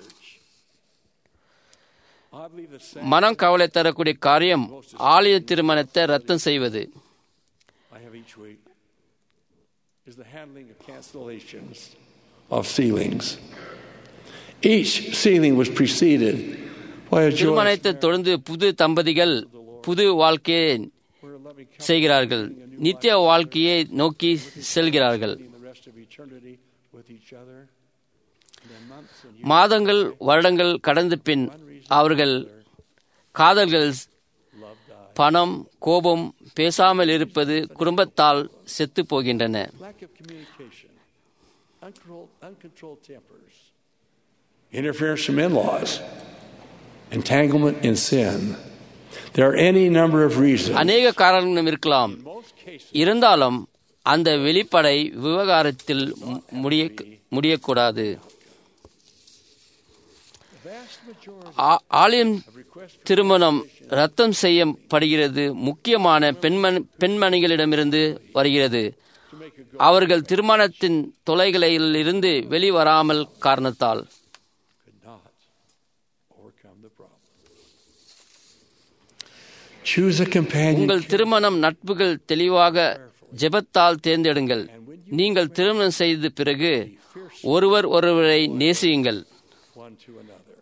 I believe the same மனம் கவலை தரக்கூடிய காரியம் ஆலய திருமணத்தை ரத்தம் செய்வது I have each week is the handling of cancellations of sealings. Each sealing was preceded by a joyous திருமணத்தை தொடர்ந்து புது தம்பதிகள் புது வாழ்க்கையை where a loving couple செய்கிறார்கள் நித்திய வாழ்க்கையை நோக்கி செல்கிறார்கள் spending the rest of eternity with each other. And then months and years மாதங்கள் வருடங்கள் கடந்த பின் அவர்கள் காதல்கள் பணம் கோபம் பேசாமல் இருப்பது குடும்பத்தால் செத்து போகின்றன lack of communication, uncontrolled, uncontrolled tempers, interference from in-laws, entanglement in sin. There are any number of reasons. அநேக காரணங்களும் இருக்கலாம் most cases, இருந்தாலும் அந்த வெளிப்படை விவகாரத்தில் மு- முடிய முடியக்கூடாது the vast majority ஆ- ஆலயம் of requests for திருமணம் ரத்தம் செய்யப்படுகிறது முக்கியமான பெண்மணி பெண்மணிகளிடமிருந்து வருகிறது to make a good அவர்கள் திருமணத்தின் தொலைகளிலிருந்து வெளிவராமல் காரணத்தால் could not overcome the problem. Choose a companion. உங்கள் திருமணம் நட்புகள் தெளிவாக ஜெபத்தால் தேர்ந்தெடுங்கள் நீங்கள் திருமணம் செய்த பிறகு ஒருவர் ஒருவரை நேசியுங்கள் one to another.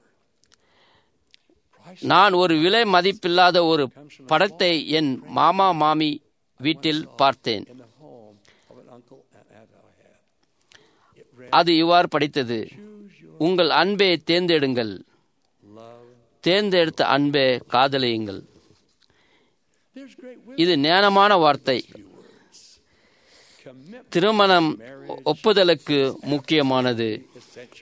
நான் ஒரு விலை மதிப்பில்லாத ஒரு படத்தை என் மாமா மாமி வீட்டில் பார்த்தேன் In the home of an uncle and aunt I had. It read, அது இவ்வாறு படித்தது உங்கள் அன்பை தேர்ந்தெடுங்கள் love. தேர்ந்தெடுத்த அன்பை காதலியுங்கள் There's great wisdom. இது ஞானமான வார்த்தை Commitment திருமணம் ஒப்புதலுக்கு முக்கியமானது essential.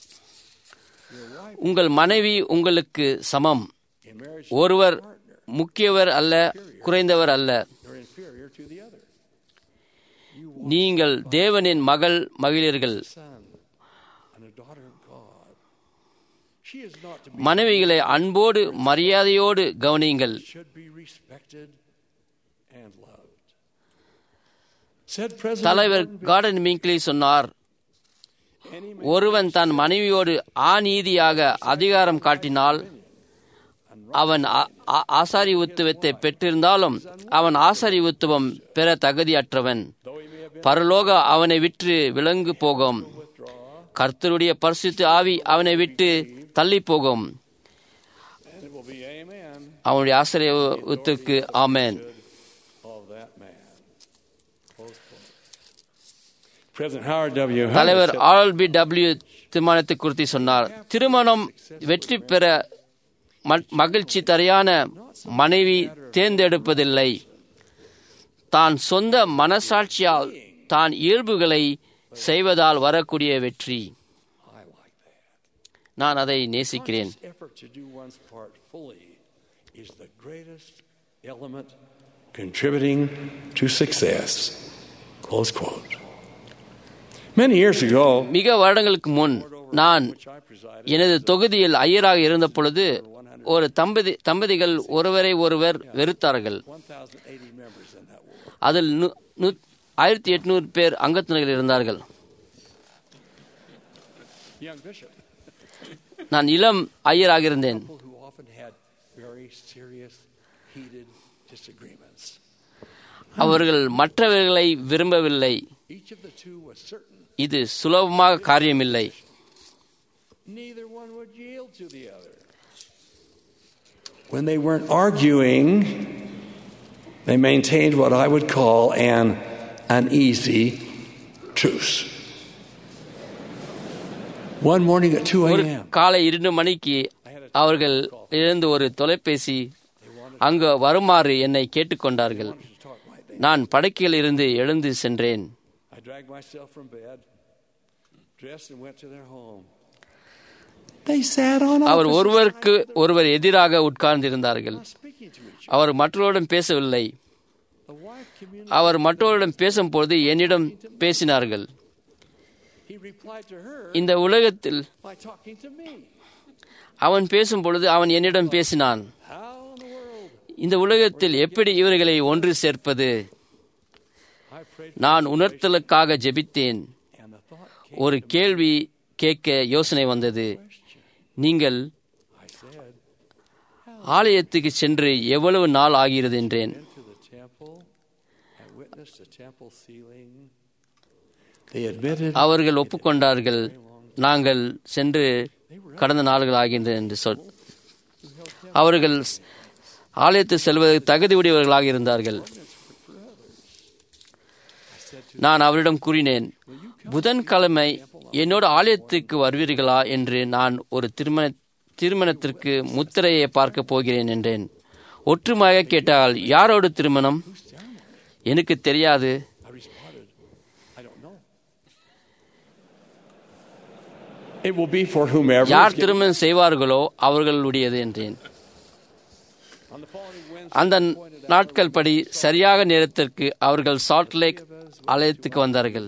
உங்கள் மனைவி உங்களுக்கு சமம் In marriage, ஒருவர் முக்கியவர் அல்ல குறைந்தவர் அல்ல they're inferior to the other. நீங்கள் தேவனின் மகள் மகிழர்கள் Son and a daughter of God. She is not to be மனைவிகளை அன்போடு மரியாதையோடு கவனியுங்கள் should be respected and loved. Said President தலைவர் Gordon B. கார்டன் மிங்க்லி சொன்னார் any man ஒருவன் தன் மனைவியோடு ஆநீதியாக அதிகாரம் காட்டினால் அவன் ஆ- ஆ- ஆசாரித்துவத்தை பெற்றிருந்தாலும் அவன் ஆசாரித்துவம் பெற தகுதியற்றவன் பரலோக அவனை விற்று விலங்கு போகும் கர்த்தருடைய பரிசுத்த ஆவி அவனை விட்டு தள்ளி போகும் and it will be amen அவனுடைய ஆசிரியத்துக்கு ஆமென் of that man. Close quote. President Howard W. Hunter தலைவர் said, ஆர் பி டபிள்யூ திருமணத்தை குறித்து சொன்னார் திருமணம் வெற்றி பெற ம- மகிழ்ச்சி தரையான மனைவி தேர்ந்தெடுப்பதில்லை தான் சொந்த மனசாட்சியால் தான் இயல்புகளை செய்வதால் வரக்கூடிய வெற்றி I like that. நான் அதை நேசிக்கிறேன் Conscious effort to do one's part fully is the greatest element contributing to success. Close quote. Many years ago, மிக வருடங்களுக்கு முன் நான் which I presided, எனது தொகுதியில் ஐயராக இருந்த பொழுது ஒரு தம்பதி தம்பதிகள் ஒருவரை ஒருவர் வெறுத்தார்கள் 1,080 members in that war. அதில் நு- நு- ஆயிரத்தி எட்நூறு பேர் அங்கத்தினர்கள் இருந்தார்கள் Young bishop, நான் இளம் ஐயராக இருந்தேன் people who often had very serious, heated disagreements. அவர்கள் மற்றவர்களை விரும்பவில்லை Each of the two was certain இது சுலபமாக காரியமில்லை neither one would yield to the other. When they weren't arguing, they maintained what I would call an uneasy truce. One morning at 2 ஒரு a.m., காலை இரண்டு மணிக்கு அவர்கள் இருந்து ஒரு தொலைபேசி அங்கு வருமாறு என்னை கேட்டுக்கொண்டார்கள் to talk my day. நான் படுக்கையில் இருந்து எழுந்து சென்றேன் I dragged myself from bed, dressed, and went to their home. They sat on our opposite ஒருவருக்கு ஒருவர் எதிராக உட்கார்ந்திருந்தார்கள் sides, speaking to each அவர் மற்றவரிடம் பேசவில்லை other. The wife communicated. அவர் மற்றவரிடம் பேசும்போது என்னிடம் பேசினார்கள் He replied to her இந்த உலகத்தில் by talking to me. அவன் பேசும் பொழுது அவன் என்னிடம் பேசினான் இந்த உலகத்தில் எப்படி இவர்களை ஒன்று சேர்ப்பது நான் உணர்த்தலுக்காக ஜெபித்தேன் ஒரு கேள்வி கேட்க யோசனை வந்தது நீங்கள் ஆலயத்துக்கு சென்று எவ்வளவு நாள் ஆகிறது என்றேன் to the temple and witnessed the temple ceiling. They admitted அவர்கள் ஒப்புக்கொண்டார்கள் நாங்கள் சென்று கடந்த நாள்கள் ஆகின்றன என்று சொல் அவர்கள் ஆலயத்து செல்வதற்கு தகுதி உடையவர்களாக இருந்தார்கள் நான் அவரிடம் கூறினேன் புதன்கிழமை என்னோட ஆலயத்துக்கு வருவீர்களா என்று நான் ஒரு திருமண திருமணத்திற்கு முத்திரையை பார்க்க போகிறேன் என்றேன் ஒற்றுமையாக கேட்டால் யாரோடு திருமணம் எனக்கு தெரியாது I responded, I don't know. It will be for whomever. is யார் getting- திருமணம் செய்வார்களோ அவர்களுடையது என்றேன் On the following Wednesday, அந்த நாட்கள் படி சரியாக நேரத்திற்கு அவர்கள் சால்ட் லேக் ஆலயத்துக்கு வந்தார்கள்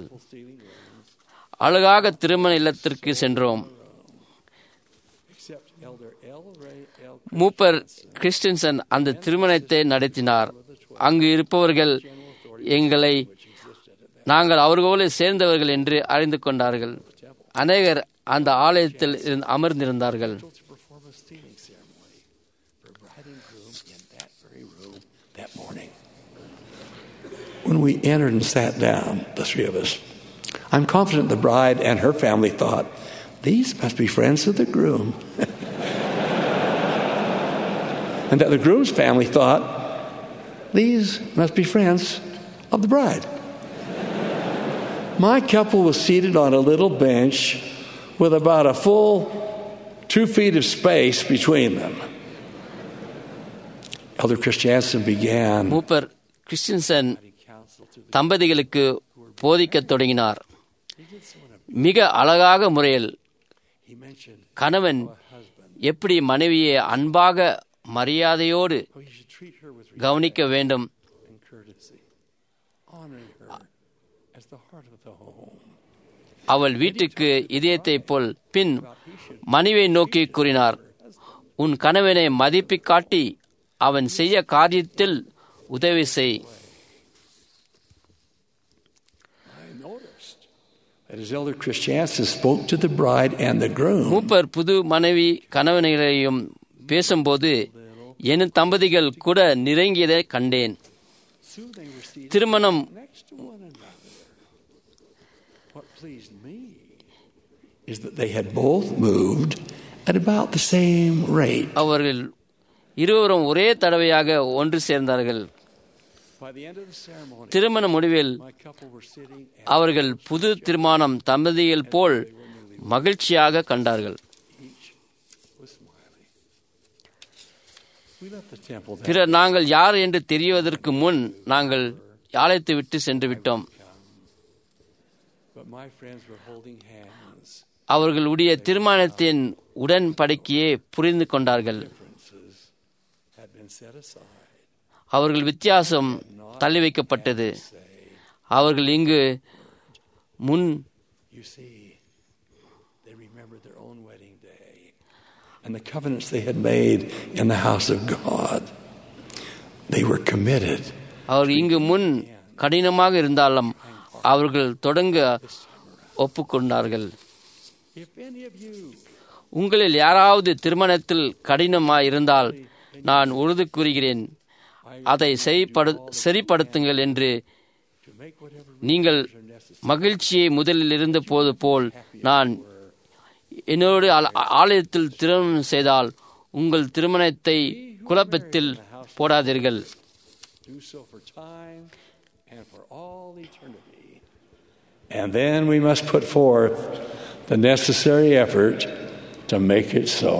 அழகாக திருமண இல்லத்திற்கு சென்றோம் except Elder L. Ray L. மூப்பர் கிறிஸ்டின்சன் அந்த திருமணத்தை நடத்தினார் அங்கு இருப்பவர்கள் எங்களை நாங்கள் அவர்களோடு சேர்ந்தவர்கள் என்று அறிந்து கொண்டார்கள் அநேகர் அந்த ஆலயத்தில் இருந்து- அமர்ந்திருந்தார்கள் to perform a stealing ceremony for bride and groom in that very room that morning. When we entered and sat down, the three of us, I'm confident the bride and her family thought, these must be friends of the groom. and that the groom's family thought, these must be friends of the bride. My couple was seated on a little bench with about a full two feet of space between them. Elder Christiansen began மூப்பர் Christiansen தம்பதிகளுக்கு போதிக்கத் தொடங்கினார் மிக அழகாக முறையில் he mentioned கணவன் எப்படி மனைவியை அன்பாக மரியாதையோடு how you should treat her with கவனிக்க வேண்டும் and courtesy, honoring her as the heart of the home. அவள் வீட்டுக்கு இதயத்தைப் போல் பின் மனைவியை நோக்கி கூறினார் உன் கணவனை மதிப்பிக் காட்டி அவன் செய்ய காரியத்தில் உதவி செய் I noticed that as Elder Christiansen spoke to the bride and the groom, மூப்பர் புது மனைவி கணவனையும் பேசும்போது என் தம்பதிகள் கூட நெருங்கியதை கண்டேன் soon they were seated திருமணம் next to one another. What pleased me is that they had both moved at about the same rate. அவர்கள் இருவரும் ஒரே தடவையாக ஒன்று சேர்ந்தார்கள் By the end of the ceremony, திருமண முடிவில் my couple were sitting and அவர்கள் புது திருமணம் தம்பதிகள் போல் மகிழ்ச்சியாக கண்டார்கள் each was smiling. We left the temple that பிறர் நாங்கள் யார் என்று தெரிவதற்கு முன் நாங்கள் ஆலயத்தை விட்டு சென்று விட்டோம் but my friends were holding hands. அவர்களுடைய திருமணத்தின் உடன்படிக்கையை புரிந்து கொண்டார்கள் Differences had been set aside. அவர்கள் வித்தியாசம் தள்ளி வைக்கப்பட்டது அவர்கள் இங்கு முன் You see, they remembered their own wedding day and the covenants they had made in the house of God. They were committed. அவர்கள் இங்கு முன் கடினமாக இருந்தாலும் அவர்கள் தொடங்க ஒப்புக்கொண்டார்கள் If any of you உங்களில் யாராவது திருமணத்தில் கடினமாய் இருந்தால் நான் உறுதி கூறுகிறேன் அதை செய்படு சரிப்படுத்துங்கள் என்று to make whatever நீங்கள் மகிழ்ச்சியை முதலில் இருந்த போது போல் நான் என்னோடு ஆல- ஆலயத்தில் திருமணம் செய்தால் உங்கள் திருமணத்தை குழப்பத்தில் போடாதீர்கள் do so for time and for all eternity. And then we must put forth the necessary effort to make it so.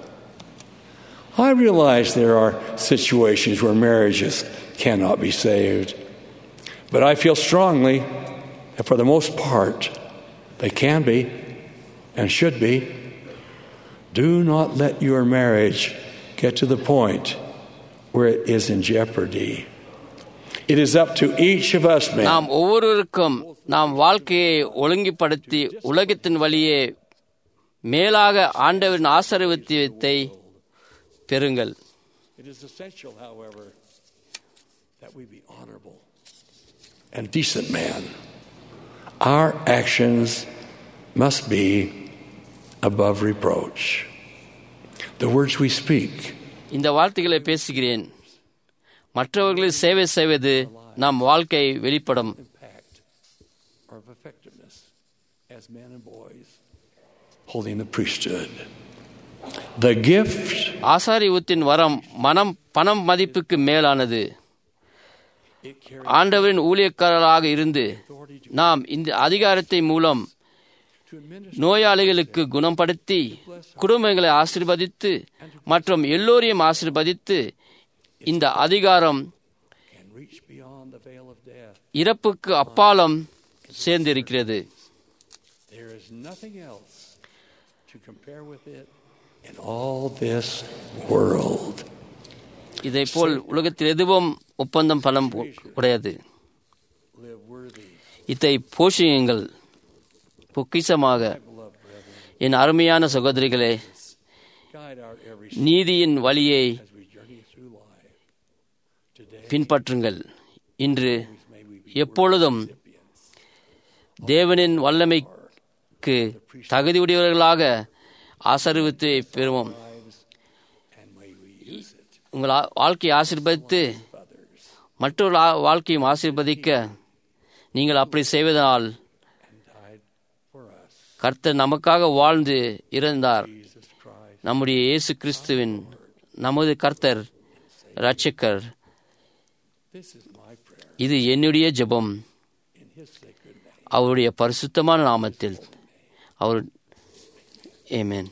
I realize there are situations where marriages cannot be saved, but I feel strongly that for the most part they can be and should be. Do not let your marriage get to the point where it is in jeopardy. It is up to each of us, நாம் men, ஒவ்வொருவருக்கும் நாம் வாழ்க்கையை ஒழுங்குபடுத்தி உலகத்தின் வழியே மேலாக ஆண்டவரின் ஆசீர்வாதத்தை பெறுங்கள் It is essential, however, that we be honorable and decent man. Our actions must be above reproach. The words we speak இந்த வார்த்தைகளை பேசுகிறேன் மற்றவர்களுக்கு சேவை செய்வது நம் வாழ்க்கை வெளிப்படும் impact are of effectiveness as men and boys holding the priesthood. The gift ஆசாரிவுத்தின் வரம் மனம் பணம் மதிப்புக்கு மேலானது ஆண்டவரின் ஊழியக்காரராக இருந்து நாம் இந்த அதிகாரத்தை மூலம் நோயாளிகளுக்கு குணப்படுத்தி குடும்பங்களை ஆசீர்வதித்து மற்றும் எல்லோரையும் ஆசீர்வதித்து இந்த அதிகாரம் can reach beyond the veil of death. இறப்புக்கு அப்பாலம் சேர்ந்திருக்கிறது There is nothing else to compare with it in all this world. இதை போல் உலகத்தில் எதுவும் ஒப்பந்தம் பலம் உடையது Live worthy, இதை போஷியுங்கள் பொக்கிசமாக beloved brethren. என் அருமையான சகோதரிகளே Guide our every நீதியின் வழியை as we journey through life. Today, பின்பற்றுங்கள் இன்று எப்பொழுதும் தேவனின் வல்லமைக்கு தகுதியுடையவர்களாக ஆசீர்வித்து பெறுவோம் and may we use it உங்கள் ஆ- வாழ்க்கையை ஆசீர்வதித்து மற்றொரு ஆ- வாழ்க்கையும் ஆசீர்வதிக்க நீங்கள் அப்படி செய்வதனால் died for us. கர்த்தர் நமக்காக வாழ்ந்து இறந்தார் Jesus Christ. நம்முடைய இயேசு கிறிஸ்துவின் நமது கர்த்தர் இரட்சகர் This is my prayer இது என்னுடைய ஜெபம் in His sacred name. அவருடைய பரிசுத்தமான நாமத்தில் அவர் ஏமேன்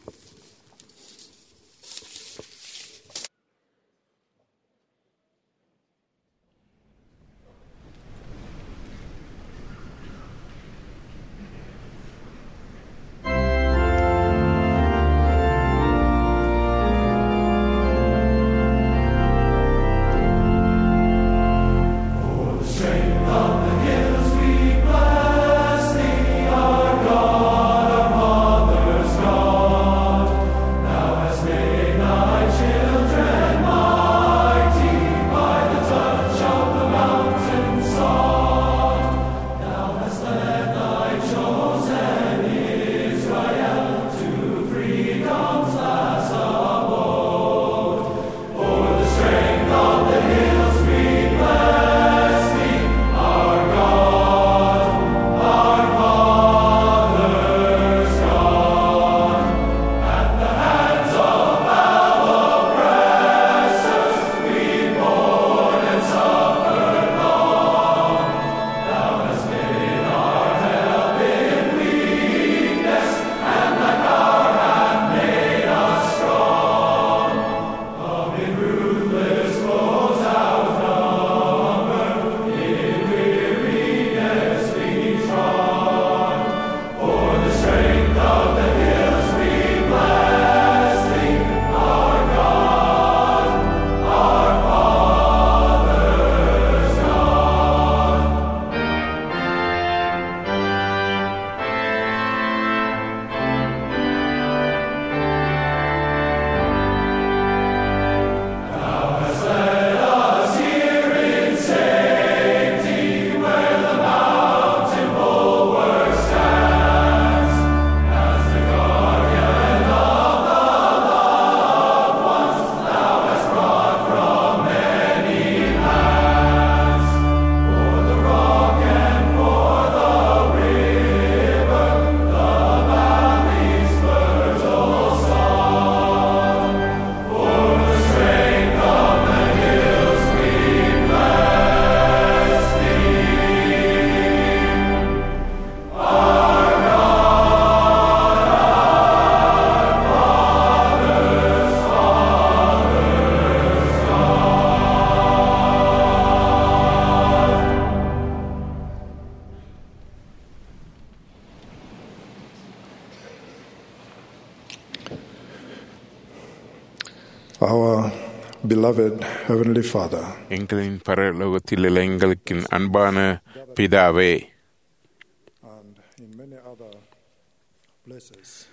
Our beloved Heavenly Father, எங்களின் பரலோகத்தில் உள்ள எங்களுக்கு அன்பான பிதாவே and in many other places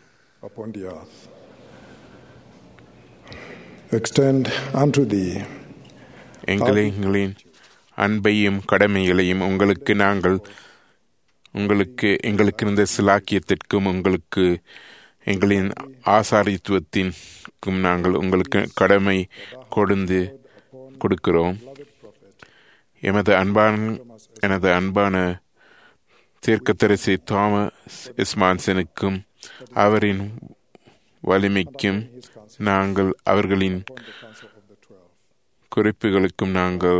upon the earth. Extend unto thee எங்களை எங்களின் அன்பையும் கடமைகளையும் உங்களுக்கு நாங்கள் உங்களுக்கு எங்களுக்கு இருந்த சிலாக்கியத்திற்கும் உங்களுக்கு எங்களின் ஆசாரித்துவத்திற்கும் நாங்கள் உங்களுக்கு கடமை கொடுந்து கொடுக்கிறோம் எமது அன்பான எனது அன்பான தீர்க்கத்தரசி தாமஸ் இஸ்மான்சனுக்கும் அவரின் வலிமைக்கும் நாங்கள் அவர்களின் குறிப்புகளுக்கும் நாங்கள்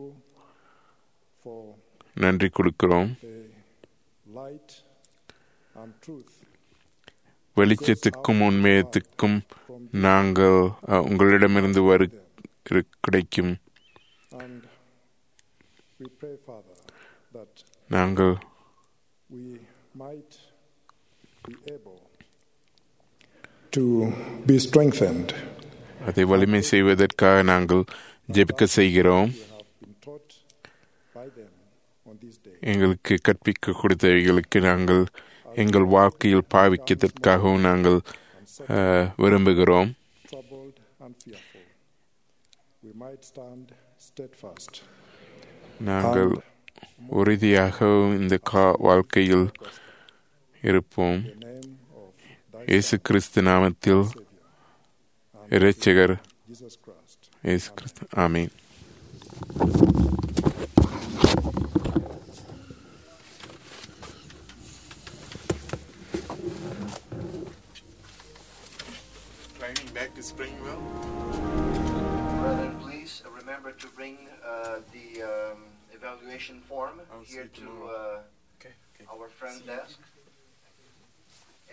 நன்றி கொடுக்கிறோம் light and truth வெளிச்சத்துக்கும் உண்மையத்துக்கும் நாங்கள் அஹ், உங்களிடமிருந்து வரு இரு- கிடைக்கும் and we pray father that நாங்கள் we might be able to be strengthened அதை வலிமை செய்வதற்காக நாங்கள் ஜெபிக்க செய்கிறோம் been taught by them on these days எங்களுக்கு கற்பிக்க கொடுத்தவைகளுக்கு நாங்கள் எங்கள் வாழ்க்கையில் பாவிக்கதற்காகவும் நாங்கள் அஹ், விரும்புகிறோம் troubled and fearful we might stand steadfast நாங்கள் உறுதியாகவும் இந்த கா வாழ்க்கையில் இருப்போம் இயேசு கிறிஸ்து நாமத்தில் இரட்சகர் Jesus Christ இயேசு கிறிஸ்து ஆமீன் Driving back to Springville. Brethren, please remember to bring uh, the um, evaluation form I'll see here you to tomorrow. uh, our friend desk.